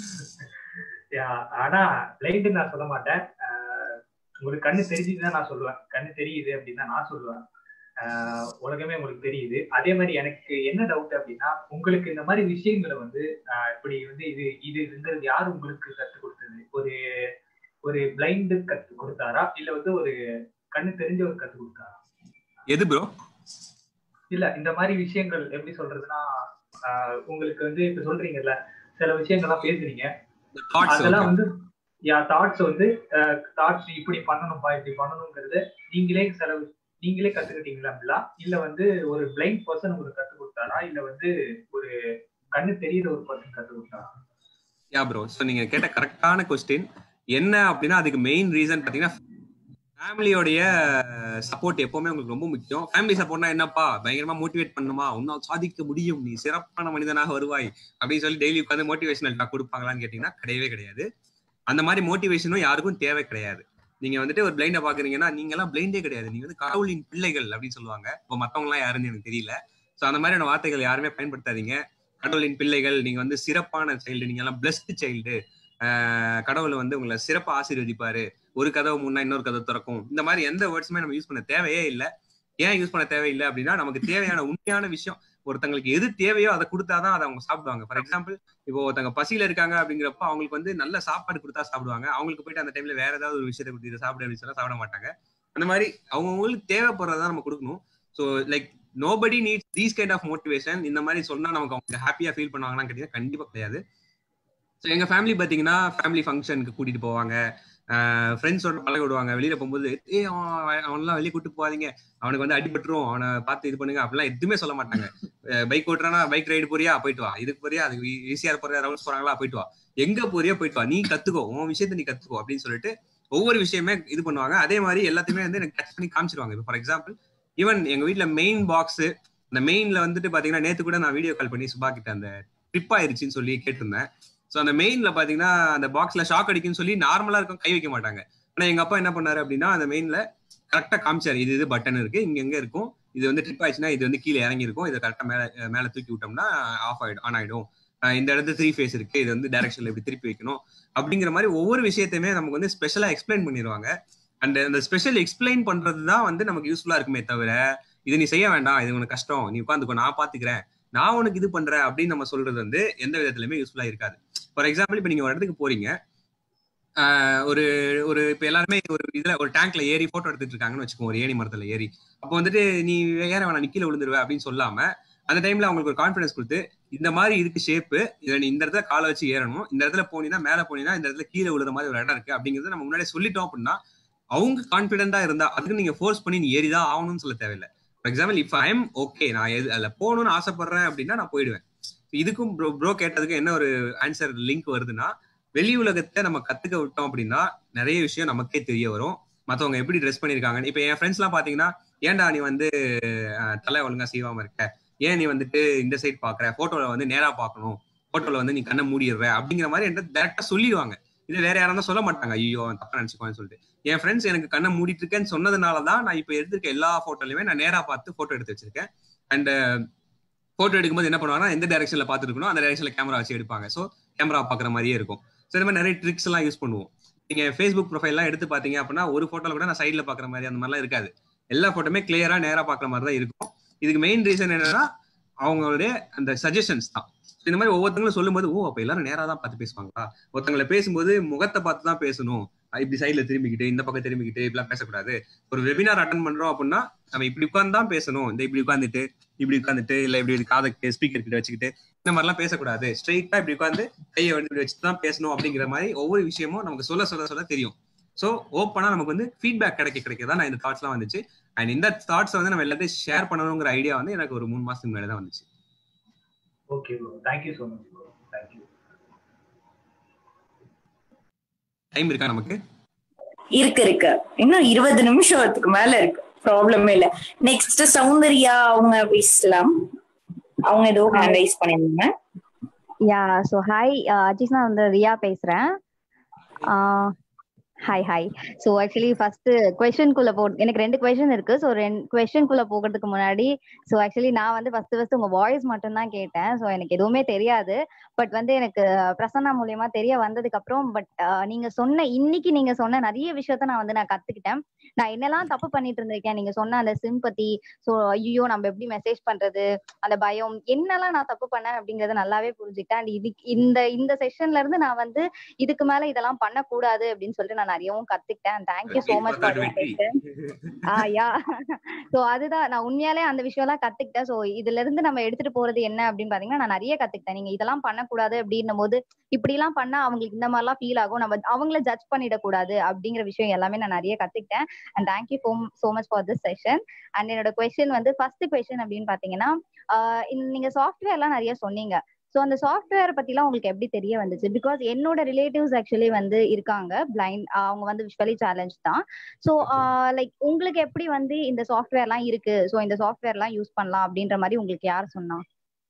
ஆனா பிளைண்ட் நான் சொல்ல மாட்டேன் உங்களுக்கு கண்ணு தெரிஞ்சுட்டு தான் நான் சொல்லுவேன் கண்ணு தெரியுது அப்படின்னு தான் நான் சொல்லுவேன் உலகமே உங்களுக்கு தெரியுது அதே மாதிரி எனக்கு என்ன டவுட் அப்படின்னா உங்களுக்கு இந்த மாதிரி விஷயங்களை வந்து இப்படி வந்து இது இது இருந்தது யார் உங்களுக்கு கற்றுக் கொடுத்தது ஒரு ஒரு பிளைண்டு கத்து கொடுத்தாரா இல்ல வந்து ஒரு கண்ணு தெரிஞ்சவர் கத்து கொடுத்தாரா எது ப்ரோ இல்ல இந்த மாதிரி விஷயங்கள் எப்படி சொல்றதுன்னா ஆஹ் உங்களுக்கு வந்து இப்ப சொல்றீங்கல்ல சில விஷயங்கள்லாம் பேசுறீங்க thoughts அதெல்லாம் okay. வந்து யா தாட்ஸ் வந்து தாட்ஸ் இப்படி பண்ணணும்பா இப்படி பண்ணணுங்கிறது நீங்களே சில நீங்களே கத்துக்கிட்டீங்களா அப்படிலாம் இல்ல வந்து ஒரு பிளைண்ட் பர்சன் உங்களுக்கு கத்து கொடுத்தாரா இல்ல வந்து ஒரு கண்ணு தெரியுற ஒரு பர்சன் கத்து கொடுத்தாரா யா ப்ரோ ஸோ நீங்க கேட்ட கரெக்டான கொஸ்டின் என்ன அப்படின்னா அதுக்கு மெயின் ரீசன் பாத்தீங்கன்னா ஃபேமிலியோடைய சப்போர்ட் எப்பவுமே உங்களுக்கு ரொம்ப முக்கியம் ஃபேமிலி சப்போர்ட்னா என்னப்பா பயங்கரமா மோட்டிவேட் பண்ணுமா உன்னால் சாதிக்க முடியும் நீ சிறப்பான மனிதனாக வருவாய் அப்படின்னு சொல்லி டெய்லி உட்காந்து மோட்டிவேஷனல் டாக் கொடுப்பாங்களான்னு கேட்டீங்கன்னா கிடையவே கிடையாது அந்த மாதிரி மோட்டிவேஷனும் யாருக்கும் தேவை கிடையாது நீங்க வந்துட்டு ஒரு பிளைண்ட பாக்குறீங்கன்னா நீங்க எல்லாம் பிளைண்டே கிடையாது நீங்க வந்து கடவுளின் பிள்ளைகள் அப்படின்னு சொல்லுவாங்க இப்போ மத்தவங்க எல்லாம் யாருன்னு எனக்கு தெரியல சோ அந்த மாதிரியான வார்த்தைகள் யாருமே பயன்படுத்தாதீங்க கடவுளின் பிள்ளைகள் நீங்க வந்து சிறப்பான சைல்டு நீங்க எல்லாம் பிளஸ்ட் சைல்டு கடவுள் வந்து உங்களை சிறப்பா ஆசீர்வதிப்பாரு ஒரு கதவு முன்னா இன்னொரு கதவு திறக்கும் இந்த மாதிரி எந்த வேர்ட்ஸுமே நம்ம யூஸ் பண்ண தேவையே இல்லை ஏன் யூஸ் பண்ண தேவையில்லை அப்படின்னா நமக்கு தேவையான உண்மையான விஷயம் ஒருத்தங்களுக்கு எது தேவையோ அதை கொடுத்தாதான் அதை அவங்க சாப்பிடுவாங்க ஃபார் எக்ஸாம்பிள் இப்போ ஒருத்தங்க பசியில இருக்காங்க அப்படிங்கிறப்ப அவங்களுக்கு வந்து நல்ல சாப்பாடு கொடுத்தா சாப்பிடுவாங்க அவங்களுக்கு போயிட்டு அந்த டைம்ல வேற ஏதாவது ஒரு விஷயத்தை கொடுத்து இதை சாப்பிட அப்படின்னு சொன்னா சாப்பிட மாட்டாங்க அந்த மாதிரி அவங்கவுங்களுக்கு தேவைப்படுறதா நம்ம கொடுக்கணும் so like nobody needs these kind of motivation இந்த மாதிரி சொன்னா நமக்கு அவங்க ஹாப்பியா ஃபீல் பண்ணுவாங்கன்னா கேட்டீங்கன்னா கண்டிப்பா கிடையாது ஸோ எங்க ஃபேமிலி பாத்தீங்கன்னா ஃபேமிலி ஃபங்க்ஷனுக்கு கூட்டிட்டு போவாங்க ஃப்ரெண்ட்ஸோட பழக விடுவாங்க வெளியில போகும்போது ஏ அவன் அவன்லாம் வெளியே கூட்டு போகாதீங்க அவனுக்கு வந்து அடிபட்டுரும் அவனை பார்த்து இது பண்ணுங்க அப்படிலாம் எதுவுமே சொல்ல மாட்டாங்க பைக் ஓட்டுறானா பைக் ரைடு போறியா போயிட்டு வா இதுக்கு போறியா அதுக்கு ஈஸியா போறியா ரவுண்ட்ஸ் போறாங்களா போயிட்டு வா எங்க போறியா போயிட்டு வா நீ கத்துக்கோ உன் விஷயத்த நீ கத்துக்கோ அப்படின்னு சொல்லிட்டு ஒவ்வொரு விஷயமே இது பண்ணுவாங்க அதே மாதிரி எல்லாத்தையுமே வந்து எனக்கு டச் பண்ணி காமிச்சிருவாங்க இப்போ ஃபார் எக்ஸாம்பிள் ஈவன் எங்க வீட்ல மெயின் பாக்ஸ் அந்த மெயின்ல வந்துட்டு பாத்தீங்கன்னா நேத்து கூட நான் வீடியோ கால் பண்ணி சுபா கிட்ட அந்த ட்ரிப் ஆயிருச்சுன்னு சொல்லி கேட்டிருந்தேன் ஸோ அந்த மெயின்ல பாத்தீங்கன்னா அந்த பாக்ஸ்ல ஷாக் அடிக்குன்னு சொல்லி நார்மலா இருக்கும் கை வைக்க மாட்டாங்க ஆனா எங்க அப்பா என்ன பண்ணாரு அப்படின்னா அந்த மெயின்ல கரெக்டா காமிச்சாரு இது இது பட்டன் இருக்கு இங்க எங்க இருக்கும் இது வந்து ட்ரிப் ஆயிடுச்சுன்னா இது வந்து கீழே இறங்கி இருக்கும் இதை கரெக்டா மேல மேல தூக்கி விட்டோம்னா ஆஃப் ஆயிடும் ஆன் ஆயிடும் இந்த இடத்துல த்ரீ ஃபேஸ் இருக்கு இது வந்து டைரக்ஷன்ல இப்படி திருப்பி வைக்கணும் அப்படிங்கிற மாதிரி ஒவ்வொரு விஷயத்தையுமே நமக்கு வந்து ஸ்பெஷலா எக்ஸ்பிளைன் பண்ணிடுவாங்க அண்ட் அந்த ஸ்பெஷல் எக்ஸ்பிளைன் பண்றது தான் வந்து நமக்கு யூஸ்ஃபுல்லா இருக்குமே தவிர இது நீ செய்ய வேண்டாம் இது உனக்கு கஷ்டம் நீ உட்காந்துக்கோ நான் பாத்துக்கிறேன் நான் உனக்கு இது பண்றேன் அப்படின்னு நம்ம சொல்றது வந்து எந்த விதத்திலுமே யூஸ்ஃபுல்லா இருக்காது ஃபார் எக்ஸாம்பிள் இப்போ நீங்க ஒரு இடத்துக்கு போறீங்க ஒரு ஒரு இப்ப எல்லாருமே ஒரு இதுல ஒரு டேங்க்ல ஏறி போட்டோ எடுத்துட்டு இருக்காங்கன்னு வச்சுக்கோங்க ஒரு ஏணி மரத்துல ஏறி அப்போ வந்துட்டு நீ ஏற வேணாம் நிக்கல விழுந்துருவ அப்படின்னு சொல்லாம அந்த டைம்ல அவங்களுக்கு ஒரு கான்பிடன்ஸ் கொடுத்து இந்த மாதிரி இருக்கு ஷேப்பு இதை நீ இந்த இடத்துல காலை வச்சு ஏறணும் இந்த இடத்துல போனீங்கன்னா மேல போனீங்கன்னா இந்த இடத்துல கீழே விழுற மாதிரி ஒரு இடம் இருக்கு அப்படிங்கறத நம்ம முன்னாடியே சொல்லிட்டோம் அப்படின்னா அவங்க கான்பிடென்டா இருந்தா அதுக்கு நீங்க ஃபோர்ஸ் பண்ணி நீ ஏறிதான் ஆகணும்னு சொல்ல தேவையில்லை for example if I am okay நான் எது அதில் போகணும்னு ஆசைப்படுறேன் அப்படின்னா நான் போயிடுவேன் இதுக்கும் ப்ரோ ப்ரோ கேட்டதுக்கு என்ன ஒரு ஆன்சர் லிங்க் வருதுன்னா வெளி உலகத்தை நம்ம கத்துக்க விட்டோம் அப்படின்னா நிறைய விஷயம் நமக்கே தெரிய வரும் மத்தவங்க எப்படி ட்ரெஸ் பண்ணிருக்காங்க இப்ப என் ஃப்ரெண்ட்ஸ் எல்லாம் பாத்தீங்கன்னா ஏன்டா நீ வந்து தலை ஒழுங்கா செய்வாம இருக்க ஏன் நீ வந்துட்டு இந்த சைட் பாக்குற போட்டோல வந்து நேரா பாக்கணும் போட்டோல வந்து நீ கண்ணை மூடிடுற அப்படிங்கிற மாதிரி என்கிட்ட டேரக்டா சொல்லிடுவாங்க இது வேற யாரும் சொல்ல மாட்டாங்க ஐயோ தப்பா நினைச்சுக்கோன்னு சொல்லிட்டு என் ஃப்ரெண்ட்ஸ் எனக்கு கண்ணை மூடிட்டு இருக்கேன்னு சொன்னதுனாலதான் நான் இப்ப எடுத்திருக்க எல்லா போட்டோலயுமே நான் நேரா பார்த்து போட்டோ எடுத்து வச்சிருக்கேன் அண்ட் போட்டோ எடுக்கும்போது என்ன பண்ணுவாங்கன்னா எந்த டைரக்ஷன்ல பாத்துருக்கணும் அந்த டைரக்ஷன்ல கேமரா வச்சு எடுப்பாங்க ஸோ கேமரா பாக்குற மாதிரியே இருக்கும் ஸோ இந்த மாதிரி நிறைய ட்ரிக்ஸ் எல்லாம் யூஸ் பண்ணுவோம் நீங்க ஃபேஸ்புக் ப்ரொஃபைல் எல்லாம் எடுத்து பாத்தீங்க அப்படின்னா ஒரு போட்டோல கூட நான் சைட்ல பாக்குற மாதிரி அந்த மாதிரிலாம் இருக்காது எல்லா போட்டோமே கிளியரா நேரா பாக்குற மாதிரி தான் இருக்கும் இதுக்கு மெயின் ரீசன் என்னன்னா அவங்களுடைய அந்த சஜஷன்ஸ் தான் இந்த மாதிரி ஒவ்வொருத்தங்களும் சொல்லும்போது ஓ அப்ப எல்லாரும் நேரா தான் பார்த்து பேசுவாங்களா ஒருத்தங்களை பேசும்போது முகத்தை பார்த்து தான் பேசணும் இப்படி சைட்ல திரும்பிக்கிட்டு இந்த பக்கம் திரும்பிக்கிட்டு இப்படிலாம் பேசக்கூடாது ஒரு வெபினார் அட்டன் பண்றோம் அப்படின்னா நம்ம இப்படி உட்காந்து தான் பேசணும் இந்த இப்படி உட்காந்துட்டு இப்படி உட்காந்துட்டு இல்ல இப்படி காதை ஸ்பீக்கர் கிட்ட வச்சுக்கிட்டு இந்த மாதிரிலாம் பேசக்கூடாது ஸ்ட்ரெயிட்டா இப்படி உட்காந்து கையை வந்து இப்படி வச்சுட்டு தான் பேசணும் அப்படிங்கிற மாதிரி ஒவ்வொரு விஷயமும் நமக்கு சொல்ல சொல்ல சொல்ல தெரியும் ஸோ ஓப்பனா நமக்கு வந்து ஃபீட்பேக் கிடைக்க கிடைக்க தான் நான் இந்த தாட்ஸ்லாம் வந்துச்சு அண்ட் இந்த தாட்ஸ் வந்து நம்ம எல்லாத்தையும் ஷேர் பண்ணணுங்கிற ஐடியா வந்து எனக்கு ஒரு மூணு மாசத்துக்கு முன்னாடி தான் வந்துச்சு okay bro thank you so much bro thank you time இருக்கா நமக்கு இருக்கு இருக்கு இன்னும் இருபது நிமிஷத்துக்கு மேல இருக்கு ப்ராப்ளமே இல்ல நெக்ஸ்ட் சௌந்தர்யா அவங்க பேசலாம் அவங்க ஏதோ ஹேண்ட் ரைஸ் பண்ணிருந்தாங்க யா ஸோ ஹாய் அஜிஸ் நான் வந்து ரியா பேசுறேன் hi hi so actually first கொஸ்டின்குள்ள போ எனக்கு ரெண்டு கொஸ்டின் இருக்கு ஸோ ரெண்டு கொஸ்டின்குள்ள போகிறதுக்கு முன்னாடி ஸோ ஆக்சுவலி நான் வந்து ஃபர்ஸ்ட் ஃபர்ஸ்ட் உங்க வாய்ஸ் மட்டும் தான் கேட்டேன் ஸோ எனக்கு எதுவுமே தெரியாது பட் வந்து எனக்கு பிரசன்னா மூலியமா தெரிய வந்ததுக்கு அப்புறம் பட் நீங்க சொன்ன இன்னைக்கு நீங்க சொன்ன நிறைய விஷயத்த நான் வந்து நான் கத்துக்கிட்டேன் நான் என்னெல்லாம் தப்பு பண்ணிட்டு இருந்திருக்கேன் நீங்க சொன்ன அந்த சிம்பத்தி ஸோ ஐயோ நம்ம எப்படி மெசேஜ் பண்றது அந்த பயம் என்னெல்லாம் நான் தப்பு பண்ணேன் அப்படிங்கறத நல்லாவே புரிஞ்சுக்கிட்டேன் அண்ட் இது இந்த இந்த செஷன்ல இருந்து நான் வந்து இதுக்கு மேல இதெல்லாம் பண்ணக்கூடாது அப்படின்னு சொல்லிட்டு நான் நான் நிறையவும் கத்துக்கிட்டேன் thank you so meet much for for thought this வெற்றி செஷன் ஆ யா சோ அதுதான் நான் உண்மையாலே அந்த விஷயம் எல்லாம் கத்துக்கிட்டேன் சோ இதுல இருந்து நம்ம எடுத்துட்டு போறது என்ன அப்படின்னு பாத்தீங்கன்னா நான் நிறைய கத்துக்கிட்டேன் நீங்க இதெல்லாம் பண்ணக்கூடாது அப்படின்னும் போது இப்படி எல்லாம் பண்ணா அவங்களுக்கு இந்த மாதிரி எல்லாம் ஃபீல் ஆகும் நம்ம அவங்கள ஜட்ஜ் பண்ணிடக்கூடாது அப்படிங்கிற விஷயம் எல்லாமே நான் நிறைய கத்துக்கிட்டேன் and thank you so much for this session and என்னோட கொஸ்டின் வந்து ஃபர்ஸ்ட் கொஸ்டின் அப்படின்னு பாத்தீங்கன்னா ஆஹ் இந்த- நீங்க சாஃப்ட்வேர் எல்லாம் நிறைய சொன்னீங்க சோ அந்த சாஃப்ட்வேர் பத்தி எல்லாம் உங்களுக்கு எப்படி தெரிய வந்துச்சு பிகாஸ் என்னோட ரிலேட்டிவ்ஸ் ஆக்சுவலி வந்து இருக்காங்க பிளைண்ட் அவங்க வந்து விஷுவலி சேலஞ்ச் தான் சோ லைக் உங்களுக்கு எப்படி வந்து இந்த சாஃப்ட்வேர் எல்லாம் இருக்கு சோ இந்த சாஃப்ட்வேர் எல்லாம் யூஸ் பண்ணலாம் அப்படின்ற மாதிரி உங்களுக்கு யார் சொன்னா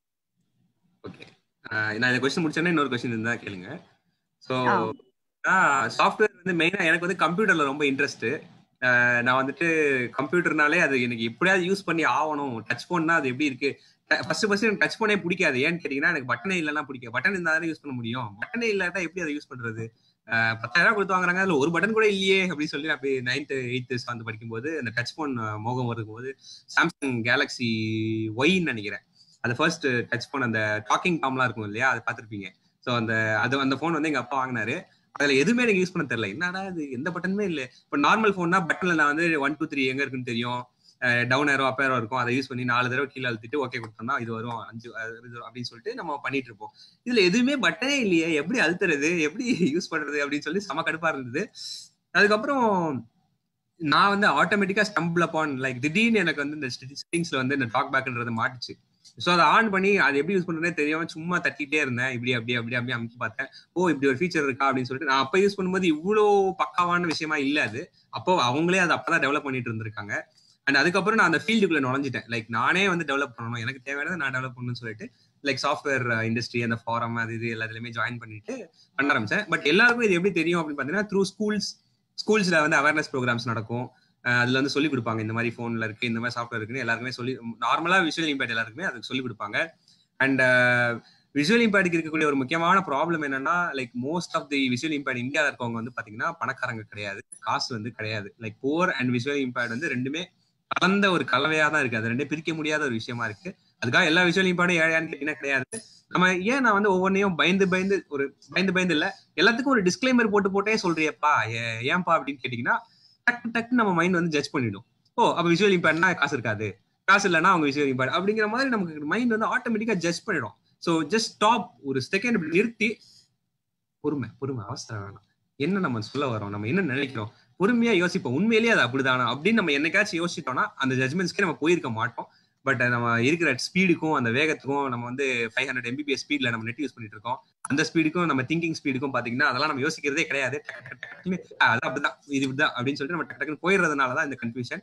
ஓகே நான் இந்த கொஸ்டின் முடிச்சோன்னே இன்னொரு கொஸ்டின் இருந்தா கேளுங்க ஸோ ஆ சாஃப்ட்வேர் வந்து மெயினா எனக்கு வந்து கம்ப்யூட்டர்ல ரொம்ப இன்ட்ரெஸ்ட் நான் வந்துட்டு கம்ப்யூட்டர்னாலே அது எனக்கு எப்படியாவது யூஸ் பண்ணி ஆகணும் டச் ஃபோன்னா அது எப்படி இருக்கு ஃபர்ஸ்ட் ஃபர்ஸ்ட் எனக்கு டச் ஃபோனே பிடிக்காது ஏன்னு கேட்டீங்கன்னா எனக்கு பட்டனே இல்லைன்னா பிடிக்கும் பட்டன் இருந்தா தானே யூஸ் பண்ண முடியும் பட்டனே இல்லாட்டா எப்படி அதை யூஸ் பண்றது அஹ் பத்தாயிரம் கொடுத்து வாங்குறாங்க அதுல ஒரு பட்டன் கூட இல்லையே அப்படின்னு சொல்லி அப்படி நைன்த் எயித்து வந்து படிக்கும்போது அந்த டச் ஃபோன் மோகம் வரும்போது சாம்சங் கேலக்ஸி ஒய்ன்னு நினைக்கிறேன் அது ஃபர்ஸ்ட் டச் ஃபோன் அந்த டாக்கிங் டாம்லாம் இருக்கும் இல்லையா அதை பார்த்துருப்பீங்க ஸோ அந்த அது அந்த ஃபோன் வந்து எங்க அப்பா வாங்கினாரு அதுல எதுவுமே எனக்கு யூஸ் பண்ண தெரியல என்னடா இது எந்த பட்டனுமே இல்லை இப்போ நார்மல் ஃபோன்னா பட்டன்ல நான் வந்து ஒன் டூ த்ரீ எங்க இருக்குன்னு தெரியும் டவுன் ஏரோ அப் ஏரோ இருக்கும் அதை யூஸ் பண்ணி நாலு தடவை கீழே அழுத்திட்டு ஓகே கொடுத்தோம்னா இது வரும் அஞ்சு அஹ் இது அப்படின்னு சொல்லிட்டு நம்ம பண்ணிட்டு இருப்போம் இதுல எதுவுமே பட்டனே இல்லையே எப்படி அழுத்துறது எப்படி யூஸ் பண்றது அப்படின்னு சொல்லி செம கடுப்பா இருந்தது அதுக்கப்புறம் நான் வந்து ஆட்டோமேட்டிக்கா ஸ்டம்பிள் அப்பான் லைக் திடீர்னு எனக்கு வந்து இந்த செட்டிங்ஸ்ல வந்து இந்த டாக் பேக்ன்றது மாட்டுச்சு ஸோ அதை ஆன் பண்ணி அது எப்படி யூஸ் பண்றதே தெரியாம சும்மா தட்டிட்டே இருந்தேன் இப்படி அப்படி அப்படி அப்படி அமைச்சு பார்த்தேன் ஓ இப்படி ஒரு ஃபீச்சர் இருக்கா அப்படின்னு சொல்லிட்டு நான் அப்ப யூஸ் பண்ணும்போது இவ்வளோ பக்காவான விஷயமா இல்ல அது அப்போ அவங்களே அதை அப்பதான் டெவலப் பண்ணிட்டு இருந்திருக்காங்க அண்ட் அதுக்கப்புறம் நான் அந்த ஃபீல்டுக்குள்ள நுழைஞ்சிட்டேன் லைக் நானே வந்து டெவலப் பண்ணணும் எனக்கு தேவையானதை நான் டெவலப் பண்ணணும்னு சொல்லிட்டு லைக் சாஃப்ட்வேர் இண்டஸ்ட்ரி அந்த ஃபாரம் அது இது எல்லாத்துலயுமே ஜாயின் பண்ணிட்டு பண்ண ஆரம்பிச்சேன் பட் எல்லாருக்கும் இது எப்படி தெரியும் அப்படின்னு பார்த்தீங்கன்னா த்ரூ ஸ்கூல்ஸ் ஸ்கூல்ஸ்ல வந்து அவேர்னஸ் ப்ரோக்ராம்ஸ் நடக்கும் அஹ் அதுல வந்து சொல்லி கொடுப்பாங்க இந்த மாதிரி ஃபோன்ல இருக்கு இந்த மாதிரி சாஃப்ட்வேர் இருக்குன்னு எல்லாருக்குமே சொல்லி நார்மலா விஷுவல் இம்பேக்ட் எல்லாருக்குமே அதுக்கு சொல்லி கொடுப்பாங்க அண்ட் விஷுவல் இம்பேக்டுக்கு இருக்கக்கூடிய ஒரு முக்கியமான ப்ராப்ளம் என்னன்னா like most of the visual impact இந்தியாவில் இருக்கவங்க வந்து பாத்தீங்கன்னா பணக்காரங்க கிடையாது காசு வந்து கிடையாது like poor and visual impact வந்து ரெண்டுமே கலந்த ஒரு கலவையா தான் இருக்கு அது ரெண்டே பிரிக்க முடியாத ஒரு விஷயமா இருக்கு அதுக்காக எல்லா விஷுவல் இம்பேக்டும் ஏழையான்னு கேட்டீங்கன்னா கிடையாது நம்ம ஏன் நான் வந்து ஒவ்வொன்றையும் பயந்து பயந்து ஒரு பயந்து பயந்து இல்ல எல்லாத்துக்கும் ஒரு டிஸ்க்ளைமர் போட்டு போட்டே சொல்றியப்பா ஏ- ஏன்பா அப்படின்னு கேட்டீங்கன்னா டக்கு டக்கு நம்ம மைண்ட் வந்து ஜட்ஜ் பண்ணிடும் ஓ அப்ப விஷுவல் இம்பேக்ட்னா காசு இருக்காது காசு இல்லைன்னா அவங்க விஷுவல் இம்பேக்ட் அப்படிங்கிற மாதிரி நமக்கு மைண்ட் வந்து ஆட்டோமேட்டிக்கா ஜட்ஜ் பண்ணிடும் ஸோ ஜஸ்ட் ஸ்டாப் ஒரு செகண்ட் இப்படி நிறுத்தி பொறுமை பொறுமை அவசரம் வேணாம் என்ன நம்ம சொல்ல வரோம் நம்ம என்ன நினைக்கிறோம் பொறுமையா யோசிப்போம் உண்மையிலேயே அது அப்படிதானா அப்படின்னு நம்ம என்னைக்காச்சும் யோசிச்சிட்டோம்னா அந்த ஜட்மெண்ட்ஸ்க்கே நம்ம போயிருக்க மாட்டோம் பட் நம்ம இருக்கிற ஸ்பீடுக்கும் அந்த வேகத்துக்கும் நம்ம வந்து ஃபைவ் ஹண்ட்ரட் எம்பிபிஎஸ் ஸ்பீட்ல நம்ம நெட் யூஸ் பண்ணிட்டு இருக்கோம் அந்த ஸ்பீடுக்கும் நம்ம திங்கிங் ஸ்பீடுக்கும் பாத்தீங்கன்னா அதெல்லாம் நம்ம யோசிக்கிறதே கிடையாது டக்கு டக்கு டக்குன்னு, ஆ, அது அப்படிதான் இது இப்படிதான் அப்படின்னு சொல்லிட்டு நம்ம டக்கு டக்குன்னு போயிடுறதுனால தான் இந்த கன்ஃபியூஷன்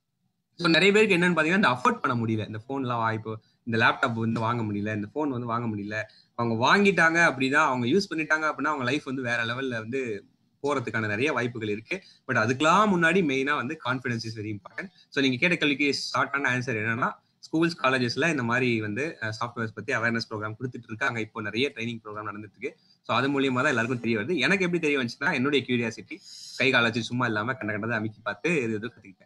ஸோ நிறைய பேருக்கு என்னன்னு பாத்தீங்கன்னா இந்த அஃபோர்ட் பண்ண முடியல இந்த ஃபோன்லாம் இப்போ இந்த லேப்டாப் வந்து வாங்க முடியல இந்த ஃபோன் வந்து வாங்க முடியல அவங்க வாங்கிட்டாங்க அப்படின்னா அவங்க யூஸ் பண்ணிட்டாங்க அப்படின்னா அவங்க லைஃப் வந்து வேற லெவல்ல வந்து போறதுக்கான நிறைய வாய்ப்புகள் இருக்கு பட் அதுக்கெல்லாம் முன்னாடி மெயினா வந்து confidence is very important so நீங்க கேட்ட கேள்விக்கு ஷார்ட்டான ஆன்சர் என்னன்னா ஸ்கூல்ஸ் காலேஜஸ்ல இந்த மாதிரி வந்து சாஃப்ட்வேர்ஸ் பத்தி அவேர்னஸ் ப்ரோக்ராம் கொடுத்துட்டு இருக்காங்க இப்போ நிறைய ட்ரைனிங் ப்ரோக்ராம் நடந்துட்டு இருக்கு ஸோ அது மூலியமா தான் எல்லாருக்கும் தெரிய வருது எனக்கு எப்படி தெரிய வந்துச்சுன்னா என்னுடைய கியூரியாசிட்டி கை காலாச்சு சும்மா இல்லாம கண்ட கண்டதை அமைக்கி பார்த்து இது இது கத்துக்கிட்டேன்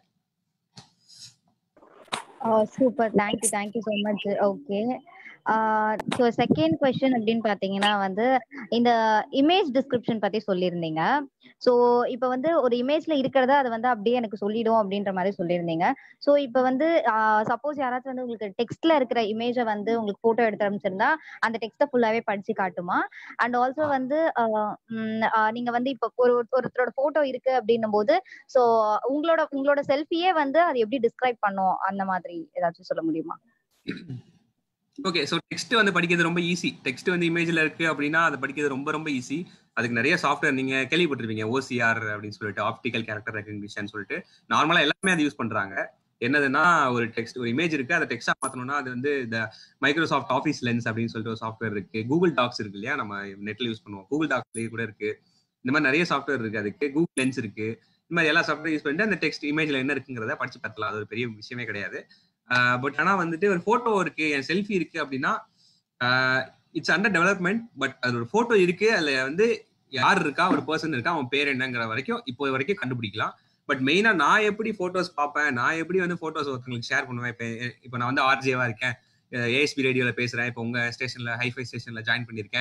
super thank you thank you so much okay so second question அப்படின்னு பார்த்தீங்கன்னா வந்து இந்த இமேஜ் டிஸ்கிரிப்ஷன் பத்தி சொல்லியிருந்தீங்க ஸோ இப்போ வந்து ஒரு இமேஜ்ல இருக்கிறத அதை வந்து அப்படியே எனக்கு சொல்லிடும் அப்படின்ற மாதிரி சொல்லியிருந்தீங்க ஸோ இப்போ வந்து சப்போஸ் யாராச்சும் வந்து உங்களுக்கு டெக்ஸ்ட்ல இருக்கிற இமேஜை வந்து உங்களுக்கு போட்டோ எடுத்து அனுப்பிச்சிருந்தா அந்த டெக்ஸ்ட்டை ஃபுல்லாவே படிச்சு காட்டுமா அண்ட் ஆல்சோ வந்து ஆஹ் உம் ஆஹ் நீங்க வந்து இப்போ ஒரு ஒருத்தரோட போட்டோ இருக்கு அப்படின்னும் போது ஸோ உங்களோட உங்களோட செல்ஃபியே வந்து அது எப்படி டிஸ்கிரைப் பண்ணும் அந்த மாதிரி ஏதாச்சும் சொல்ல முடியுமா ஓகே ஸோ டெக்ஸ்ட் வந்து படிக்கிறது ரொம்ப ஈஸி டெக்ஸ்ட் வந்து இமேஜ்ல இருக்கு அப்படின்னா அதை படிக்கிறது ரொம்ப ரொம்ப ஈஸி அதுக்கு நிறைய சாஃப்ட்வேர் நீங்க கேள்விப்பட்டிருப்பீங்க ஓசிஆர் அப்படின்னு சொல்லிட்டு ஆப்டிக்கல் கேரக்டர் ரெகக்னிஷன் சொல்லிட்டு நார்மலா எல்லாமே அதை யூஸ் பண்றாங்க என்னதுன்னா ஒரு டெக்ஸ்ட் ஒரு இமேஜ் இருக்கு அதை டெக்ஸ்டா மாத்தணும்னா அது வந்து இந்த மைக்ரோசாஃப்ட் ஆஃபீஸ் லென்ஸ் அப்படின்னு சொல்லிட்டு ஒரு சாஃப்ட்வேர் இருக்கு கூகுள் டாக்ஸ் இருக்கு இல்லையா நம்ம நெட்ல யூஸ் பண்ணுவோம் கூகுள் டாக்ஸ்லயே கூட இருக்கு இந்த மாதிரி நிறைய சாஃப்ட்வேர் இருக்கு அதுக்கு கூகுள் லென்ஸ் இருக்கு இந்த மாதிரி எல்லா சாஃப்ட்வேர் யூஸ் பண்ணிட்டு அந்த டெக்ஸ்ட் இமேஜ்ல என்ன இருக்குங்கிறத படிச்சு பார்த்தலாம் அது ஒரு பெரிய விஷயமே கிடையாது பட் ஆனா வந்துட்டு ஒரு போட்டோ இருக்கு என் செல்ஃபி இருக்கு அப்படின்னா இட்ஸ் அண்டர் டெவலப்மெண்ட் பட் அது ஒரு போட்டோ இருக்கு அதுல வந்து யார் இருக்கா ஒரு பர்சன் இருக்கா அவன் பேர் என்னங்கிற வரைக்கும் இப்போ வரைக்கும் கண்டுபிடிக்கலாம் பட் மெயினா நான் எப்படி போட்டோஸ் பார்ப்பேன் நான் எப்படி வந்து போட்டோஸ் ஒருத்தங்களுக்கு ஷேர் பண்ணுவேன் இப்போ இப்போ நான் வந்து ஆர்ஜேவா இருக்கேன் ஏஎஸ்பி ரேடியோல பேசுறேன் இப்போ உங்க ஸ்டேஷன்ல ஹைஃபை ஸ்டேஷன்ல ஜாயின் பண்ணியிருக்கேன்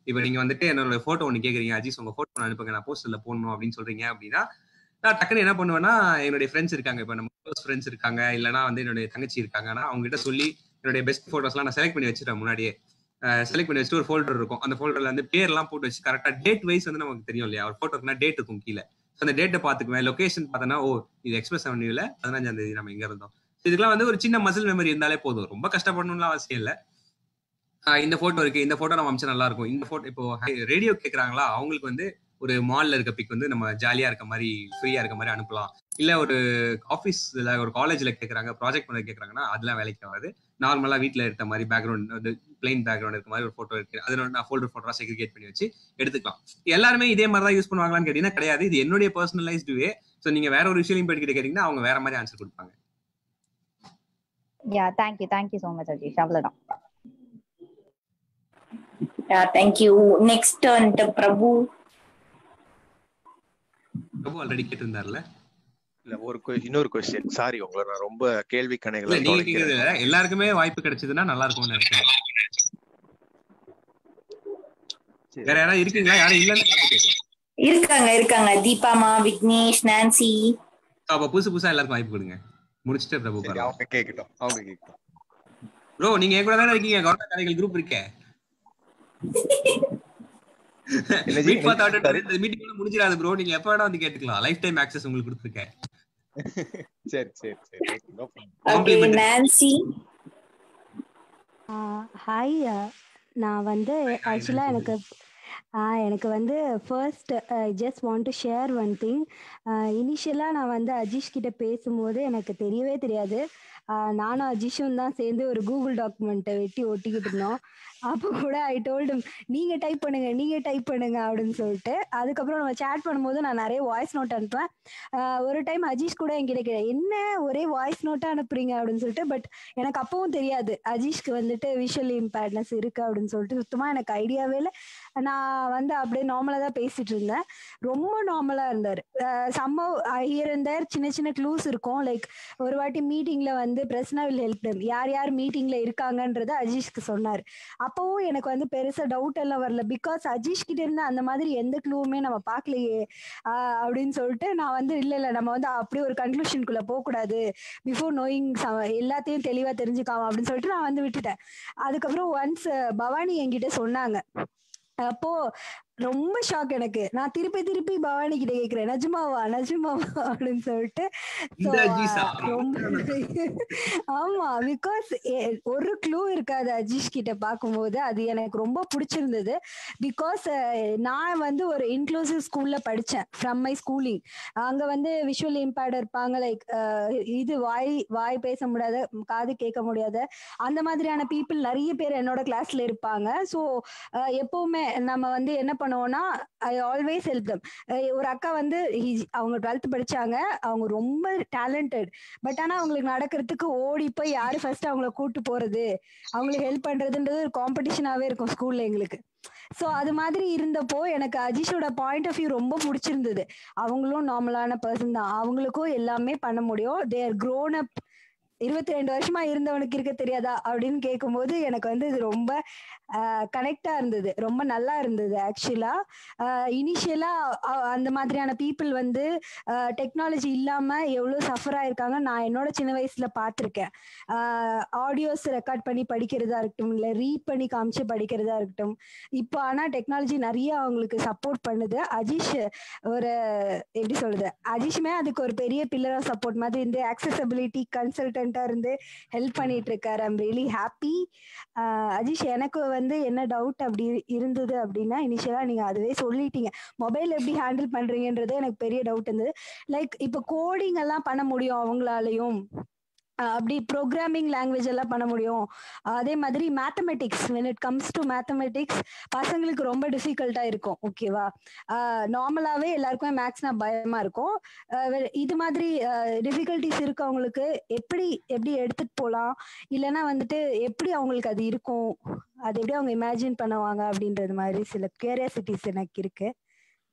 இப்போ நீங்க வந்துட்டு என்னோட போட்டோ ஒன்று கேக்குறீங்க அஜீஸ் உங்க போட்டோ அனுப்புங்க நான் போஸ்டர்ல போடணும் அப்படின்னு சொல்றீங்க அப்படின்னா நான் டக்குன்னு என்ன பண்ணுவேன்னா என்னுடைய ஃப்ரெண்ட்ஸ் இருக்காங்க இப்போ நம்ம க்ளோஸ் ஃப்ரெண்ட்ஸ் இருக்காங்க இல்லைனா வந்து என்னுடைய தங்கச்சி இருக்காங்கன்னா அவங்க கிட்ட சொல்லி என்னுடைய பெஸ்ட் போட்டோஸ்லாம் நான் செலக்ட் பண்ணி வச்சிருவேன் முன்னாடியே செலக்ட் பண்ணி வச்சுட்டு ஒரு ஃபோல்டர் இருக்கும் அந்த ஃபோல்டர்ல வந்து பேர்லாம் போட்டு வச்சு கரெக்டா டேட் வைஸ் வந்து நமக்கு தெரியும் இல்லையா ஒரு போட்டோ இருக்குன்னா டேட் இருக்கும் கீழே ஸோ அந்த டேட்டை பார்த்துக்குவேன் லொகேஷன் பார்த்தோன்னா ஓ இது எக்ஸ்பிரஸ் அவென்யூல பதினஞ்சாம் தேதி நம்ம எங்க இருந்தோம் இதுக்கெல்லாம் வந்து ஒரு சின்ன மசில் மெமரி இருந்தாலே போதும் ரொம்ப கஷ்டப்படணும்லாம் அவசியம் இல்லை ஆஹ் இந்த போட்டோ இருக்கு இந்த போட்டோ நம்ம அமிச்சா நல்லா இருக்கும் இந்த போட்டோ இப்போ ரேடியோ கேக்குறாங்களா அவங்களுக்கு வந்து ஒரு மால்ல இருக்க பிக் வந்து நம்ம ஜாலியா இருக்க மாதிரி ஃப்ரீயா இருக்க மாதிரி அனுப்பலாம் இல்ல ஒரு ஆஃபீஸ்ல ஒரு காலேஜ்ல கேக்குறாங்க ப்ராஜெக்ட் பண்ண கேக்குறாங்கன்னா அதெல்லாம் வேலைக்கு ஆகாது நார்மலா வீட்ல இருக்க மாதிரி பேக்ரவுண்ட் வந்து பிளைன் பேக்ரவுண்ட் இருக்க மாதிரி ஒரு போட்டோ இருக்கு அது நான் ஃபோல்டர் போட்டோ செக்ரிகேட் பண்ணி வச்சு எடுத்துக்கலாம் எல்லாருமே இதே மாதிரி தான் யூஸ் பண்ணுவாங்களான்னு கேட்டீங்கன்னா கிடையாது இது என்னுடைய பர்சனலைஸ்டு வே ஸோ நீங்க வேற ஒரு விஷயம் போயிட்டு கேட்டீங்கன்னா அவங்க வேற மாதிரி ஆன்சர் கொடுப்பாங்க yeah thank you thank you so much Ajeesh அவ்வளோதான் தேங்க்யூ நெக்ஸ்ட் வந்துட்டு பிரபு பிரபு ஆல்ரெடி கேட்டிருந்தாருல இல்ல ஒரு que- இன்னொரு கொஸ்டின் சாரி உங்களை நான் ரொம்ப கேள்வி இல்ல கணைகளை நீங்க கேக்குறது இல்ல எல்லாருக்குமே வாய்ப்பு கிடைச்சதுன்னா நல்லா இருக்கும்னு நினைக்கிறேன் வேற யாராவது இருக்கீங்களா யாரும் இல்லைன்னு கேட்கலாம் இருக்காங்க இருக்காங்க தீபாமா விக்னேஷ் நான்சி அப்ப புதுசு புதுசா எல்லாருக்கும் வாய்ப்பு கொடுங்க முடிச்சுட்டு பிரபு சரி அவங்க கேட்கட்டும் அவங்க கேட்கட்டும் ப்ரோ நீங்க என் கூட தானே இருக்கீங்க கவர்மெண்ட் காரைகள் குரூப் இருக்கே இல்ல ji, meet for thought sorry. இந்த மீட்டிங் கூட முடிஞ்சிடாது ப்ரோ நீங்க எப்ப வேணா வந்து கேட்டுக்கலாம் லைஃப் டைம் ஆக்சஸ் உங்களுக்கு கொடுத்துருக்கேன் சரி சரி சரி no problem. Okay Nancy hi நான் வந்து ஆக்சுவலாக எனக்கு ஆ, எனக்கு வந்து first just want to share one thing இனிஷியலாக நான் வந்து அஜீஷ் கிட்ட பேசும்போது எனக்கு தெரியவே தெரியாது ஆ, நானும் அஜீஷும் தான் சேர்ந்து ஒரு கூகுள் டாக்குமெண்ட்டை வெட்டி ஒட்டிக்கிட்டு இருந்தோம் அப்போ கூட ஐ டோல்டும் நீங்கள் டைப் பண்ணுங்க நீங்கள் டைப் பண்ணுங்க அப்படின்னு சொல்லிட்டு அதுக்கப்புறம் நம்ம சேட் பண்ணும்போது நான் நிறைய வாய்ஸ் நோட் அனுப்புவேன் ஆ, ஒரு டைம் அஜீஷ் கூட என்கிட்ட கே என்ன ஒரே வாய்ஸ் நோட்டாக அனுப்புறீங்க அப்படின்னு சொல்லிட்டு பட் எனக்கு அப்பவும் தெரியாது அஜீஷ்க்கு வந்துட்டு விஷுவல் இம்பேர்ட்னஸ் இருக்கு அப்படின்னு சொல்லிட்டு சுத்தமாக எனக்கு ஐடியாவே இல்லை நான் வந்து அப்படியே நார்மலாக தான் பேசிட்டு இருந்தேன் ரொம்ப நார்மலாக இருந்தார் சம்ம ஹியர் அண்ட் தேர் சின்ன சின்ன க்ளூஸ் இருக்கும் லைக் ஒரு வாட்டி மீட்டிங்கில் வந்து பிரஸ்னா வில் ஹெல்ப் them யார் யார் மீட்டிங்கில் இருக்காங்கன்றத அஜீஷ்க்கு சொன்னார் அப்போவும் எனக்கு வந்து பெருசாக டவுட் எல்லாம் வரல பிகாஸ் அஜீஷ் கிட்ட இருந்து அந்த மாதிரி எந்த க்ளூவுமே நம்ம பார்க்கலையே ஆஹ் அப்படின்னு சொல்லிட்டு நான் வந்து இல்லை இல்லை நம்ம வந்து அப்படியே ஒரு கன்க்ளூஷனுக்குள்ளே போகக்கூடாது பிஃபோர் நோயிங் எல்லாத்தையும் தெளிவாக தெரிஞ்சுக்காம அப்படின்னு சொல்லிட்டு நான் வந்து விட்டுட்டேன் அதுக்கப்புறம் ஒன்ஸ் பவானி என்கிட்ட சொன்னாங்க அப்போ ரொம்ப ஷாக் எனக்கு நான் திருப்பி திருப்பி பவானி கிட்ட கேக்குறேன் நஜ்மாவா நஜ்மாவா அப்படின்னு சொல்லிட்டு So, இந்த அஜீஸா? ரொம்ப ஆமா பிகாஸ் ஒரு க்ளூ இருக்காது அஜீஷ் கிட்ட பார்க்கும்போது அது எனக்கு ரொம்ப பிடிச்சிருந்தது பிகாஸ் நான் வந்து ஒரு இன்க்ளூசிவ் ஸ்கூல்ல படிச்சேன் ஃப்ரம் மை ஸ்கூலிங் அங்க வந்து விஷுவல் இம்பேர்ட் இருப்பாங்க லைக் இது வாய் வாய் பேச முடியாத காது கேட்க முடியாத அந்த மாதிரியான பீப்புள் நிறைய பேர் என்னோட கிளாஸ்ல இருப்பாங்க ஸோ எப்பவுமே நம்ம வந்து என்ன பண்ணுவோம்னா ஐ ஆல்வேஸ் ஹெல்ப் தம் ஒரு அக்கா வந்து he- அவங்க டுவெல்த் படிச்சாங்க அவங்க ரொம்ப டேலண்டட் பட் ஆனா அவங்களுக்கு நடக்கிறதுக்கு ஓடி போய் யாரு ஃபர்ஸ்ட் அவங்கள கூட்டு போறது அவங்களுக்கு ஹெல்ப் பண்றதுன்றது ஒரு காம்படிஷனாவே இருக்கும் ஸ்கூல்ல எங்களுக்கு ஸோ அது மாதிரி இருந்தப்போ எனக்கு அஜிஷோட பாயிண்ட் ஆஃப் வியூ ரொம்ப பிடிச்சிருந்தது அவங்களும் நார்மலான பர்சன் தான் அவங்களுக்கும் எல்லாமே பண்ண முடியும் தேர் க்ரோன் அப் இருபத்தி ரெண்டு வருஷமா இருந்தவனுக்கு இருக்க தெரியாதா அப்படின்னு கேட்கும்போது எனக்கு வந்து இது ரொம்ப கனெக்டா இருந்தது ரொம்ப நல்லா இருந்தது ஆக்சுவலா இனிஷியலா அந்த மாதிரியான பீப்புள் வந்து டெக்னாலஜி இல்லாம எவ்வளவு சஃபர் ஆயிருக்காங்க நான் என்னோட சின்ன வயசுல பார்த்துருக்கேன் ஆடியோஸ் ரெக்கார்ட் பண்ணி படிக்கிறதா இருக்கட்டும் இல்ல ரீட் பண்ணி காமிச்சு படிக்கிறதா இருக்கட்டும் இப்போ ஆனா டெக்னாலஜி நிறைய அவங்களுக்கு சப்போர்ட் பண்ணுது அஜீஷ் ஒரு எப்படி சொல்றது அஜீஷுமே அதுக்கு ஒரு பெரிய பில்லர் ஆஃப் சப்போர்ட் மாதிரி இருந்து ஆக்சசபிலிட்டி கன்சல்டண்டா இருந்து ஹெல்ப் பண்ணிட்டு இருக்காரு ஐம் ரியலி ஹாப்பி அஜீஷ் எனக்கு வந்து என்ன டவுட் அப்படி இருந்தது அப்படின்னா இனிஷியலா நீங்க அதுவே சொல்லிட்டீங்க மொபைல் எப்படி ஹேண்டில் பண்றீங்கன்றது எனக்கு பெரிய டவுட் இருந்தது லைக் இப்போ கோடிங் எல்லாம் பண்ண முடியும் அவங்களாலையும் அஹ் அப்படி ப்ரோக்ராமிங் லாங்குவேஜ் எல்லாம் பண்ண முடியும் அதே மாதிரி mathematics when it comes to mathematics பசங்களுக்கு ரொம்ப டிஃபிகல்ட்டா இருக்கும் ஓகேவா நார்மலாவே எல்லாருக்குமே மேக்ஸ்னா பயமா இருக்கும் அஹ் வே- இது மாதிரி டிஃபிகல்ட்டிஸ் இருக்கவங்களுக்கு எப்படி எப்படி எடுத்துட்டு போகலாம் இல்லைன்னா வந்துட்டு எப்படி அவங்களுக்கு அது இருக்கும் அது எப்படி அவங்க இமேஜின் பண்ணுவாங்க அப்படின்றது மாதிரி சில கியூரியாசிட்டிஸ் எனக்கு இருக்கு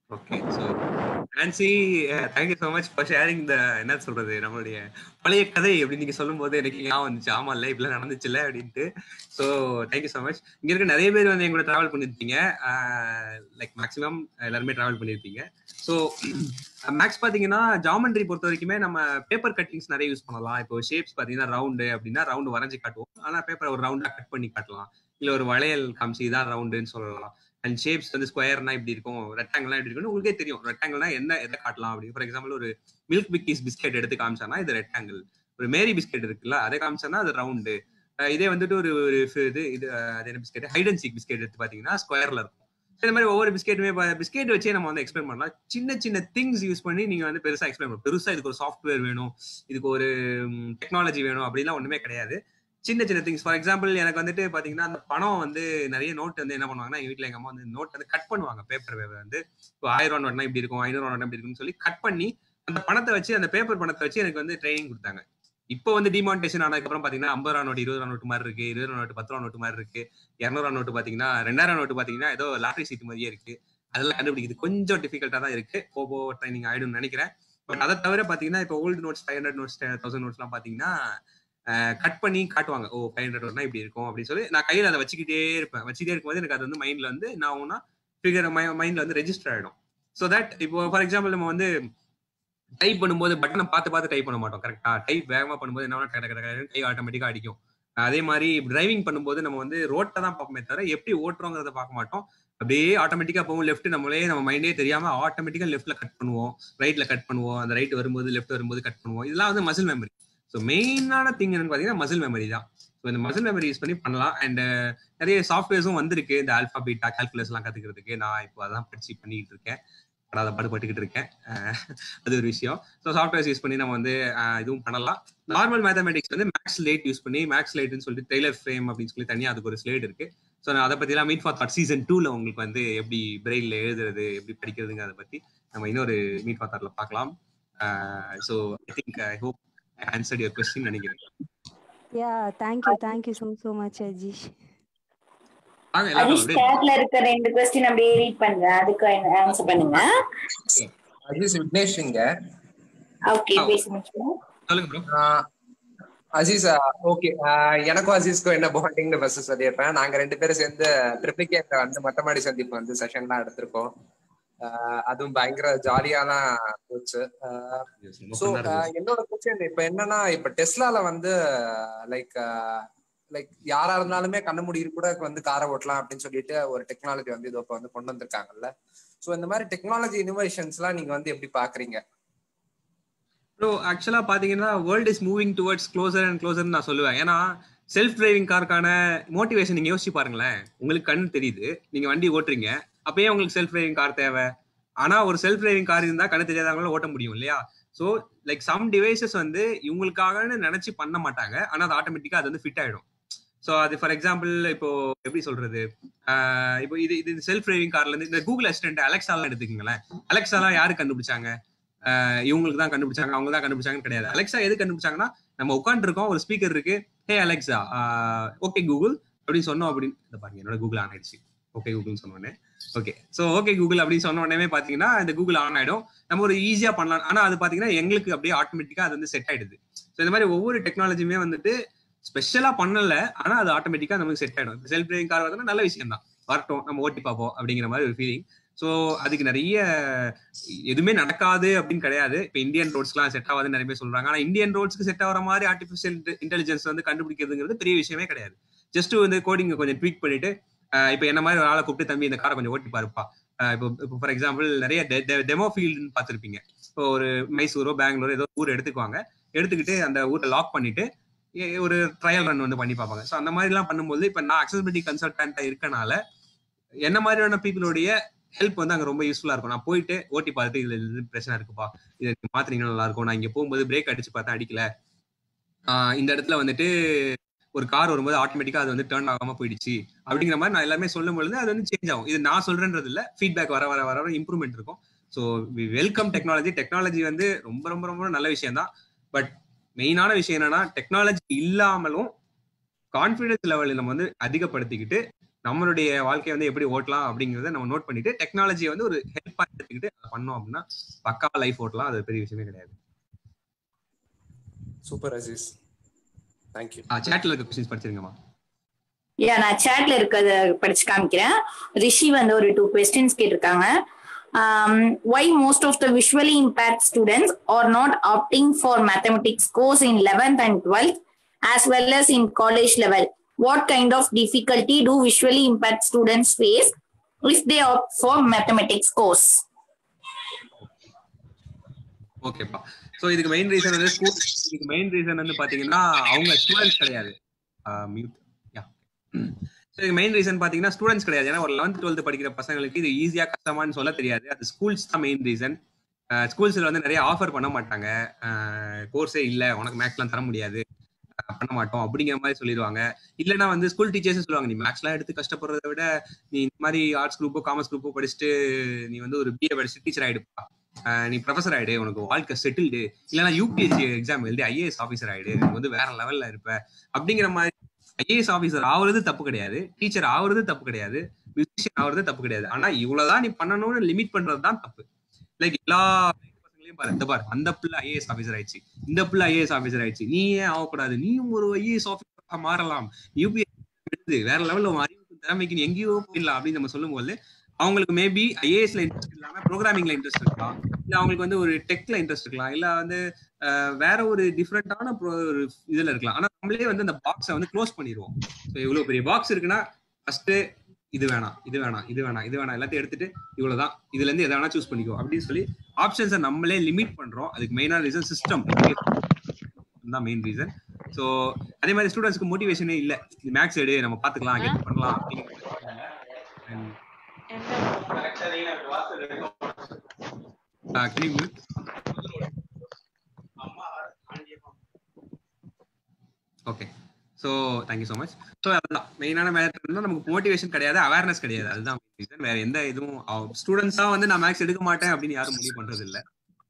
okay so Nancy thank you so much for sharing the என்ன சொல்றது நம்மளுடைய பழைய கதை அப்படின்னு நீங்க சொல்லும்போது எனக்கு ஞாபகம் வந்துச்சு ஆமா இல்ல இப்படிலாம் நடந்துச்சுல்ல அப்படின்ட்டு ஸோ தேங்க்யூ ஸோ மச் இங்க இருக்க நிறைய பேர் வந்து எங்களோட டிராவல் பண்ணிருப்பீங்க லைக் மேக்ஸிமம் எல்லாருமே டிராவல் பண்ணிருப்பீங்க ஸோ மேக்ஸ் பாத்தீங்கன்னா ஜாமெண்ட்ரி பொறுத்த வரைக்குமே நம்ம பேப்பர் கட்டிங்ஸ் நிறைய யூஸ் பண்ணலாம் இப்போ ஷேப்ஸ் பாத்தீங்கன்னா ரவுண்டு அப்படின்னா ரவுண்டு வரைஞ்சு காட்டுவோம் ஆனா பேப்பர் ஒரு ரவுண்டா கட் பண்ணி காட்டலாம் இல்ல ஒரு வளையல் காமிச்சு இதான் ரவுண்டுன்னு சொல்லலாம் அண்ட் ஷேப்ஸ் வந்து ஸ்கொயர்னா இப்படி இருக்கும் ரெக்டாங்கிள்னா இப்படி இருக்கும் உங்களுக்கே தெரியும் ரெக்டாங்கிள்னா என்ன எதை காட்டலாம் அப்படி ஃபார் எக்ஸாம்பிள் ஒரு மில்க் பிக்கிஸ் பிஸ்கெட் எடுத்து காமிச்சானா இது ரெக்டாங்கிள் ஒரு மேரி பிஸ்கெட் இருக்குல்ல அதை காமிச்சானா அது ரவுண்டு இதே வந்துட்டு ஒரு ஒரு இது இது அது என்ன biscuit hide and seek biscuit எடுத்து பாத்தீங்கன்னா ஸ்கொயர்ல இருக்கும் இந்த மாதிரி ஒவ்வொரு பிஸ்கெட்டுமே பிஸ்கெட் வச்சே நம்ம வந்து எக்ஸ்பிளைன் பண்ணலாம் சின்ன சின்ன திங்ஸ் யூஸ் பண்ணி நீங்க வந்து பெருசா எக்ஸ்பிளைன் பண்ணலாம் பெருசா இதுக்கு ஒரு சாஃப்ட்வேர் வேணும் இதுக்கு ஒரு டெக்னாலஜி வேணும் அப்படிலாம் ஒண்ணுமே கிடையாது சின்ன சின்ன திங்ஸ் ஃபார் எக்ஸாம்பிள் எனக்கு வந்துட்டு பாத்தீங்கன்னா அந்த பணம் வந்து நிறைய நோட் வந்து என்ன பண்ணுவாங்கன்னா எங்க வீட்டுல எங்க அம்மா வந்து நோட் வந்து கட் பண்ணுவாங்க பேப்பர் வந்து இப்போ ஆயிரம் ரூபா நோட்னா இப்படி இருக்கும் ஐநூறு நோட்னா இப்படி இருக்கும்னு சொல்லி கட் பண்ணி அந்த பணத்தை வச்சு அந்த பேப்பர் பணத்தை வச்சு எனக்கு வந்து ட்ரைனிங் கொடுத்தாங்க இப்போ வந்து டிமானிட்டேஷன் ஆனதுக்கப்புறம் பாத்தீங்கன்னா ஐம்பது ரூபா நோட்டு இருபது ரூபா நோட்டு மாதிரி இருக்கு இருபது ரூபா நோட்டு பத்து ரூபா நோட்டு மாதிரி இருக்கு இரநூறுவா நோட்டு பாத்தீங்கன்னா ரெண்டாயிரம் நோட்டு பாத்தீங்கன்னா ஏதோ லாட்டரி சீட் மாதிரியே இருக்கு அதெல்லாம் கண்டுபிடிக்குது கொஞ்சம் டிஃபிகல்ட்டா தான் இருக்கு போகோ ட்ரைனிங் ஆயிடும்னு நினைக்கிறேன் பட் அதை தவிர பாத்தீங்கன்னா இப்போ old notes five hundred notes thousand நோட்ஸ்லாம் பாத்தீங்கன்னா கட் பண்ணி காட்டுவாங்க ஓ ஃபைவ் ஹண்ட்ரட் வரும்னா இப்படி இருக்கும் அப்படின்னு சொல்லி நான் கையில் அதை வச்சுக்கிட்டே இருப்பேன் வச்சுக்கிட்டே இருக்கும்போது எனக்கு அது வந்து மைண்ட்ல வந்து நான் ஒன்னா ஃபிகர் மைண்ட்ல வந்து ரெஜிஸ்டர் ஆயிடும் ஸோ தட் இப்போ ஃபார் எக்ஸாம்பிள் நம்ம வந்து டைப் பண்ணும்போது பட்டனை பார்த்து பார்த்து டைப் பண்ண மாட்டோம் கரெக்டா டைப் வேகமாக பண்ணும்போது என்ன கட கட கை ஆட்டோமேட்டிக்காக அடிக்கும் அதே மாதிரி டிரைவிங் பண்ணும்போது நம்ம வந்து ரோட்டை தான் பார்ப்போமே தவிர எப்படி ஓட்டுறோங்கிறத பார்க்க மாட்டோம் அப்படியே ஆட்டோமேட்டிக்கா போகும் லெஃப்ட் நம்மளே நம்ம மைண்டே தெரியாம ஆட்டோமேட்டிக்கா லெஃப்ட்ல கட் பண்ணுவோம் ரைட்ல கட் பண்ணுவோம் அந்த ரைட் வரும்போது லெஃப்ட் வரும்போது கட் பண்ணுவோம் இதெல்லாம் வந்து மசில் மெமரி ஸோ மெயினான திங் என்னன்னு பார்த்தீங்கன்னா மசில் மெமரி தான் ஸோ இந்த மசில் மெமரி யூஸ் பண்ணி பண்ணலாம் அண்ட் நிறைய சாஃப்ட்வேர்ஸும் வந்திருக்கு இந்த ஆல்ஃபா பீட்டா கால்குலேஷன்லாம் கற்றுக்கிறதுக்கு நான் இப்போ அதான் படிச்சு பண்ணிக்கிட்டு இருக்கேன் படாத பாடுபட்டுக்கிட்டு இருக்கேன் அது ஒரு விஷயம் ஸோ சாஃப்ட்வேர்ஸ் யூஸ் பண்ணி நம்ம வந்து இதுவும் பண்ணலாம் நார்மல் மேத்தமெட்டிக்ஸ் வந்து மேக்ஸ் லேட் யூஸ் பண்ணி மேக்ஸ் லேட்னு சொல்லிட்டு டெய்லர் ஃப்ரேம் அப்படின்னு சொல்லி தனியாக அதுக்கு ஒரு ஸ்லேட் இருக்கு ஸோ நான் அதை பற்றிலாம் மீட் ஃபார் தாட் சீசன் டூல உங்களுக்கு வந்து எப்படி பிரெயிலில் எழுதுறது எப்படி படிக்கிறதுங்க அதை பற்றி நம்ம இன்னொரு மீட் ஃபார் தாட்ல பார்க்கலாம் so I think I hope I answered your question நினைக்கிறேன் yeah thank you thank you so so much Ajeesh Ajeesh சேட்ல இருக்க ரெண்டு கொஸ்டின் அப்படியே ரீட் பண்றேன் அதுக்கு ஆன்சர் பண்ணுங்க அஜீஷ் விக்னேஷ் இங்க ஓகே பேசுங்க சொல்லுங்க ப்ரோ அசீஸ் ஓகே எனக்கும் அசீஸ்க்கும் என்ன பாண்டிங்னு ஃபர்ஸ்ட் சொல்லிடுறேன் நாங்க ரெண்டு பேரும் சேர்ந்து ட்ரிப்ளிகேட் வந்து மொட்டமாடி சந்திப்பு வந்து செஷன்லாம் எடுத்திருக்கோம் அதுவும் பயங்கர ஜாலியாலாம் போச்சு ஸோ என்னோட கொஸ்டின் இப்ப என்னன்னா இப்ப டெஸ்லால வந்து லைக் லைக் யாரா இருந்தாலுமே கண்ண முடியும் கூட வந்து காரை ஓட்டலாம் அப்படின்னு சொல்லிட்டு ஒரு டெக்னாலஜி வந்து இதோ வந்து கொண்டு வந்திருக்காங்கல்ல ஸோ இந்த மாதிரி டெக்னாலஜி இனோவேஷன்ஸ் எல்லாம் நீங்க வந்து எப்படி பாக்குறீங்க ப்ரோ ஆக்சுவலா பாத்தீங்கன்னா world is moving towards closer and closer நான் சொல்லுவேன் ஏன்னா செல்ஃப் டிரைவிங் காருக்கான மோட்டிவேஷன் நீங்க யோசிச்சு பாருங்களேன் உங்களுக்கு கண் தெரியுது நீங்க வண்டி ஓட்டுறீங்க அப்பயே உங்களுக்கு செல்ஃப் டிரைவிங் கார் தேவை ஆனா ஒரு செல்ஃப் டிரைவிங் கார் இருந்தா கண்ணு தெரியாதவங்களும் ஓட்ட முடியும் இல்லையா ஸோ லைக் சம் டிவைசஸ் வந்து இவங்களுக்காகன்னு நினைச்சு பண்ண மாட்டாங்க ஆனா அது ஆட்டோமேட்டிக்கா அது வந்து ஃபிட் ஆயிடும் ஸோ அது ஃபார் எக்ஸாம்பிள் இப்போ எப்படி சொல்றது இப்போ இது இது செல்ஃப் டிரைவிங் கார்ல இருந்து இந்த கூகுள் அசிஸ்டன்ட் அலெக்ஸாலாம் எடுத்துக்கங்களேன் அலெக்ஸாலாம் யாரு கண்டுபிடிச்சாங்க இவங்களுக்கு தான் கண்டுபிடிச்சாங்க அவங்க தான் கண்டுபிடிச்சாங்கன்னு கிடையாது அலெக்ஸா எது கண்டுபிடிச்சாங்கன்னா நம்ம உட்காந்துருக்கோம் ஒரு ஸ்பீக்கர் இருக்கு ஹே அலெக்ஸா ஓகே கூகுள் அப்படின்னு சொன்னோம் அப்படின்னு இதை பாருங்க என்னோட கூகுள் ஆன் ஆயிடுச்சு ஓகே கூகுள்னு சொன்னோடனே ஓகே ஸோ ஓகே கூகுள் அப்படின்னு சொன்ன உடனே பாத்தீங்கன்னா இந்த கூகுள் ஆன் ஆயிடும் நம்ம ஒரு ஈஸியா பண்ணலாம் ஆனா அது பாத்தீங்கன்னா எங்களுக்கு அப்படியே ஆட்டோமேட்டிக்கா அது வந்து செட் ஆயிடுது ஸோ இந்த மாதிரி ஒவ்வொரு டெக்னாலஜியுமே வந்துட்டு ஸ்பெஷலா பண்ணல ஆனா அது ஆட்டோமேட்டிக்கா நமக்கு செட் ஆயிடும் செல்ஃப் டிரைவிங் கார் வந்து நல்ல விஷயம் தான் வரட்டும் நம்ம ஓட்டி பார்ப்போம் அப்படிங்கிற மாதிரி ஒரு ஃபீலிங் ஸோ அதுக்கு நிறைய எதுவுமே நடக்காது அப்படின்னு கிடையாது இப்போ இந்தியன் ரோட்ஸ்லாம் செட் ஆகாதுன்னு நிறைய பேர் சொல்றாங்க ஆனால் இந்தியன் ரோட்ஸ்க்கு செட் ஆகிற மாதிரி ஆர்டிஃபிஷியல் இன்டெலிஜென்ஸ் வந்து கண்டுபிடிக்கிறதுங்கிறது பெரிய விஷயமே கிடையாது ஜஸ்ட் வந்து கோடிங் கொஞ்சம் ட்வீட் பண்ணிட்டு இப்போ என்ன மாதிரி ஒரு ஆளை கூப்பிட்டு தம்பி இந்த காரை கொஞ்சம் ஓட்டி பாருப்பா இப்போ இப்போ ஃபார் எக்ஸாம்பிள் நிறைய டெமோ ஃபீல்டுன்னு பார்த்துருப்பீங்க இப்போ ஒரு மைசூரோ பெங்களூரோ ஏதோ ஊர் எடுத்துக்குவாங்க எடுத்துக்கிட்டு அந்த ஊரை லாக் பண்ணிட்டு ஒரு ட்ரையல் ரன் வந்து பண்ணி பார்ப்பாங்க ஸோ அந்த மாதிரிலாம் பண்ணும்போது இப்போ நான் அக்சசிபிலிட்டி கன்சல்டன்ட்டா இருக்கனால என்ன மாதிரியான பீப்புளுடைய ஹெல்ப் வந்து அங்க ரொம்ப யூஸ்ஃபுல்லா இருக்கும் நான் போயிட்டு ஓட்டி பார்த்துட்டு இதுல இது பிரச்சனை இருக்குப்பா இது மாத்தினீங்கன்னா நல்லா இருக்கும் நான் இங்க போகும்போது பிரேக் அடிச்சு பார்த்தா அடிக்கல இந்த இடத்துல வந்துட்டு ஒரு கார் வரும்போது ஆட்டோமேட்டிக்கா அது வந்து டேர்ன் ஆகாம போயிடுச்சு அப்படிங்கிற மாதிரி நான் எல்லாமே சொல்லும் பொழுது அது வந்து சேஞ்ச் ஆகும் இது நான் சொல்றேன்றது இல்ல ஃபீட்பேக் வர வர வர இம்ப்ரூவ்மெண்ட் இருக்கும் ஸோ வெல்கம் டெக்னாலஜி டெக்னாலஜி வந்து ரொம்ப ரொம்ப ரொம்ப நல்ல விஷயம் தான் பட் மெயினான விஷயம் என்னன்னா டெக்னாலஜி இல்லாமலும் கான்ஃபிடன்ஸ் லெவலில் நம்ம வந்து அதிகப்படுத்திக்கிட்டு நம்மளுடைய வாழ்க்கையை வந்து எப்படி ஓட்டலாம் அப்படிங்கறத நம்ம நோட் பண்ணிட்டு டெக்னாலஜியை வந்து ஒரு ஹெல்ப்பா எடுத்துக்கிட்டு அதை பண்ணோம் அப்படின்னா பக்கா லைஃப் ஓட்டலாம் அது பெரிய விஷயமே கிடையாது சூப்பர் அசீஸ் தேங்க்யூ சேட்ல இருக்க கொஸ்டின்ஸ் படிச்சிருங்கம்மா யா நான் சேட்ல இருக்கிறத படிச்சு காமிக்கிறேன் ரிஷி வந்து ஒரு டூ கொஸ்டின்ஸ் கேட்டிருக்காங்க why most of the visually impact students are not opting for mathematics course in eleventh and twelfth as well as in college level what kind of difficulty do visually impaired students face if they opt for mathematics course ஓகேப்பா so இதுக்கு main reason வந்து school இதுக்கு main reason வந்து பாத்தீங்கன்னா அவங்க students கிடையாது mute yeah so இதுக்கு main reason பாத்தீங்கன்னா ஸ்டூடெண்ட்ஸ் கிடையாது ஏன்னா ஒரு லெவன்த் டுவெல்த் படிக்கிற பசங்களுக்கு இது ஈஸியா கஷ்டமான்னு சொல்ல தெரியாது அது ஸ்கூல்ஸ் தான் மெயின் ரீசன் ஸ்கூல்ஸ்ல வந்து நிறைய ஆஃபர் பண்ண மாட்டாங்க கோர்ஸே இல்ல உனக்கு மேக்ஸ்லாம் தர முடியாது அஹ் பண்ண மாட்டோம் அப்படிங்கிற மாதிரி சொல்லிடுவாங்க இல்லைன்னா வந்து ஸ்கூல் டீச்சர்ஸ் சொல்லுவாங்க நீ மேக்ஸ்லாம் எடுத்து கஷ்டப்படுறத விட நீ இந்த மாதிரி ஆர்ட்ஸ் குரூப்போ காமர்ஸ் குரூப்போ படிச்சுட்டு நீ வந்து ஒரு பிஏ படிச்சு டீச்சர் ஆயிடுப்பா அஹ் நீ ப்ரொஃபஸர் ஆயிடு உனக்கு வாழ்க்கை செட்டில்டு இல்லைன்னா யூபிஎஸ்சி எக்ஸாம் எழுதி ஐஏஎஸ் ஆஃபீஸர் ஆயிடு நீ வந்து வேற லெவல்ல இருப்ப அப்படிங்கிற மாதிரி ஐஏஎஸ் ஆஃபீஸர் ஆகுறது தப்பு கிடையாது டீச்சர் ஆகுறது தப்பு கிடையாது மியூசிஷியன் ஆகுறது தப்பு கிடையாது ஆனா இவ்வளவுதான் நீ பண்ணணும்னு லிமிட் பண்றது தான் தப்பு லைக் எல்லா பசங்களையும் பாரு இந்த பாரு அந்த பிள்ளை ஐஏஎஸ் ஆஃபீஸர் ஆயிடுச்சு இந்த பிள்ளை ஐஏஎஸ் ஆஃபீஸர் ஆயிடுச்சு நீ ஏன் ஆகக்கூடாது நீயும் ஒரு ஐஏஎஸ் ஆஃபீஸர் மாறலாம் யூபிஎஸ்சி வேற லெவல்ல உன் அறிவுக்கு திறமைக்கு நீ எங்கேயோ போயிடலாம் அப்படின்னு நம்ம சொல்லும்போது அவங்களுக்கு மேபி ஐஏஎஸ்ல இன்ட்ரெஸ்ட் இல்லாம ப்ரோக்ராமிங்ல இன்ட்ரெஸ்ட் இருக்கலாம் இல்ல அவங்களுக்கு வந்து ஒரு டெக்ல இன்ட்ரெஸ்ட் இருக்கலாம் இல்ல வந்து அஹ், வேற ஒரு டிஃப்ரெண்டான ஒரு இதுல இருக்கலாம் ஆனா நம்மளே வந்து அந்த பாக்ஸை வந்து க்ளோஸ் பண்ணிடுவோம் ஸோ இவ்வளவு பெரிய பாக்ஸ் இருக்குன்னா ஃபர்ஸ்ட் இது வேணாம் இது வேணாம் இது வேணாம் இது வேணாம் எல்லாத்தையும் எடுத்துட்டு இவ்வளவுதான் இதுல இருந்து எதை வேணா சூஸ் பண்ணிக்கோ அப்படின்னு சொல்லி ஆப்ஷன்ஸை நம்மளே லிமிட் பண்றோம் அதுக்கு மெயினான ரீசன் சிஸ்டம் தான் மெயின் ரீசன் ஸோ அதே மாதிரி ஸ்டூடெண்ட்ஸ்க்கு மோட்டிவேஷனே இல்ல மேக்ஸ் எடு நம்ம பாத்துக்கலாம் கெட் பண்ணலாம் அப்படின்னு Uh, can you mute? Okay so thank you so much so அதுதான் மெயினான மேட்டர் நமக்கு மோட்டிவேஷன் கிடையாது அவேர்னஸ் கிடையாது அதுதான் ரீசன் வேற எந்த இதுவும் ஸ்டூடெண்ட்ஸா வந்து நான் மேக்ஸ் எடுக்க மாட்டேன் அப்படின்னு யாரும் முடிவு பண்றது இல்ல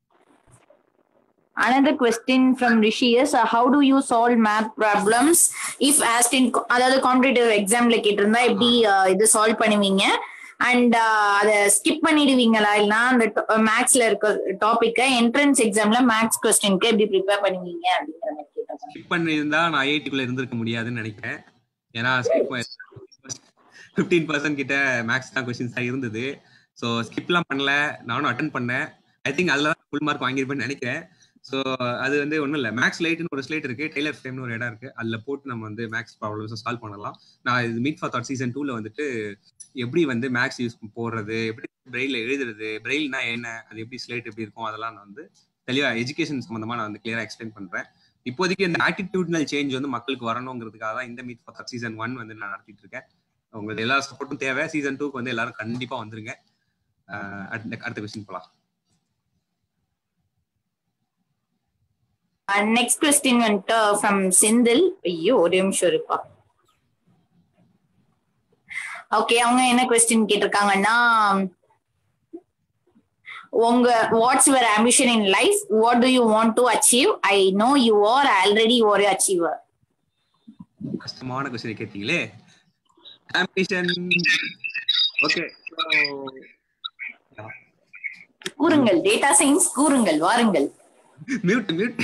Another question from Rishi is uh, how do you solve math problems if asked in அதாவது காம்படிட்டிவ் எக்ஸாம்ல கேட்டிருந்தா எப்படி uh, இது சால்வ் பண்ணுவீங்க அண்ட் அதை ஸ்கிப் பண்ணிடுவீங்களா இல்லைன்னா அந்த மேக்ஸ்ல இருக்க டாபிக்கை என்ட்ரன்ஸ் எக்ஸாம்ல மேக்ஸ் கொஸ்டினுக்கு எப்படி ப்ரிப்பேர் பண்ணுவீங்க அப்படிங்கிற மாதிரி கேட்டாங்க ஸ்கிப் பண்ணியிருந்தா நான் ஐஐடிக்குள்ள இருந்திருக்க முடியாதுன்னு நினைக்கிறேன் ஏன்னா ஸ்கிப் ஃபிஃப்டீன் பர்சன்ட் கிட்ட மேக்ஸ் தான் கொஸ்டின்ஸ் தான் இருந்தது ஸோ ஸ்கிப்லாம் பண்ணல நானும் அட்டன் பண்ணேன் ஐ திங்க் அதில் தான் ஃபுல் மார்க் வாங்கியிருப்பேன்னு நினைக்கிறேன் ஸோ அது வந்து ஒன்றும் இல்லை மேக்ஸ் லைட்னு ஒரு ஸ்லேட் இருக்கு டெய்லர் ஃப்ரேம்னு ஒரு இடம் இருக்கு அதில் போட்டு நம்ம வந்து மேக்ஸ் ப்ராப்ளம்ஸ் சால்வ் பண்ணலாம் நான் இது மீட் ஃபார் தாட் சீசன் டூல வந்துட்டு எப்படி வந்து மேக்ஸ் யூஸ் போடுறது எப்படி பிரெயில எழுதுறது பிரெயில்னா என்ன அது எப்படி ஸ்லேட் எப்படி இருக்கும் அதெல்லாம் நான் வந்து தெளிவா எஜுகேஷன் சம்பந்தமா நான் வந்து கிளியரா எக்ஸ்பிளைன் பண்றேன் இப்போதைக்கு இந்த ஆட்டிடியூட்னல் சேஞ்ச் வந்து மக்களுக்கு வரணுங்கிறதுக்காக தான் இந்த மீட் ஃபார் சீசன் ஒன் வந்து நான் நடத்திட்டு இருக்கேன் உங்களுக்கு எல்லா சப்போர்ட்டும் தேவை சீசன் டூக்கு வந்து எல்லாரும் கண்டிப்பா வந்துருங்க அஹ் அடுத்த அடுத்த கொஸ்டின் போலாம் நெக்ஸ்ட் கொஸ்டின் வந்துட்டு ஃப்ரம் செந்தில் ஐயோ ஒரு நிமிஷம் இருப்பா ஓகே அவங்க என்ன கொஸ்டின் கேட்டிருக்காங்கன்னா உங்க what's your ambition in life what do you want to achieve I know you are already ஒரு அச்சீவர் கஷ்டமான கொஸ்டின் கேட்டீங்களே ஆம்பிஷன் ஓகே கூறுங்கள் டேட்டா சயின்ஸ் கூறுங்கள் வாருங்கள் மியூட் மியூட்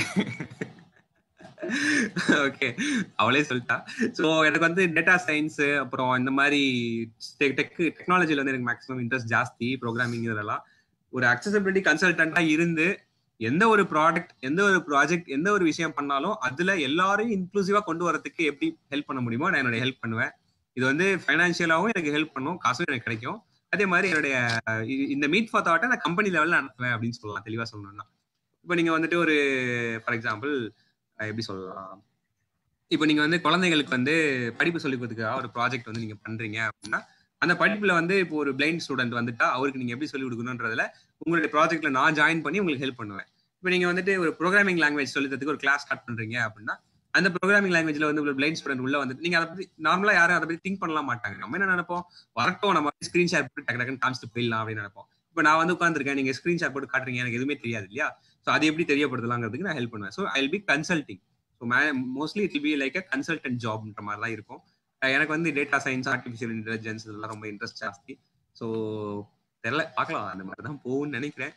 ஓகே அவளே சொல்லிட்டா ஸோ எனக்கு வந்து டேட்டா சயின்ஸ் அப்புறம் இந்த மாதிரி டெக் டெக்னாலஜில வந்து எனக்கு மேக்ஸிமம் இன்ட்ரெஸ்ட் ஜாஸ்தி ப்ரோக்ராமிங் இதெல்லாம் ஒரு அக்சசபிலிட்டி கன்சல்டண்டா இருந்து எந்த ஒரு ப்ராடக்ட் எந்த ஒரு ப்ராஜெக்ட் எந்த ஒரு விஷயம் பண்ணாலும் அதுல எல்லாரையும் இன்க்ளூசிவா கொண்டு வரதுக்கு எப்படி ஹெல்ப் பண்ண முடியுமோ நான் என்னோட ஹெல்ப் பண்ணுவேன் இது வந்து ஃபைனான்சியலாவும் எனக்கு ஹெல்ப் பண்ணும் காசும் எனக்கு கிடைக்கும் அதே மாதிரி என்னுடைய இ- இந்த மீட் ஃபார் தாட்டை நான் கம்பெனி லெவலில் நடத்துவேன் அப்படின்னு சொல்லலாம் தெளிவா சொல்லணும்னா இப்போ நீங்க வந்துட்டு ஒரு ஃபார் எக்ஸாம்பிள் எப்படி சொல்லலாம் இப்போ நீங்க வந்து குழந்தைகளுக்கு வந்து படிப்பு சொல்லிக் கொடுக்கறதுக்காக ஒரு ப்ராஜெக்ட் வந்து நீங்க பண்றீங்க அப்படின்னா அந்த படிப்புல வந்து இப்போ ஒரு பிளைண்ட் ஸ்டூடெண்ட் வந்துட்டா அவருக்கு நீங்க எப்படி சொல்லிக் கொடுக்கணுன்றதுல உங்களுடைய ப்ராஜெக்ட்ல நான் ஜாயின் பண்ணி உங்களுக்கு ஹெல்ப் பண்ணுவேன் இப்போ நீங்க வந்துட்டு ஒரு ப்ரோக்ராமிங் லாங்குவேஜ் சொல்லி தரதுக்கு ஒரு கிளாஸ் ஸ்டார்ட் பண்றீங்க அப்படின்னா அந்த ப்ரோக்ராமிங் லாங்குவேஜ்ல வந்து ஒரு பிளைண்ட் ஸ்டூடெண்ட் உள்ள வந்துட்டு நீங்க அதை பத்தி நார்மலா யாரும் அதை பத்தி திங்க் பண்ணலாம் மாட்டாங்க நம்ம என்ன நினைப்போம் வரட்டும் நம்ம ஸ்கிரீன் ஷேர் போட்டு டக்கு டக்குன்னு காமிச்சிட்டு போயிடலாம் அப்படின்னு நினைப்போம் இப்போ நான் வந்து உட்காந்துருக்கேன் நீங்க ஸ்கிரீன் ஷேர் போட்டு காட்டுறீங்க எனக்கு எதுவுமே தெரியாது இல்லையா ஸோ அது எப்படி தெரியப்படுத்தலாங்கிறதுக்கு நான் ஹெல்ப் பண்ணுவேன் so I be consulting so may mostly it be like a consultant ஜாப்ன்ற மாதிரி தான் இருக்கும் எனக்கு வந்து டேட்டா சயின்ஸ் ஆர்டிஃபிஷியல் இன்டெலிஜென்ஸ் இதெல்லாம் ரொம்ப இன்ட்ரெஸ்ட் ஜாஸ்தி ஸோ தெரியல பார்க்கலாம் அந்த மாதிரி தான் போகும்னு நினைக்கிறேன்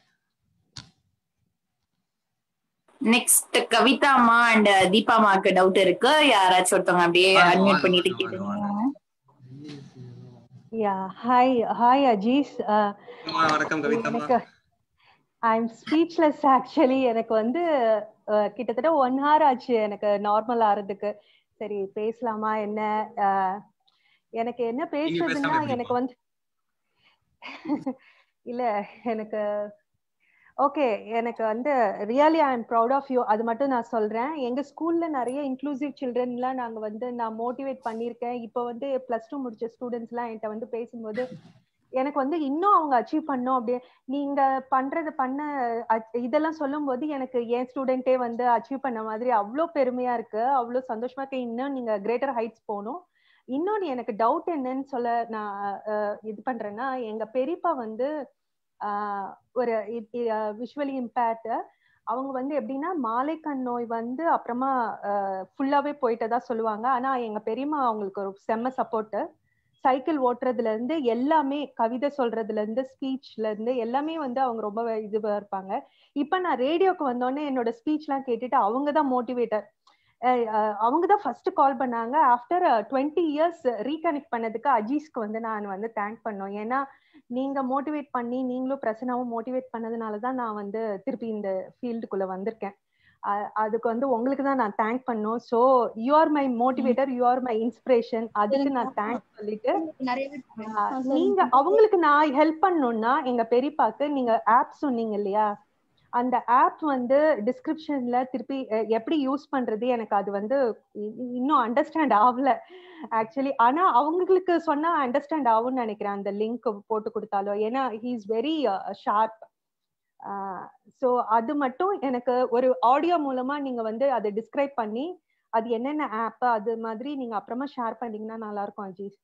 நெக்ஸ்ட் கவிதா அம்மா அண்ட் தீபா அம்மாக்கு டவுட் இருக்கு யாராச்சும் ஒருத்தவங்க அப்படியே அட்மிட் பண்ணிட்டு கேட்டுங்க yeah hi hi Ajees ah, அம்மா, வணக்கம் கவிதா அம்மா. எனக்கு ஐ எம் ஸ்பீச்லெஸ் ஆக்சுவலி எனக்கு வந்து அஹ், கிட்டத்தட்ட ஒன் ஹவர் ஆச்சு எனக்கு நார்மல் ஆறதுக்கு சரி பேசலாமா என்ன அஹ், எனக்கு என்ன பேசுறதுன்னா பேசாம எனக்கு வந்து இல்ல எனக்கு ஓகே எனக்கு வந்து really I am proud of you அது மட்டும் நான் சொல்றேன் எங்க ஸ்கூல்ல நிறைய இன்க்ளூசிவ் சில்ட்ரன்லாம் நாங்க வந்து நான் மோட்டிவேட் பண்ணியிருக்கேன் இப்போ வந்து பிளஸ் டூ முடிச்ச ஸ்டூடெண்ட்ஸ்லாம் என்கிட்ட வந்து பேசும்போது எனக்கு வந்து இன்னும் அவங்க அச்சீவ் பண்ணும் அப்படியே நீங்க பண்றது பண்ண அ- இதெல்லாம் சொல்லும்போது எனக்கு என் ஸ்டூடெண்டே வந்து அச்சீவ் பண்ண மாதிரி அவ்வளோ பெருமையா இருக்கு அவ்வளோ சந்தோஷமா இருக்கு இன்னும் நீங்க கிரேட்டர் ஹைட்ஸ் போகணும் இன்னொன்னு எனக்கு டவுட் என்னன்னு சொல்ல நான் அஹ், இது பண்றேன்னா எங்க பெரியப்பா வந்து ஆஹ், ஒரு விஷுவலி இம்பேர்ட் அவங்க வந்து எப்படின்னா மாலைக்கண் நோய் வந்து அப்புறமா ஃபுல்லாவே போயிட்டதா சொல்லுவாங்க ஆனா எங்க பெரியம்மா அவங்களுக்கு ஒரு செம்ம சப்போர்ட் சைக்கிள் ஓட்டுறதுல இருந்து எல்லாமே கவிதை சொல்றதுல இருந்து ஸ்பீச்ல இருந்து எல்லாமே வந்து அவங்க ரொம்ப இதுவா இருப்பாங்க இப்ப நான் ரேடியோக்கு வந்தோடனே என்னோட ஸ்பீச்லாம் கேட்டுட்டு அவங்க தான் மோட்டிவேட்டர் அவங்க தான் ஃபர்ஸ்ட் கால் பண்ணாங்க ஆஃப்டர் டுவெண்ட்டி இயர்ஸ் ரீகனெக்ட் பண்ணதுக்கு அஜீஸ்க்கு வந்து நான் வந்து தேங்க் பண்ணோம் ஏன்னா நீங்க மோட்டிவேட் பண்ணி நீங்களும் பிரசனாவும் மோட்டிவேட் பண்ணதுனால தான் நான் வந்து திருப்பி இந்த ஃபீல்டுக்குள்ள வந்திருக்கேன் அ- அதுக்கு வந்து உங்களுக்கு தான் நான் தேங்க் பண்ணோம் so you are my motivator you are my inspiration அதுக்கு நான் தேங்க்ஸ் சொல்லிட்டு ஆஹ், நீங்க அவங்களுக்கு நான் ஹெல்ப் பண்ணணும்னா எங்க பெரியப்பாக்கு நீங்க ஆப் சொன்னீங்க இல்லையா அந்த ஆப் வந்து டிஸ்கிரிப்ஷன்ல திருப்பி அஹ், எப்படி யூஸ் பண்றது எனக்கு அது வந்து இ- இன்னும் அண்டர்ஸ்டாண்ட் ஆகல ஆக்சுவலி ஆனா அவங்களுக்கு சொன்னா அண்டர்ஸ்டாண்ட் ஆகும்னு நினைக்கிறேன் அந்த லிங்க் போட்டு கொடுத்தாலோ ஏன்னா he is very sharp so அது மட்டும் எனக்கு ஒரு ஆடியோ மூலமா நீங்க வந்து அதை டிஸ்கிரைப் பண்ணி அது என்னென்ன ஆப் அது மாதிரி நீங்க அப்புறமா ஷேர் பண்ணீங்கன்னா நல்லா இருக்கும் அஜீஸ்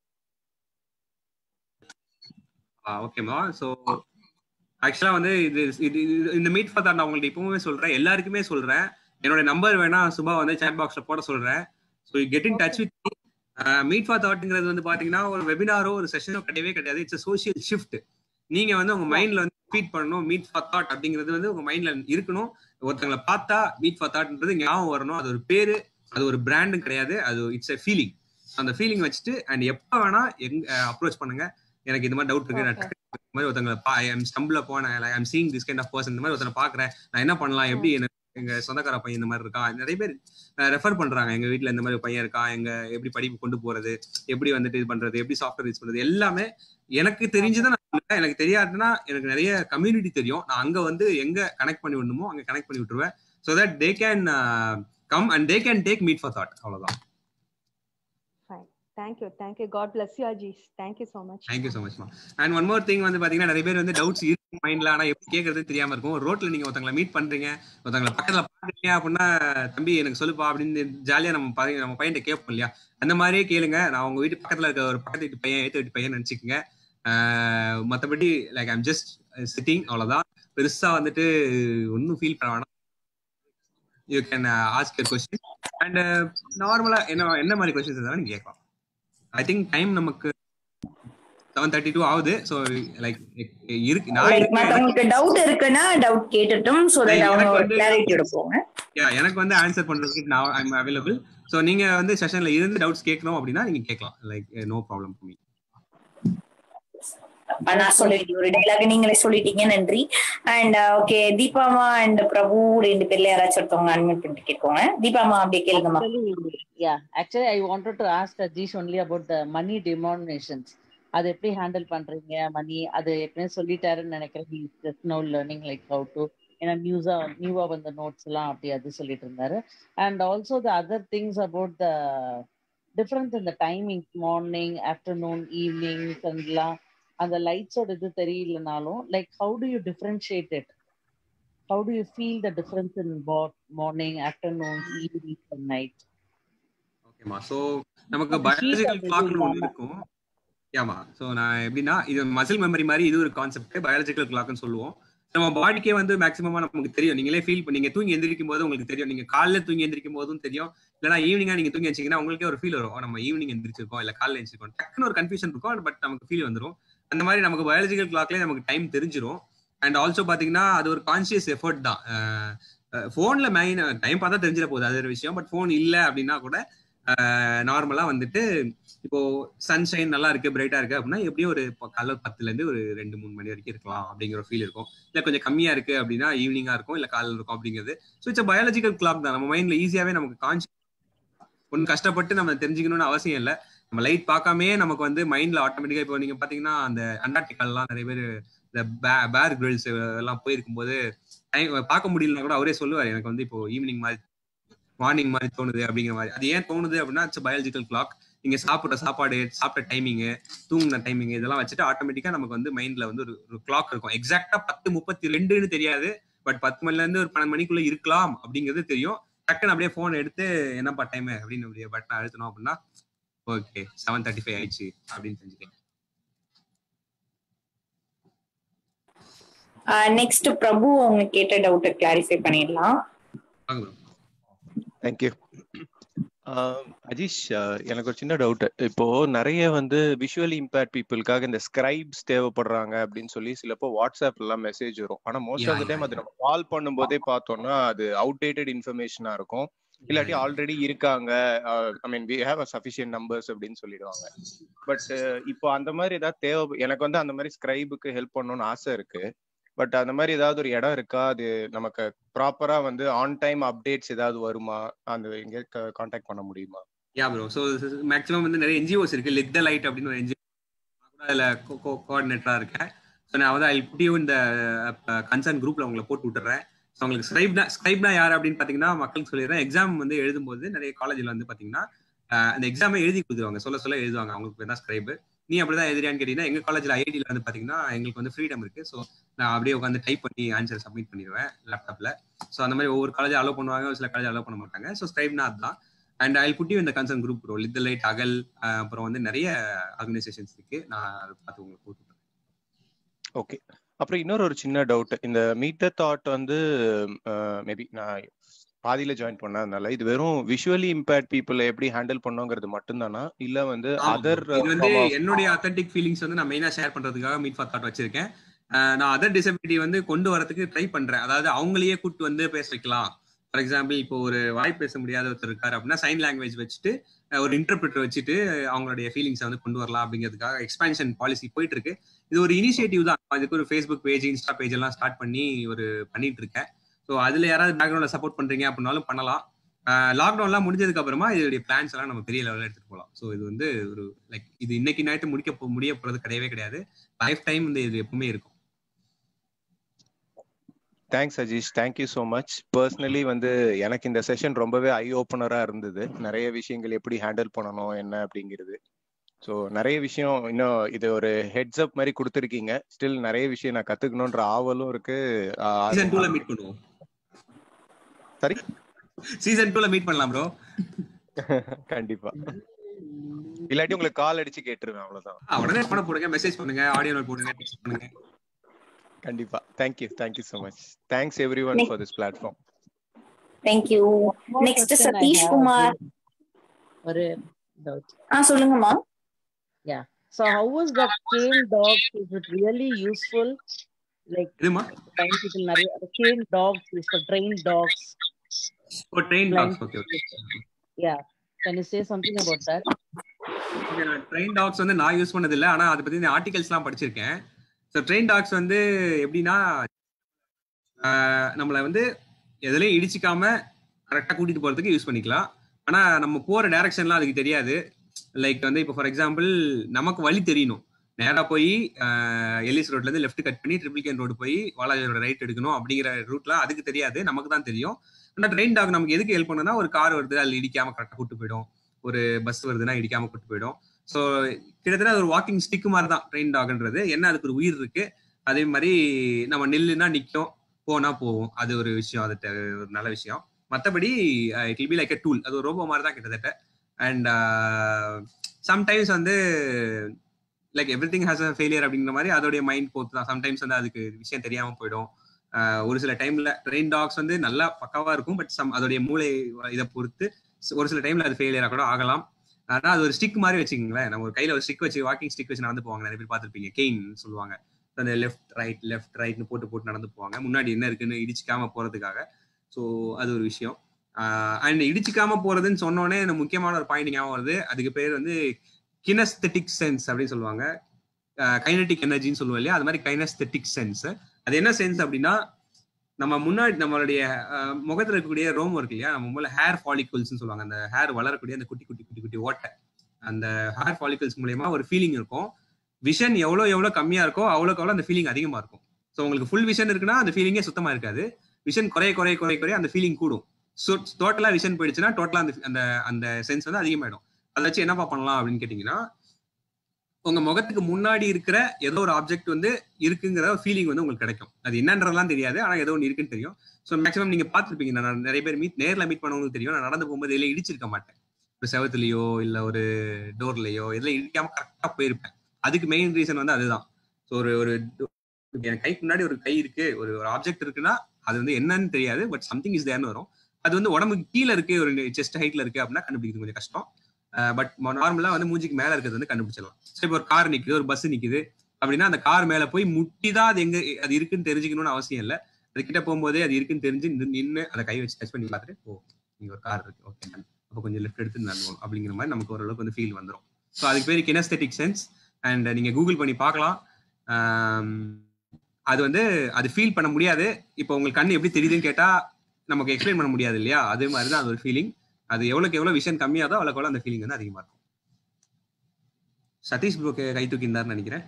ஓகேமா ஸோ ஆக்சுவலா வந்து இது இது இது- இந்த மீட் ஃபார் நான் உங்களுக்கு இப்பவுமே சொல்றேன் எல்லாருக்குமே சொல்றேன் என்னோட நம்பர் வேணா சுபா வந்து சேட் பாக்ஸ்ல போட சொல்றேன் so get in touch with meet for தாட்ங்கிறது வந்து பாத்தீங்கன்னா ஒரு வெபினாரோ ஒரு செஷனோ கிடையவே கிடையாது இட்ஸ் சோஷியல் ஷிஃப்ட் நீங்க வந்து உங்க மைண்ட்ல வந்து ஃபீட் பண்ணணும் மீட் ஃபார் தாட் அப்படிங்கிறது வந்து உங்க மைண்ட்ல இருக்கணும் ஒருத்தங்களை பார்த்தா மீட் ஃபார் தாட்ன்றது ஞாபகம் வரணும் அது ஒரு பேரு அது ஒரு பிராண்டும் கிடையாது அது இட்ஸ் எ ஃபீலிங் அந்த ஃபீலிங் வச்சுட்டு அண்ட் எப்போ வேணா எங்க அப்ரோச் பண்ணுங்க எனக்கு இந்த மாதிரி டவுட் இருக்கு நான் டக்கு இந்த மாதிரி ஒருத்தங்களை பா ஐம் ஸ்டம்பிள் போனேன் I am seeing this kind of person இந்த மாதிரி ஒருத்தனை பாக்குறேன் நான் என்ன பண்ணலாம் எப்படி எனக்கு எங்க சொந்தக்கார பையன் இந்த மாதிரி இருக்கான் நிறைய பேர் ரெஃபர் பண்றாங்க எங்க வீட்ல இந்த மாதிரி ஒரு பையன் இருக்கான் எங்க எப்படி படிப்பு கொண்டு போறது எப்படி வந்துட்டு இது பண்றது எப்படி சாஃப்ட்வேர் யூஸ் பண்றது எல்லாமே எனக்கு தெரிஞ்சுதான் நான் சொல்றேன். எனக்கு தெரியாதுன்னா எனக்கு நிறைய கம்யூனிட்டி தெரியும் நான் அங்க வந்து எங்க கனெக்ட் பண்ணி விடணுமோ அங்க கனெக்ட் பண்ணி விட்டுருவேன் so that they can come and they can take meet for thought அவ்வளவுதான் fine thank you thank you God bless you Ajees thank you so much thank you so மச்மா அண்ட் ஒன் மோர் திங் வந்து பாத்தீங்கன்னா நிறைய பேர் வந்து டவுட்ஸ் இருக்கு மைண்ட்ல ஆனா எப்படி கேட்கறது தெரியாம இருக்கும் ரோட்ல நீங்க ஒருத்தங்களை மீட் பண்றீங்க ஒருத்தங்களை பக்கத்துல பாக்குறீங்க அப்படின்னா தம்பி எனக்கு சொல்லுப்பா அப்படின்னு ஜாலியா நம்ம பையன் நம்ம பையன் கேட்போம் இல்லையா அந்த மாதிரியே கேளுங்க நான் உங்க வீட்டு பக்கத்துல இருக்க ஒரு பக்கத்து வீட்டு பையன் ஏத்து வீட்டு பையன் நினைச்சுக்கோங்க ஆஹ் மத்தபடி லைக் ஐம் ஜஸ்ட் சிட்டிங் அவ்வளவுதான் பெருசா வந்துட்டு ஒன்றும் ஃபீல் பண்ண வேணாம் you can ask your question and நார்மலா என்ன என்ன மாதிரி கொஸ்டின்ஸ் இருந்தாலும் நீங்க கேட்கலாம் ஐ திங்க் டைம் நமக்கு செவன் தேர்ட்டி டூ ஆகுது ஸோ லைக் இருக்கு நான் Like, இருக்கேன் மத்தவங்களுக்கு டவுட் இருக்குன்னா டவுட் கேட்டுட்டும் சோ தட் எனக்கு அவங்க வந்து- கிளாரிட்டியோட போங்க Yeah, எனக்கு வந்து ஆன்சர் பண்றதுக்கு நான் ஐம் அவைலபிள் ஸோ நீங்க வந்து செஷன்ல இருந்து டவுட்ஸ் கேட்கணும் அப்படின்னா நீங்க கேட்கலாம் லைக் நோ ப்ராப்ளம் மீ அப்ப நான் சொல்லிட்டேன் ஒரு டைலாக் நீங்களே சொல்லிட்டீங்க நன்றி அண்ட் ஓகே தீபாமா அண்ட் பிரபு ரெண்டு பேர்ல யாராச்சும் ஒருத்தவங்க அன்மிட் பண்ணிட்டு கேட்கோங்க தீபாமா அப்படியே கேளுங்கம்மா Actually, yeah. Actually, I wanted to ask Ajish only about the money denominations. அது எப்படி ஹேண்டில் பண்றீங்க மணி அது ஏற்கனவே சொல்லிட்டாருன்னு நினைக்கிறேன் he just know learning like how to ஏன்னா நியூஸா நியூவா வந்த நோட்ஸ் எல்லாம் அப்படி அது சொல்லிட்டு இருந்தாரு and also the other things about the difference இந்த டைமிங் மார்னிங் ஆஃப்டர்நூன் ஈவினிங் எல்லாம் அந்த லைட்ஸோட இது தெரியலனாலும் like how do you differentiate it how do you feel the difference in morning afternoon evening and night ஓகேமா ஸோ நமக்கு அந்த heat biological அந்த இது கிளாக்னு ஒன்று இல்லாம. இருக்கும் ஆமா ஸோ நான் எப்படின்னா இது மசில் மெமரி மாதிரி இது ஒரு கான்செப்ட் பயாலஜிக்கல் கிளாக்னு சொல்லுவோம் நம்ம பாடிக்கே வந்து மேக்ஸிமமா நமக்கு தெரியும் நீங்களே ஃபீல் பண்ணி நீங்க தூங்கி எந்திரிக்கும் போது உங்களுக்கு தெரியும் நீங்க காலைல தூங்கி எந்திரிக்கும் போதும் தெரியும் இல்லைனா ஈவினிங்கா நீங்க தூங்கி வச்சீங்கன்னா உங்களுக்கே ஒரு ஃபீல் வரும் ஓ, நம்ம ஈவினிங் எந்திரிச்சிருக்கோம் இல்ல காலைல எந்திரிச்சிருக்கோம் டக்குன்னு ஒரு கன்ஃபியூஷன் இருக்கும் பட் நமக்கு ஃபீல் வந்துரும் அந்த மாதிரி நமக்கு பயாலஜிக்கல் கிளாக்லயே நமக்கு டைம் தெரிஞ்சிரும் அண்ட் ஆல்சோ பாத்தீங்கன்னா அது ஒரு கான்சியஸ் எஃபர்ட் தான் ஃபோன்ல மெயின் டைம் பார்த்தா தெரிஞ்சிட போகுது அது ஒரு விஷயம் பட் ஃபோன் இல்ல அப்படின்னா கூட நார்மலா வந்துட்டு இப்போ சன்ஷைன் நல்லா இருக்கு பிரைட்டா இருக்கு அப்படின்னா எப்படியும் ஒரு ப- காலைல பத்துல இருந்து ஒரு ரெண்டு மூணு மணி வரைக்கும் இருக்கலாம் அப்படிங்கிற ஒரு ஃபீல் இருக்கும் இல்ல கொஞ்சம் கம்மியா இருக்கு அப்படின்னா ஈவினிங்கா இருக்கும் இல்ல காலைல இருக்கும் அப்படிங்கிறது ஸோ இட்ஸ் பயாலஜிக்கல் கிளாக் தான் நம்ம மைண்ட்ல ஈஸியாவே நமக்கு கான்சி ஒன்றும் கஷ்டப்பட்டு நம்ம தெரிஞ்சுக்கணும்னு அவசியம் இல்லை நம்ம லைட் பார்க்காமே நமக்கு வந்து மைண்ட்ல ஆட்டோமேட்டிக்கா இப்போ நீங்க பாத்தீங்கன்னா அந்த அண்டார்டிகாலாம் நிறைய பேர் இந்த பேர் கிரில்ஸ் எல்லாம் போயிருக்கும்போது டைம் பார்க்க முடியலனா கூட அவரே சொல்லுவார் எனக்கு வந்து இப்போ ஈவினிங் மாதிரி மார்னிங் மாதிரி தோணுது அப்படிங்கிற மாதிரி அது ஏன் தோணுது அப்படின்னா இட்ஸ் பயாலஜிக்கல் கிளாக் நீங்க சாப்பிட்ற சாப்பாடு சாப்பிட்ட டைமிங் தூங்குன டைமிங் இதெல்லாம் வச்சுட்டு ஆட்டோமேட்டிக்கா நமக்கு வந்து மைண்ட்ல வந்து ஒரு ஒரு கிளாக் இருக்கும் எக்ஸாக்டா பத்து முப்பத்தி ரெண்டுன்னு தெரியாது பட் பத்து மணில இருந்து ஒரு பன்னெண்டு மணிக்குள்ள இருக்கலாம் அப்படிங்கிறது தெரியும் டக்குன்னு அப்படியே போன் எடுத்து என்னப்பா டைம் அப்படின்னு அப்படியே பட்டன் அழுத்தணும் அப்படின்னா ஓகே செவன் தேர்ட்டி ஃபைவ் ஆயிடுச்சு அப்படின்னு தெரிஞ்சுக்கலாம் நெக்ஸ்ட் பிரபு அவங்க கேட்ட டவுட்டை கிளாரிஃபை பண்ணிடலாம் வாங்க bro. தேங்க்யூ அஜீஷ் ஆஹ் எனக்கு ஒரு சின்ன டவுட் இப்போ நிறைய வந்து விஷுவலி இம்பேர்ட் பீப்புளுக்காக இந்த ஸ்கிரைப்ஸ் தேவைப்படுறாங்க அப்படின்னு சொல்லி சிலப்போ வாட்ஸ்அப் எல்லாம் மெசேஜ் வரும் ஆனா most of the Yeah, time அது நம்ம கால் பண்ணும்போதே பார்த்தோம்னா அது அவுடேட்டட் இன்ஃபர்மேஷனா இருக்கும் இல்லாட்டி ஆல்ரெடி இருக்காங்க I mean we have a sufficient numbers அப்படின்னு சொல்லிடுவாங்க பட் இப்போ அந்த மாதிரி ஏதாவது தேவை எனக்கு வந்து அந்த மாதிரி ஸ்கிரைபுக்கு ஹெல்ப் பண்ணணும்னு ஆசை இருக்கு பட் அந்த மாதிரி ஏதாவது ஒரு இடம் இருக்கா அது நமக்கு ப்ராப்பரா வந்து ஆன் டைம் அப்டேட்ஸ் ஏதாவது வருமா அந்த எங்க காண்டாக்ட் பண்ண முடியுமா யா ப்ரோ ஸோ மேக்ஸிமம் வந்து நிறைய என்ஜிஓஸ் இருக்கு லிட் த லைட் அப்படின்னு ஒரு என்ஜிஓ கூட அதில் கோஆர்டினேட்டராக இருக்கேன் ஸோ நான் வந்து ஐ புட்டியும் இந்த கன்சர்ன் குரூப்ல உங்களை போட்டு விட்டுறேன் ஸோ உங்களுக்கு ஸ்கிரைப்னா ஸ்கிரைப்னா யார் அப்படின்னு பார்த்தீங்கன்னா மக்களுக்கு சொல்லிடுறேன் எக்ஸாம் வந்து எழுதும்போது நிறைய காலேஜில் வந்து பார்த்தீங்கன்னா அஹ், அந்த எக்ஸாமை எழுதி கொடுத்துருவாங்க சொல்ல சொல்ல எழுதுவாங்க அவங்களுக்கு தான் ஸ்கிரைப் நீ அப்படிதான் எழுதுறியான்னு கேட்டீங்கன்னா எங்க காலேஜ்ல ஐஐடியில் வந்து பாத்தீங்கன்னா எங்களுக்கு வந்து ஃப்ரீடம் இருக்கு ஸோ நான் அப்படியே உட்காந்து டைப் பண்ணி ஆன்சர் சப்மிட் பண்ணிடுவேன் லேப்டாப்ல ஸோ அந்த மாதிரி ஒவ்வொரு காலேஜ் அலோவ் பண்ணுவாங்க ஒரு சில காலேஜ் அலோவ் பண்ண மாட்டாங்க ஸோ ஸ்கிரைப்னா அதுதான் அண்ட் ஐ புட்டி இந்த கன்சர்ன் குரூப் ப்ரோ லித் லைட் அகல் அஹ் அப்புறம் வந்து நிறைய ஆர்கனைசேஷன்ஸ் இருக்கு நான் அதை பார்த்து உங்களுக்கு போட்டு ஓகே அப்புறம் இன்னொரு ஒரு சின்ன டவுட் இந்த மீட் த தாட் வந்து மேபி நான் பாதியில ஜாயின் பண்ணதுனால இது வெறும் விஷுவலி இம்பேர்ட் பீப்புளை எப்படி ஹேண்டில் பண்ணுங்கிறது மட்டும்தானா இல்ல வந்து ஆமா அதர் bro. இது வந்து என்னுடைய அத்தன்டிக் ஃபீலிங்ஸ் வந்து நான் மெயினா ஷேர் பண்றதுக்காக மீட் ஃபார் தாட் வச்சிருக்கேன் அஹ் நான் அதர் டிசபிலிட்டி வந்து கொண்டு வரதுக்கு ட்ரை பண்றேன் அதாவது அவங்களையே கூட்டு வந்து பேச வைக்கலாம் ஃபார் எக்ஸாம்பிள் இப்போ ஒரு வாய் பேச முடியாத ஒருத்தர் இருக்காரு அப்படின்னா சைன் லாங்குவேஜ் வச்சுட்டு அஹ் ஒரு இன்டர்பிரிட்டர் வச்சுட்டு அவங்களுடைய ஃபீலிங்ஸை வந்து கொண்டு வரலாம் அப்படிங்கிறதுக்காக எக்ஸ்பான்ஷன் பாலிசி போயிட்டு இருக்கு இது ஒரு இனிஷியேட்டிவ் தான் அதுக்கு ஒரு ஃபேஸ்புக் பேஜ் இன்ஸ்டா பேஜ் எல்லாம் ஸ்டார்ட் பண்ணி ஒரு பண்ணிட்டு இருக்கேன் ஸோ அதுல யாராவது பேக்ரவுண்ட்ல சப்போர்ட் பண்றீங்க அப்படின்னாலும் பண்ணலாம் லாக்டவுன்லாம் முடிஞ்சதுக்கு அப்புறமா இதோடைய பிளான்ஸ் எல்லாம் நம்ம பெரிய லெவலில் எடுத்துட்டு போகலாம் ஸோ இது வந்து ஒரு லைக் இது இன்னைக்கு நைட்டு முடிக்க போ- முடிய போறது கிடையவே கிடையாது லைஃப் டைம் இந்த இது எப்பவுமே இருக்கும் thanks Ajeesh thank you so much personally வந்து எனக்கு இந்த செஷன் ரொம்பவே ஐ ஓப்பனரா இருந்தது நிறைய விஷயங்கள் எப்படி ஹேண்டில் பண்ணணும் என்ன அப்படிங்கிறது ஸோ நிறைய விஷயம் இன்னும் இது ஒரு ஹெட்ஸ் அப் மாதிரி கொடுத்துருக்கீங்க ஸ்டில் நிறைய விஷயம் நான் கத்துக்கணுன்ற ஆவலும் இருக்கு ஆஹ் சீசன் டூல ஆர்வமும் மீட் பண்ணுவோம் சரி சீசன் டூல மீட் பண்ணலாம் ப்ரோ கண்டிப்பா இல்லாட்டி உங்களுக்கு கால் அடிச்சு கேட்டுருவேன் அவ்வளவுதான் உடனே பண்ண போடுங்க மெசேஜ் பண்ணுங்க ஆடியோ நோட் போடுங்க டெக்ஸ்ட் பண்ணுங்க கண்டிப்பா thank you thank you so much thanks everyone for this platform thank you More next question I Sathish have Kumar is ஒரு doubt. ஆ சொல்லுங்கம்மா Yeah. So how was that cane dogs? Is it really useful? Like இதுமா blind people நிறைய the cane dogs is for trained dogs. Oh train Blind dogs okay okay Yeah. Can you say something about that? Okay நான் train dogs வந்து நான் use பண்ணது இல்லை ஆனால் அதை பற்றி ஆர்டிகல்ஸ்லாம் படிச்சிருக்கேன் ஸோ ட்ரெயின் டாக்ஸ் வந்து எப்படின்னா ஆஹ் நம்மளை வந்து எதுலையும் இடிச்சிக்காம கரெக்டாக கூட்டிட்டு போறதுக்கு யூஸ் பண்ணிக்கலாம் ஆனால் நம்ம போற டைரக்ஷன்லாம் அதுக்கு தெரியாது லைக் வந்து இப்போ ஃபார் எக்ஸாம்பிள் நமக்கு வழி தெரியணும் நேராக போய் எல்லிஸ் ரோட்ல இருந்து லெஃப்ட் கட் பண்ணி ட்ரிபிள் கேன் ரோடு போய் வாலாஜியோட ரைட் எடுக்கணும் அப்படிங்கிற ரூட்லாம் அதுக்கு தெரியாது நமக்கு தான் தெரியும் ஆனால் ட்ரெயின் டாக் நமக்கு எதுக்கு ஹெல்ப் பண்ணுன்னா ஒரு கார் வருது அதில் இடிக்காம கரெக்டாக கூட்டு போயிடும் ஒரு பஸ் வருதுன்னா இடிக்காம கூட்டு போயிடும் ஸோ கிட்டத்தட்ட அது ஒரு வாக்கிங் ஸ்டிக் மாதிரி தான் ட்ரெயின் டாக்ன்றது என்ன அதுக்கு ஒரு உயிர் இருக்கு அதே மாதிரி நம்ம நில்லுனா நிற்கும் போனா போவோம் அது ஒரு விஷயம் அது த- ஒரு நல்ல விஷயம் மற்றபடி it will be like a tool அது ஒரு ரோபோ மாதிரி தான் கிட்டத்தட்ட அண்ட் சம்டைம்ஸ் வந்து like everything has a failure அப்படிங்கிற மாதிரி அதோடைய மைண்ட் போத்து தான் சம்டைம்ஸ் வந்து அதுக்கு விஷயம் தெரியாம போயிடும் ஒரு சில டைம்ல ட்ரெயின் டாக்ஸ் வந்து நல்லா பக்காவா இருக்கும் பட் சம் அதோடைய மூளை இதை பொறுத்து ஒரு சில டைம்ல அது ஃபெயிலியரா கூட ஆகலாம் ஆனா அது ஒரு ஸ்டிக் மாதிரி வச்சுக்கோங்களேன் நம்ம ஒரு கையில ஒரு ஸ்டிக் வச்சு வாக்கிங் ஸ்டிக் வச்சு நடந்து போவாங்க நிறைய பேர் பார்த்திருப்பீங்க கெயின் சொல்லுவாங்க அந்த லெஃப்ட் ரைட் லெஃப்ட் ரைட்னு போட்டு போட்டு நடந்து போவாங்க முன்னாடி என்ன இருக்குன்னு இடிச்சிக்காம போறதுக்காக ஸோ அது ஒரு விஷயம் அண்ட் இடிச்சிக்காம போறதுன்னு சொன்னோடனே எனக்கு முக்கியமான ஒரு பாயிண்ட் ஞாபகம் வருது அதுக்கு பேர் வந்து கினஸ்தெட்டிக் சென்ஸ் அப்படின்னு சொல்லுவாங்க கைனட்டிக் எனர்ஜின்னு சொல்லுவோம் இல்லையா அது மாதிரி கைனஸ்தெட்டிக் சென்ஸ் அது என்ன சென்ஸ் அப்படின்னா நம்ம முன்னாடி நம்மளுடைய அஹ், முகத்துல இருக்கக்கூடிய ரோம் இருக்கு இல்லையா நம்ம முதல்ல ஹேர் ஃபாலிகல்ஸ்னு சொல்லுவாங்க அந்த ஹேர் வளரக்கூடிய அந்த குட்டி குட்டி குட்டி குட்டி ஓட்டை அந்த ஹேர் ஃபாலிகல்ஸ் மூலயமா ஒரு ஃபீலிங் இருக்கும் விஷன் எவ்வளோ எவ்வளோ கம்மியா இருக்கோ அவ்வளோக்கு அவ்வளோ அந்த ஃபீலிங் அதிகமா இருக்கும் ஸோ உங்களுக்கு ஃபுல் விஷன் இருக்குன்னா அந்த ஃபீலிங்கே சுத்தமா இருக்காது விஷன் குறைய குறைய குறைய குறைய அந்த ஃபீலிங் கூடும் ஸோ டோட்டலா விஷன் போயிடுச்சுன்னா டோட்டலா அந்த அந்த அந்த சென்ஸ் வந்து அதிகமாயிடும் அதை வச்சு என்னப்பா பண்ணலாம் அப்படின்னு கேட்டிங்கன்னா உங்க முகத்துக்கு முன்னாடி இருக்கிற ஏதோ ஒரு ஆப்ஜெக்ட் வந்து இருக்குங்கிற ஃபீலிங் வந்து உங்களுக்கு கிடைக்கும் அது என்னன்றதெல்லாம் தெரியாது ஆனா ஏதோ ஒன்று இருக்குன்னு தெரியும் ஸோ மேக்ஸிமம் நீங்க பார்த்துருப்பீங்க நான் நிறைய பேர் மீட் நேர்ல மீட் பண்ணவங்களுக்கு தெரியும் நான் நடந்து போகும்போது இதில் இடிச்சிருக்க மாட்டேன் ஒரு செவத்துலயோ இல்ல ஒரு டோர்லயோ இதெல்லாம் இடிக்காம கரெக்டா போயிருப்பேன் அதுக்கு மெயின் ரீசன் வந்து அதுதான் ஸோ ஒரு ஒரு என் கைக்கு முன்னாடி ஒரு கை இருக்கு ஒரு ஒரு ஆப்ஜெக்ட் இருக்குன்னா அது வந்து என்னன்னு தெரியாது பட் சம்திங் இஸ் தேர்னு வரும் அது வந்து உடம்புக்கு கீழே இருக்கு ஒரு செஸ்ட் ஹைட்ல இருக்கு அப்படின்னா கண்டுபிடிக்கிறது கொஞ்சம் கஷ்டம் பட் நார்மலா வந்து மூஞ்சிக்கு மேல இருக்கிறது வந்து கண்டுபிடிச்சிடலாம் ஸோ இப்போ ஒரு கார் நிக்குது ஒரு பஸ் நிக்குது அப்படின்னா அந்த கார் மேல போய் முட்டிதான் அது எங்க அது இருக்குன்னு தெரிஞ்சுக்கணும்னு அவசியம் இல்லை அது கிட்ட போகும்போதே அது இருக்குன்னு தெரிஞ்சு நின்று அதை கை வச்சு டச் பண்ணி பார்த்துட்டு ஓ இங்க ஒரு கார் இருக்கு ஓகே அப்போ கொஞ்சம் லெஃப்ட் எடுத்து நடணும் அப்படிங்கிற மாதிரி நமக்கு ஓரளவுக்கு வந்து ஃபீல் வந்துடும் ஸோ அதுக்கு பேர் கினஸ்தெட்டிக் சென்ஸ் அண்ட் நீங்க கூகுள் பண்ணி பார்க்கலாம் ஆம், அது வந்து அது ஃபீல் பண்ண முடியாது இப்போ உங்களுக்கு கண்ணு எப்படி தெரியுதுன்னு கேட்டா நமக்கு எக்ஸ்பிளைன் பண்ண முடியாது இல்லையா அதே மாதிரி தான் அது ஒரு ஃபீலிங் அது எவ்வளவுக்கு எவ்வளவு விஷன் கம்மியாதோ அவ்வளோக்கு எவ்வளோ அந்த ஃபீலிங் வந்து அதிகமா இருக்கும் சதீஷ் ப்ரோ கை தூக்கியிருந்தாருன்னு நினைக்கிறேன்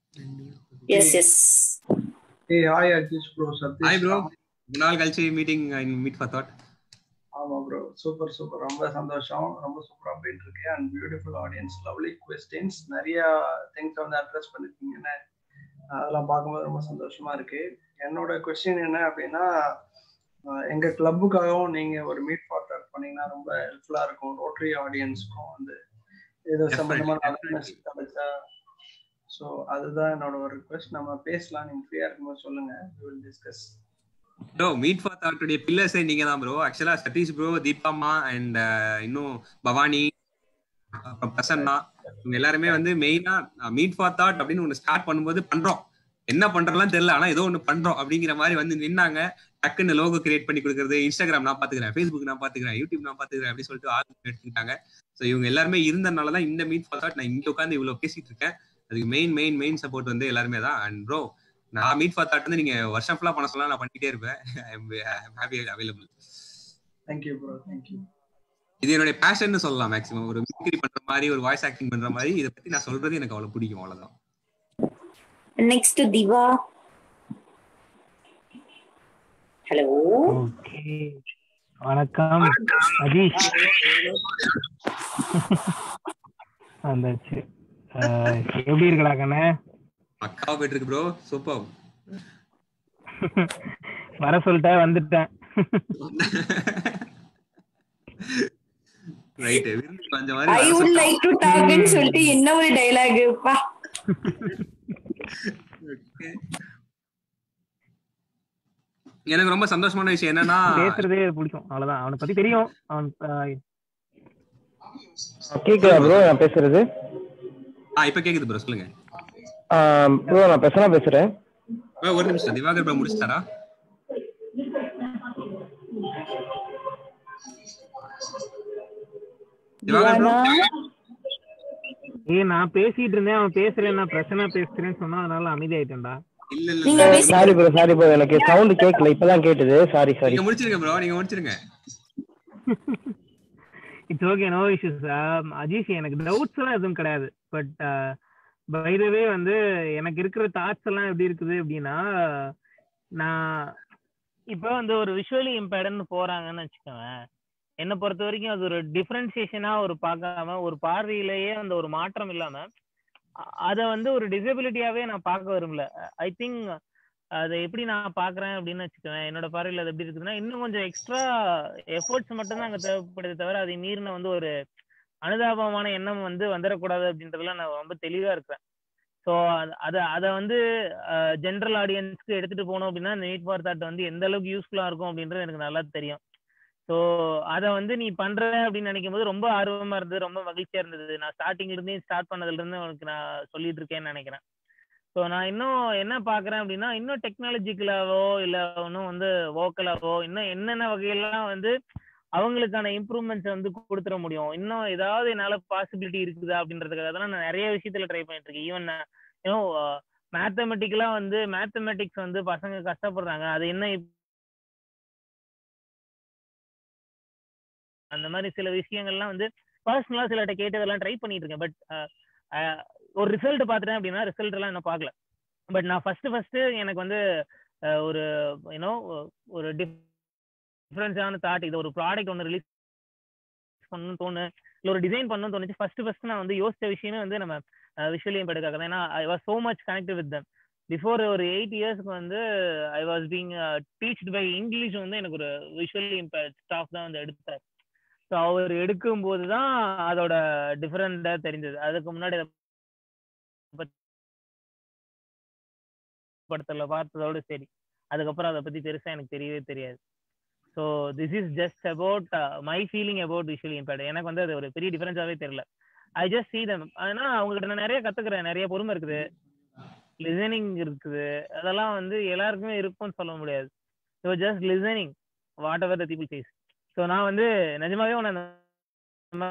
எஸ் எஸ் ஏய் hi Ajish bro Sathish hi bro நாள் கழிச்சு மீட்டிங் மீட் ஃபார் தாட் ஆமா ப்ரோ சூப்பர் சூப்பர் ரொம்ப சந்தோஷம் ரொம்ப சூப்பரா போயிட்டு இருக்கு and beautiful audience lovely questions நிறைய திங்ஸ் வந்து அட்ரஸ் பண்ணிருக்கீங்கன்னு அதெல்லாம் பார்க்கும்போது ரொம்ப சந்தோஷமா இருக்கு என்னோட கொஸ்டின் என்ன அப்படின்னா அஹ், எங்க கிளப்புக்காகவும் நீங்க ஒரு மீட் ஃபார் டாக் பண்ணீங்கன்னா ரொம்ப ஹெல்ப்ஃபுல்லா இருக்கும் ரோட்டரி ஆடியன்ஸ்க்கும் வந்து ஏதோ சம்பந்தமான அவேர்னஸ் கிடைச்சா ஸோ அதுதான் என்னோட ஒரு ரிக்வெஸ்ட் நம்ம பேசலாம் நீங்க ஃப்ரீயா இருக்கும்போது சொல்லுங்க we will discuss bro meet for தாட்டுடைய பில்லர்ஸே நீங்க தான் ப்ரோ ஆக்சுவலா சதீஷ் ப்ரோ தீபாமா அண்ட் இன்னும் பவானி அப்புறம் பிரசன்னா இவங்க எல்லாருமே வந்து மெயினா மீட் ஃபார் தாட் அப்படின்னு ஒன்று ஸ்டார்ட் பண்ணும்போது பண்றோம் என்ன பண்றோம்லாம் தெரியல ஆனா ஏதோ ஒன்று பண்றோம் அப்படிங்கிற மாதிரி வந்து நின்னாங்க டக்குன்னு லோகோ கிரியேட் பண்ணி கொடுக்கறது இன்ஸ்டாகிராம் நான் பாத்துக்கிறேன் ஃபேஸ்புக் நான் பாத்துக்கிறேன் யூடியூப் நான் பாத்துக்கிறேன் அப்படின்னு சொல்லிட்டு ஆள் எடுத்துக்கிட்டாங்க ஸோ இவங்க எல்லாருமே இருந்தனால தான் இந்த மீட் ஃபார் தாட் நான் இங்க உட்காந்து இவ்வளவு பேசிட்டு இருக்கேன் அதுக்கு மெயின் மெயின் மெயின் சப்போர்ட் வந்து எல்லாருமே தான் அண்ட் ப்ரோ நான் மீட் ஃபார் தாட் வந்து நீங்க வருஷம் ஃபுல்லா பண்ண சொல்லலாம் நான் பண்ணிட்டே இருப்பேன் happy available thank you bro thank you இது என்னுடைய பேஷன் சொல்லலாம் மேக்ஸிமம் ஒரு மிமிக்ரி பண்ற மாதிரி ஒரு வாய்ஸ் ஆக்டிங் பண்ற மாதிரி இதை பத்தி நான் சொல்றது எனக்கு அவ்வளவு பிடிக்கும் அவ்வளவுதான் நெக்ஸ்ட் திவா ஹலோ ஓகே வணக்கம் அஜீஷ் வந்தாச்சு அஹ், எப்படி இருக்கடா கண்ணே அக்காவா போயிட்டு இருக்கு ப்ரோ சூப்பர் வர சொல்லிட்ட வந்துட்டேன் ரைட் விருந்து அந்த ஐ மாதிரி வுட் லைக் டு டாக்னு சொல்லிட்டு என்ன ஒரு டைலாக் பா எனக்கு ரொம்ப சந்தோஷமான விஷயம் என்னன்னா பேசுறதே பிடிக்கும் அவ்வளவுதான் அவனை பத்தி தெரியும் அவன் அஹ், கேக்குதா ப்ரோ நான் பேசுறது ஆ இப்ப கேக்குது ப்ரோ சொல்லுங்க ப்ரோ நான் பேசுனா பேசுறேன் bro, ஒரு நிமிஷம் திவாகர் ப்ரோ முடிச்சிட்டாரா திவாகர் ப்ரோ ஏய் நான் பேசிட்டு இருந்தேன் அவன் பேசுறேன் நான் பிரச்சனை பேசுறேன்னு சொன்னா அதனால அமைதியாயிட்டேன்டா இல்ல சாரி ப்ரோ சாரி ப்ரோ எனக்கு சவுண்ட் கேட்கல இப்பதான் கேட்டது சாரி சாரி நீங்க முடிச்சிருங்க ப்ரோ நீங்க முடிச்சிருங்க it's okay no issues Ajeesh எனக்கு டவுட்ஸ் எல்லாம் எதுவும் கிடையாது பட் பைதவே வந்து எனக்கு இருக்கிற தாட்ஸ் எல்லாம் எப்படி இருக்குது அப்படின்னா நான் இப்போ வந்து ஒரு விஷுவலி இம்பேர்டுன்னு போறாங்கன்னு வச்சுக்கோவேன் என்னை பொறுத்த வரைக்கும் அது ஒரு டிஃபரன்சியேஷனா ஒரு பார்க்காம ஒரு பார்வையிலேயே அந்த ஒரு மாற்றம் இல்லாம அ- அத வந்து ஒரு டிசபிலிட்டியாவே நான் பார்க்க விரும்பல ஐ திங்க் அதை எப்படி நான் பாக்குறேன் அப்படின்னு வச்சுக்கோவேன் என்னோட பார்வையில் அது எப்படி இருக்குதுன்னா இன்னும் கொஞ்சம் எக்ஸ்ட்ரா எஃபோர்ட்ஸ் மட்டும் தான் அங்க தேவைப்படுதே தவிர அதை மீறின வந்து ஒரு அனுதாபமான எண்ணம் வந்து வந்துடக்கூடாது அப்படின்றதுல நான் ரொம்ப தெளிவா இருக்கிறேன் ஸோ ஸோ அதை அதை வந்து ஜென்ரல் ஆடியன்ஸ்க்கு எடுத்துட்டு போனோம் அப்படின்னா நீட் ஃபார் தாட் வந்து எந்த அளவுக்கு யூஸ்ஃபுல்லா இருக்கும் அப்படின்றது எனக்கு நல்லா தெரியும் ஸோ அதை வந்து நீ பண்ற அப்படின்னு நினைக்கும் போது ரொம்ப ஆர்வமா இருந்தது ரொம்ப மகிழ்ச்சியா இருந்தது நான் ஸ்டார்டிங்ல இருந்தே ஸ்டார்ட் பண்ணதுல இருந்து உனக்கு நான் சொல்லிட்டு இருக்கேன்னு நினைக்கிறேன் ஸோ நான் இன்னும் என்ன பாக்குறேன் அப்படின்னா இன்னும் டெக்னாலஜிக்கலாவோ இல்ல இன்னும் வந்து வோக்கலாவோ இன்னும் என்னென்ன வகையெல்லாம் வந்து அவங்களுக்கான இம்ப்ரூவ்மெண்ட்ஸ் வந்து கொடுத்துட முடியும் இன்னும் ஏதாவது என்னால பாசிபிலிட்டி இருக்குதா அப்படின்றதுக்காக தான் நான் நிறைய விஷயத்துல ட்ரை பண்ணிட்டு இருக்கேன் ஈவன் யூனோ மேத்தமெட்டிக்கலா வந்து மேத்தமெட்டிக்ஸ் வந்து பசங்க கஷ்டப்படுறாங்க அது என்ன இப்- அந்த மாதிரி சில விஷயங்கள்லாம் வந்து பர்சனலா சிலர்கிட்ட கேட்டதெல்லாம் ட்ரை பண்ணிட்டு இருக்கேன் பட் ஒரு ரிசல்ட் பார்த்துட்டேன் அப்படின்னா ரிசல்ட் எல்லாம் இன்னும் பார்க்கல பட் நான் ஃபர்ஸ்ட் ஃபர்ஸ்ட் எனக்கு வந்து அஹ், ஒரு யூனோ ஒரு டிஃப்ரென்ஸான தாட் இது ஒரு ப்ராடக்ட் ஒன்று ரிலீஸ் பண்ணணும்னு தோணு இல்லை ஒரு டிசைன் பண்ணணும்னு தோணுச்சு ஃபர்ஸ்ட் ஃபர்ஸ்ட் நான் வந்து யோசிச்ச விஷயமே வந்து நம்ம விஷுவலி இம்பெடுக்காக தான் ஏன்னா I was so much connected with them before ஒரு எயிட் இயர்ஸ்க்கு வந்து I was being teached by English வந்து எனக்கு ஒரு விஷுவலி இம்பேர்ட் ஸ்டாஃப் தான் வந்து எடுத்தார் ஸோ அவர் எடுக்கும்போது தான் அதோட டிஃப்ரெண்டாக தெரிஞ்சது அதுக்கு முன்னாடி அதை பத்தி படத்துல பார்த்ததோட சரி அதுக்கப்புறம் அதை பத்தி பெருசா எனக்கு தெரியவே தெரியாது so this is just about my feeling about visually impaired எனக்கு வந்து அது ஒரு பெரிய டிஃபரன்ஸாவே தெரியல ஐ ஜஸ்ட் see them ஆனா அவங்ககிட்ட நான் நிறைய கத்துக்கிறேன் நிறைய பொறுமை இருக்குது லிசனிங் இருக்குது அதெல்லாம் வந்து எல்லாருக்குமே இருக்கும்னு சொல்ல முடியாது so just listening whatever the people says so நான் வந்து நிஜமாவே உன்னை அந்த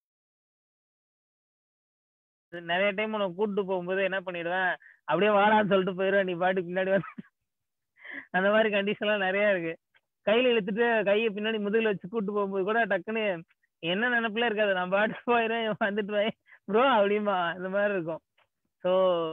நிறைய டைம் உன்னை கூட்டிட்டு போகும்போது என்ன பண்ணிடுவேன் அப்படியே வாடான்னு சொல்லிட்டு போயிடுவேன் நீ பாட்டுக்கு பின்னாடி வந்து அந்த மாதிரி கண்டிஷன்லாம் நிறைய இருக்கு கையில இழுத்துட்டு கையை பின்னாடி முதுகுல வச்சு கூட்டு போகும்போது கூட டக்குன்னு என்ன நினைப்புல இருக்காது நான் பாட்டுக்கு போயிடுவேன் வந்துட்டு போய் ப்ரோ அப்படிமா இந்த மாதிரி இருக்கும் so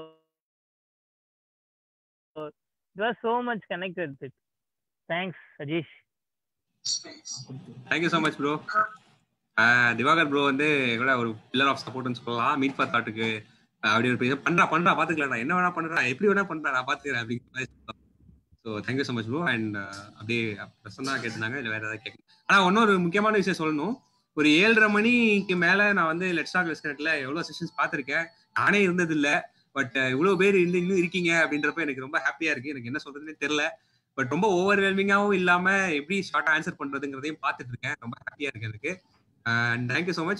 it was so much connected with thanks Ajeesh thank you so much bro Diwakar bro வந்து கூட ஒரு பில்லர் ஆஃப் சப்போர்ட்னு சொல்லலாம் மீட் ஃபார் தாட்டுக்கு அப்படி ஒரு பேச பண்றா பண்றா பாத்துக்கலாம் என்ன வேணா பண்றேன் எப்படி வேணா பண்றேன் நான் பாத்துக்கிறேன் அப்படிங்கிற so thank you so much bro and அப்படியே பிரசன்னா கேட்டிருந்தாங்க இல்லை வேற ஏதாவது கேட்கணும் ஆனா இன்னொரு முக்கியமான விஷயம் சொல்லணும் ஒரு ஏழரை மணிக்கு மேல நான் வந்து லெட்ஸ் டாக் லெஸ்கனெட்ல எவ்வளவு செஷன்ஸ் பார்த்திருக்கேன் நானே இருந்தது இல்ல பட் இவ்வளவு பேர் இருந்து இன்னும் இருக்கீங்க அப்படின்றப்ப எனக்கு ரொம்ப ஹாப்பியா இருக்கு எனக்கு என்ன சொல்றதுன்னே தெரியல பட் ரொம்ப ஓவர்வெல்மிங்காவும் இல்லாம எப்படி ஷார்ட்டா ஆன்சர் பண்றதுங்கிறதையும் பார்த்துட்டு இருக்கேன் ரொம்ப ஹாப்பியா இருக்கு எனக்கு அண்ட் தேங்க்யூ ஸோ மச்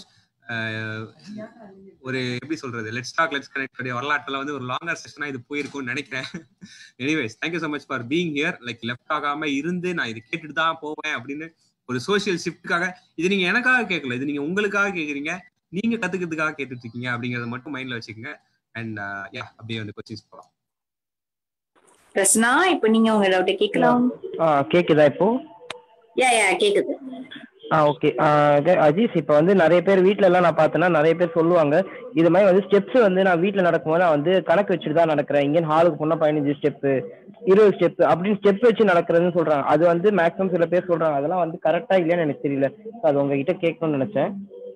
ஒரு எப்படி சொல்றது லெட்ஸ் டாக் லெட்ஸ் கனெக்ட் வரலாற்றுல வந்து ஒரு லாங்கர் செஷனா இது போயிருக்கும்னு நினைக்கிறேன் anyways thank you so much for being here like left ஆகாம இருந்து நான் இது கேட்டுட்டு தான் போவேன் அப்படின்னு ஒரு சோசியல் ஷிஃப்ட்டுக்காக இது நீங்க எனக்காக கேட்கல இது நீங்க உங்களுக்காக கேக்குறீங்க நீங்க கத்துக்கிறதுக்காக கேட்டுட்டு இருக்கீங்க அப்படிங்கறத மட்டும் மைண்ட்ல வச்சுக்கோங்க அண்ட் யா அப்படியே வந்து கொஸ்டின்ஸ் போகலாம் பிரஸ்னா இப்போ நீங்க உங்க டவுட் கேட்கலாம் ஆ கேக்குதா இப்போ யா யா கேக்குது ஆ ஓகே அஜீஸ் இப்போ வந்து நிறைய பேர் வீட்ல எல்லாம் நான் பார்த்தேன்னா நிறைய பேர் சொல்லுவாங்க இது மாதிரி வந்து ஸ்டெப்ஸ் வந்து நான் வீட்டில் நடக்கும்போது நான் வந்து கணக்கு வச்சுட்டு தான் நடக்கிறேன் இங்கே ஹாலுக்கு போனால் பதினஞ்சு ஸ்டெப்பு இருபது ஸ்டெப் அப்படின்னு ஸ்டெப் வச்சு நடக்கிறதுன்னு சொல்றாங்க அது வந்து மேக்ஸிமம் சில பேர் சொல்றாங்க அதெல்லாம் வந்து கரெக்டா இல்லையான்னு எனக்கு தெரியல So அது உங்ககிட்ட கேட்கணும்னு நினைச்சேன்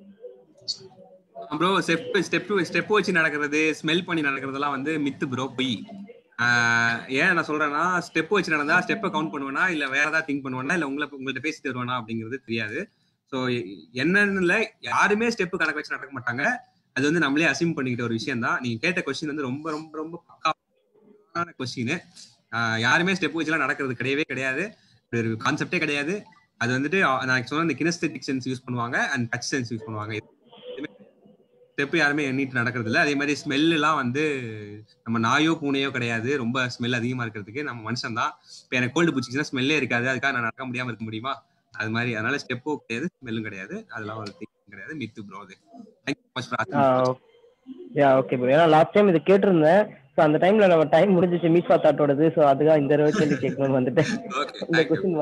ப்ரோ ஸ்டெப் ஸ்டெப் ஸ்டெப் வச்சு நடக்கிறது ஸ்மெல் பண்ணி நடக்கிறதெல்லாம் வந்து மித்து ப்ரோ பொய் ஆஹ் ஏன் நான் சொல்றேன்னா ஸ்டெப் வச்சு நடந்தா ஸ்டெப்பை கவுண்ட் பண்ணுவேனா இல்ல வேற ஏதாவது திங்க் பண்ணுவேனா இல்ல உங்களை உங்கள்ட்ட பேசிட்டு வருவானா அப்படிங்கிறது தெரியாது ஸோ என்னன்னு இல்ல யாருமே ஸ்டெப் கணக்கு வச்சு நடக்க மாட்டாங்க அது வந்து நம்மளே அசியூம் பண்ணிக்கிட்ட ஒரு விஷயம் தான் நீங்க கேட்ட கொஸ்டின் வந்து ரொம்ப ரொம்ப ரொம்ப பக்காவான கொஸ்டின் யாருமே ஸ்டெப் வச்சுலாம் நடக்கிறது கிடையவே கிடையாது இப்படி ஒரு கான்செப்டே கிடையாது அது வந்துட்டு அஹ், நான் சொன்ன இந்த கினஸ்தெட்டிக் சென்ஸ் யூஸ் பண்ணுவாங்க அண்ட் டச் சென்ஸ் யூஸ் பண்ணுவாங்க ஸ்டெப் யாருமே எண்ணிட்டு நடக்கிறது இல்ல அதே மாதிரி ஸ்மெல் எல்லாம் வந்து நம்ம நாயோ பூனையோ கிடையாது ரொம்ப ஸ்மெல் அதிகமா இருக்கிறதுக்கு நம்ம மனுஷன் தான் இப்போ எனக்கு கோல்டு பிடிச்சிச்சுன்னா ஸ்மெல்லே இருக்காது அதுக்காக நான் நடக்க முடியாம இருக்க முடியுமா அது மாதிரி அதனால ஸ்டெப்பும் கிடையாது ஸ்மெல்லும் கிடையாது அதெல்லாம் ஒரு thing கிடையாது மித்து ப்ரோ அது thank you much for yeah okay bro ஏன்னா லாஸ்ட் டைம் இது கேட்டிருந்தேன் ஸோ அந்த டைம்ல நம்ம டைம் முடிஞ்சிச்சு மீட் ஃபார் தாட்டோடது ஸோ அதுக்காக இந்த தடவை கேள்வி கேட்கணும்னு வந்துட்டேன் இந்த கொஸ்டின்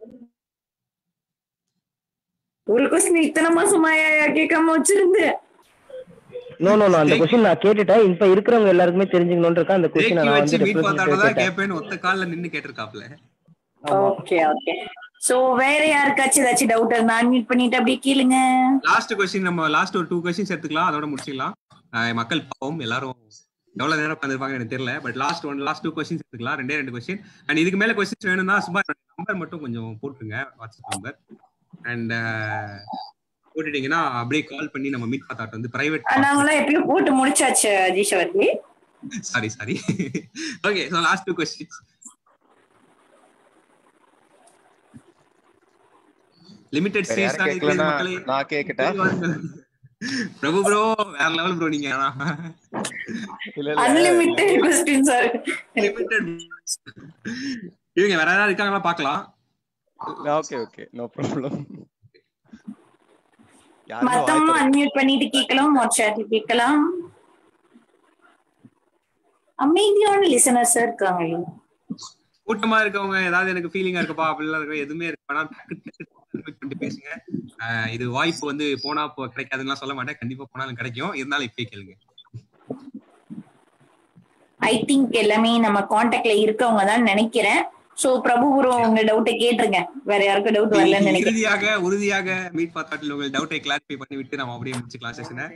ஒரு கொஸ்டின் இத்தனை மாசமா கேட்காம வச்சிருந்து நோ நோ நோ அந்த கொஸ்டின் நான் கேட்டுட்டேன் இப்ப இருக்கிறவங்க எல்லாருக்குமே தெரிஞ்சுக்கணும்னு இருக்கா அந்த கொஸ்டின் தேக்கி நான் வச்சு வந்து மீட் representative பார்த்தாதான் கேட்டேன் கேட்பேன்னு ஒத்த கால்ல நின்னு கேட்டிருக்காப்ல ஓகே ஓகே சோ வேற யாருக்காச்சும் ஏதாச்சும் டவுட் இருந்தா அன்மியூட் பண்ணிட்டு அப்படியே கேளுங்க லாஸ்ட் கொஸ்டின் நம்ம லாஸ்ட் ஒரு டூ கொஸ்டின்ஸ் எடுத்துக்கலாம் அதோட முடிச்சிடலாம் அஹ் மக்கள் பாவம் எல்லாரும் எவ்வளவு நேரம் உட்காந்துருப்பாங்க எனக்கு தெரியல but last one last two questions எடுத்துக்கலாம் ரெண்டே ரெண்டு கொஸ்டின் அண்ட் இதுக்கு மேல கொஸ்டின்ஸ் வேணும்னா சும்மா நம்பர் மட்டும் கொஞ்சம் போட்டுருங்க வாட்ஸ்அப் நம்பர் அண்ட் போட்டுட்டீங்கன்னா அப்படியே கால் பண்ணி நம்ம மீட் பார்த்தாட்டு வந்து பிரைவேட் நாங்களாம் எப்பயும் போட்டு முடிச்சாச்சு அஜீஷ் அவர்களே sorry sorry okay so last two questions limited வேற சீட்ஸ் யாரும் தான் இருக்கு கேட்கலன்னா மக்களே நான் கேட்கட்டா பிரபு ப்ரோ வேற லெவல் ப்ரோ நீங்க ஆனா இல்ல இல்ல அன்லிமிட்டெட் கொஸ்டின் சார் லிமிடெட் இவங்க வேற யாராவது இருக்காங்களா பார்க்கலாம் ஓகே ஓகே நோ ப்ராப்ளம் யாருமே வாய் மத்தவங்களும் திறக்க அன்மியூட் பண்ணிட்டு கேட்கலாம் வாட்ஸ்அப்ல கேட்கலாம் அமைதியான லிசனர்ஸ் இருக்காங்க கூட்டமா இருக்கவங்க ஏதாவது எனக்கு ஃபீலிங்கா இருக்குப்பா அப்படிலாம் இருக்க எதுவுமே இருக்கு வேணா டக்கு டக்கு admit பண்ணிட்டு பேசுங்க ஆஹ் இது வாய்ப்பு வந்து போனா போ கிடைக்காதுன்னு சொல்ல மாட்டேன் கண்டிப்பா போனாலும் கிடைக்கும் இருந்தாலும் இப்பயே கேளுங்க ஐ திங்க் எல்லாமே நம்ம காண்டாக்ட்ல இருக்கவங்க தான் நினைக்கிறேன் சோ பிரபு ப்ரோ உங்க டவுட்டை கேட்டுருங்க வேற யாருக்கும் டவுட் வரலன்னு நினைக்கிறேன் இறுதியாக உறுதியாக மீட் பார்த்தாட்டில் உங்கள் டவுட்டை கிளாரிஃபை பண்ணி விட்டு நம்ம அப்படியே முடிச்சுக்கலாம் செஷனை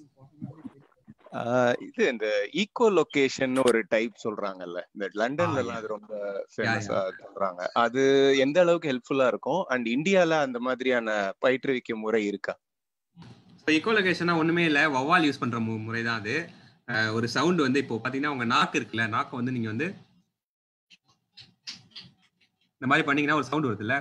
ஆஹ் இது இந்த ஈகோ லொகேஷன் ஒரு டைப் சொல்றாங்கல்ல இந்த லண்டன்ல எல்லாம் அது ரொம்ப ஃபேமஸா சொல்றாங்க அது எந்த அளவுக்கு ஹெல்ப்ஃபுல்லா இருக்கும் அண்ட் இந்தியால அந்த மாதிரியான பயிற்றுவிக்கும் முறை இருக்கா ஸோ இக்கோலொகேஷனா ஒண்ணுமே இல்லை வவ்வால் யூஸ் பண்ற மு முறை தான் அது அஹ் ஒரு சவுண்ட் வந்து இப்போ பாத்தீங்கன்னா உங்க நாக்கு இருக்குல்ல நாக்கை வந்து நீங்க வந்து இந்த மாதிரி பண்ணீங்கன்னா ஒரு சவுண்ட் வருதுல்ல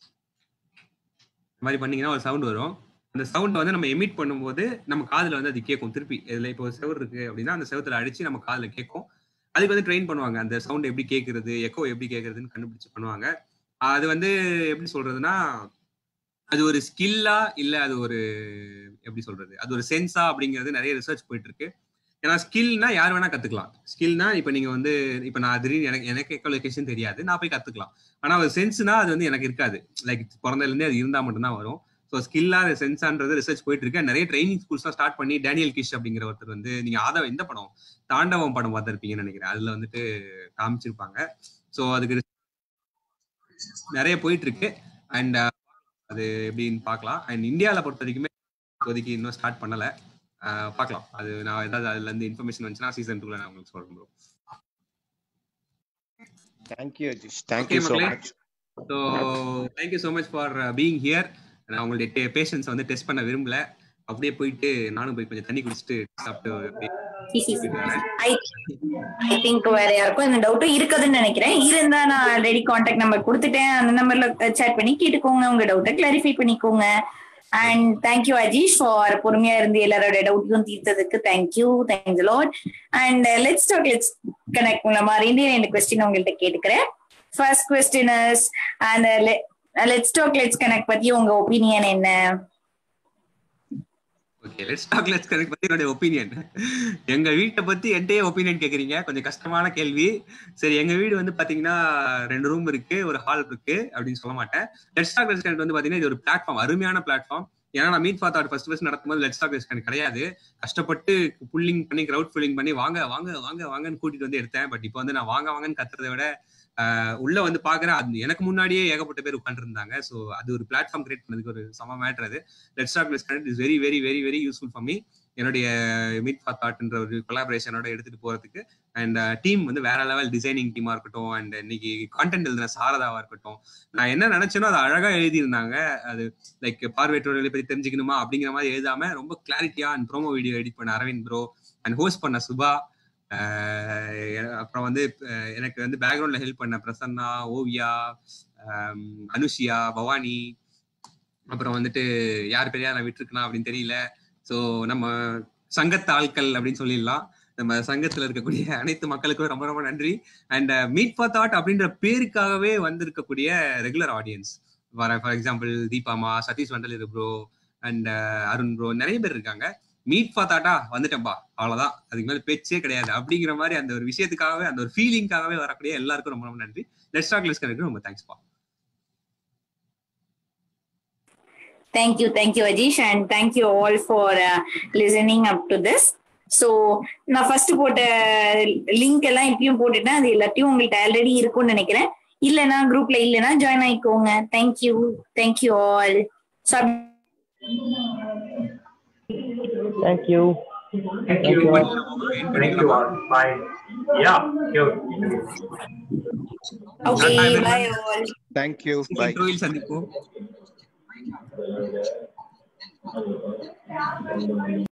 இந்த மாதிரி பண்ணீங்கன்னா ஒரு சவுண்ட் வரும் அந்த சவுண்ட் வந்து நம்ம எமிட் பண்ணும்போது நம்ம காதுல வந்து அது கேட்கும் திருப்பி இதுல இப்போ செவர் இருக்கு அப்படின்னா அந்த செவத்துல அடிச்சு நம்ம காதுல கேட்கும் அதுக்கு வந்து ட்ரெயின் பண்ணுவாங்க அந்த சவுண்ட் எப்படி கேட்கறது எக்கோ எப்படி கேட்கறதுன்னு கண்டுபிடிச்சு பண்ணுவாங்க அது வந்து எப்படி சொல்றதுன்னா அது ஒரு ஸ்கில்லா இல்ல அது ஒரு எப்படி சொல்றது அது ஒரு சென்ஸா அப்படிங்கிறது நிறைய ரிசர்ச் போயிட்டு இருக்கு ஏன்னா ஸ்கில்னா யார் வேணா கத்துக்கலாம் ஸ்கில்னா இப்போ நீங்க வந்து இப்போ நான் திடீர்னு எனக்கு எனக்கு எக்கோலொகேஷன் தெரியாது நான் போய் கத்துக்கலாம் ஆனா ஒரு சென்ஸ்னா அது வந்து எனக்கு இருக்காது லைக் பிறந்ததுல இருந்தே அது இருந்தா மட்டும்தான் வரும் ஸோ ஸ்கில்லா சென்ஸான்றது ரிசர்ச் போயிட்டு இருக்கு நிறைய ட்ரைனிங் ஸ்கூல்ஸ்லாம் ஸ்டார்ட் பண்ணி டேனியல் கிஷ் அப்படிங்கிற ஒருத்தர் வந்து நீங்க ஆதவ எந்த படம் தாண்டவம் படம் பார்த்திருப்பீங்கன்னு நினைக்கிறேன் அதுல வந்துட்டு காமிச்சிருப்பாங்க ஸோ அதுக்கு நிறைய போயிட்டு இருக்கு அண்ட் அது எப்படின்னு பார்க்கலாம் அண்ட் இந்தியாவில் பொறுத்த வரைக்குமே இப்போதைக்கு இன்னும் ஸ்டார்ட் பண்ணல அஹ் பார்க்கலாம் அது நான் ஏதாவது அதுல இருந்து இன்ஃபர்மேஷன் வந்துச்சுன்னா சீசன் டூல நான் உங்களுக்கு சொல்றேன் bro thank you Ajish okay thank you so மக்களே much so thank you so much for being here நான் உங்களுடைய பேஷன்ஸ் வந்து டெஸ்ட் பண்ண விரும்பல அப்படியே போயிட்டு நானும் போய் கொஞ்சம் தண்ணி குடிச்சிட்டு சாப்பிட்டு அப்படியே போயிட்டு வரேன் ஐ ஐ திங்க் வேற யாருக்கும் இந்த டவுட்டும் இருக்குதுன்னு நினைக்கிறேன் இருந்தா நான் ஆல்ரெடி காண்டாக்ட் நம்பர் கொடுத்துட்டேன் அந்த நம்பர்ல சேட் பண்ணி கேட்டுக்கோங்க உங்க டவுட்டை கிளாரிஃபை பண்ணிக்கோங்க அண்ட் தேங்க்யூ அஜீஷ் ஃபார் பொறுமையா இருந்து எல்லாரோட டவுட்டையும் தீர்த்ததுக்கு thank you thanks lot and let's talk let's connect நம்ம ரெண்டே ரெண்டு கொஸ்டின் உங்கள்கிட்ட கேட்டுக்கிறேன் ஃபர்ஸ்ட் கொஸ்டின் இஸ் அந்த லெட்ஸ் டாக் லெட்ஸ் கனெக்ட் பத்தி உங்க ஒப்பீனியன் என்ன okay let's talk let's connect பத்தி என்னுடைய ஒப்பீனியன் எங்க வீட்டை பத்தி என்கிட்டயே ஒப்பீனியன் கேக்குறீங்க கொஞ்சம் கஷ்டமான கேள்வி சரி எங்க வீடு வந்து பாத்தீங்கன்னா ரெண்டு ரூம் இருக்கு ஒரு ஹால் இருக்கு அப்படின்னு சொல்ல மாட்டேன் லெட்ஸ் டாக் லெட்ஸ் கனெக்ட் வந்து பாத்தீங்கன்னா இது ஒரு பிளாட்ஃபார்ம் அருமையான பிளாட்ஃபார்ம் ஏன்னா நான் மீட் ஃபார் ஃபர்ஸ்ட் ஃபர்ஸ்ட் நடக்கும்போது லெட்ஸ் டாக் லெட்ஸ் கனெக்ட் கிடையாது கஷ்டப்பட்டு புல்லிங் பண்ணி கிரவுட் ஃபுல்லிங் பண்ணி வாங்க வாங்க வாங்க வாங்கன்னு கூட்டிட்டு வந்து எடுத்தேன் பட் இப்போ வந்து நான் வாங்க வாங்கன்னு கத்துறதை விட ஆஹ் உள்ள வந்து பாக்குறேன் அது எனக்கு முன்னாடியே ஏகப்பட்ட பேர் உட்காந்துருந்தாங்க ஸோ அது ஒரு பிளாட்ஃபார்ம் கிரியேட் பண்ணதுக்கு ஒரு சம மேட்டர் அது let's talk let's connect is very very very very useful for me என்னுடைய மீட் ஃபார் தாட்ன்ற ஒரு கொலாபரேஷனோட எடுத்துட்டு போறதுக்கு அண்ட் டீம் வந்து வேற லெவல் டிசைனிங் டீமா இருக்கட்டும் அண்ட் இன்னைக்கு கான்டென்ட் எழுதின சாரதாவா இருக்கட்டும் நான் என்ன நினைச்சேனோ அதை அழகா எழுதியிருந்தாங்க அது லைக் பார்வையற்றவர்களை பத்தி தெரிஞ்சுக்கணுமா அப்படிங்கிற மாதிரி எழுதாம ரொம்ப கிளாரிட்டியா அண்ட் ப்ரோமோ வீடியோ எடிட் பண்ண அரவிந்த் ப்ரோ அண்ட் ஹோஸ்ட் பண்ண சுபா ஆஹ் அப்புறம் வந்து அஹ் எனக்கு வந்து பேக்ரவுண்ட்ல ஹெல்ப் பண்ண பிரசன்னா ஓவியா ஆம், அனுஷியா பவானி அப்புறம் வந்துட்டு யார் பெரியா நான் விட்டுருக்கனா அப்படின்னு தெரியல ஸோ நம்ம சங்கத்து ஆட்கள் அப்படின்னு சொல்லிடலாம் நம்ம சங்கத்துல இருக்கக்கூடிய அனைத்து மக்களுக்கும் ரொம்ப ரொம்ப நன்றி அண்ட் மீட் ஃபார் தாட் அப்படின்ற பேருக்காகவே வந்திருக்கக்கூடிய ரெகுலர் ஆடியன்ஸ் வர ஃபார் எக்ஸாம்பிள் தீபாமா சதீஷ் வண்டலிரு ப்ரோ அண்ட் அருண் ப்ரோ நிறைய பேர் இருக்காங்க மீட் ஃபார் தாட்டா வந்துட்டேன்பா அவ்வளவுதான் அதுக்கு மேல பேச்சே கிடையாது அப்படிங்கிற மாதிரி அந்த ஒரு விஷயத்துக்காகவே அந்த ஒரு ஃபீலிங்காகவே வரக்கூடிய எல்லாருக்கும் ரொம்ப ரொம்ப நன்றி லெட்ஸ் டாக் லெட்ஸ் கனெக்ட் ரொம்ப தேங்க்ஸ் பா Thank you, thank you, Ajish, and thank you all for uh, listening up to this. So நான் ஃபர்ஸ்ட் போட்ட லிங்க் எல்லாம் இப்பயும் போட்டுட்டேன் அது எல்லாத்தையும் உங்கள்ட்ட ஆல்ரெடி இருக்கும்னு நினைக்கிறேன் இல்லைன்னா குரூப்ல இல்லைன்னா ஜாயின் ஆயிக்கோங்க thank you thank you all Thank you. Thank you. Thank you all. Bye. Yeah, sure. Okay bye all thank you bye கோயில் சந்திப்போம்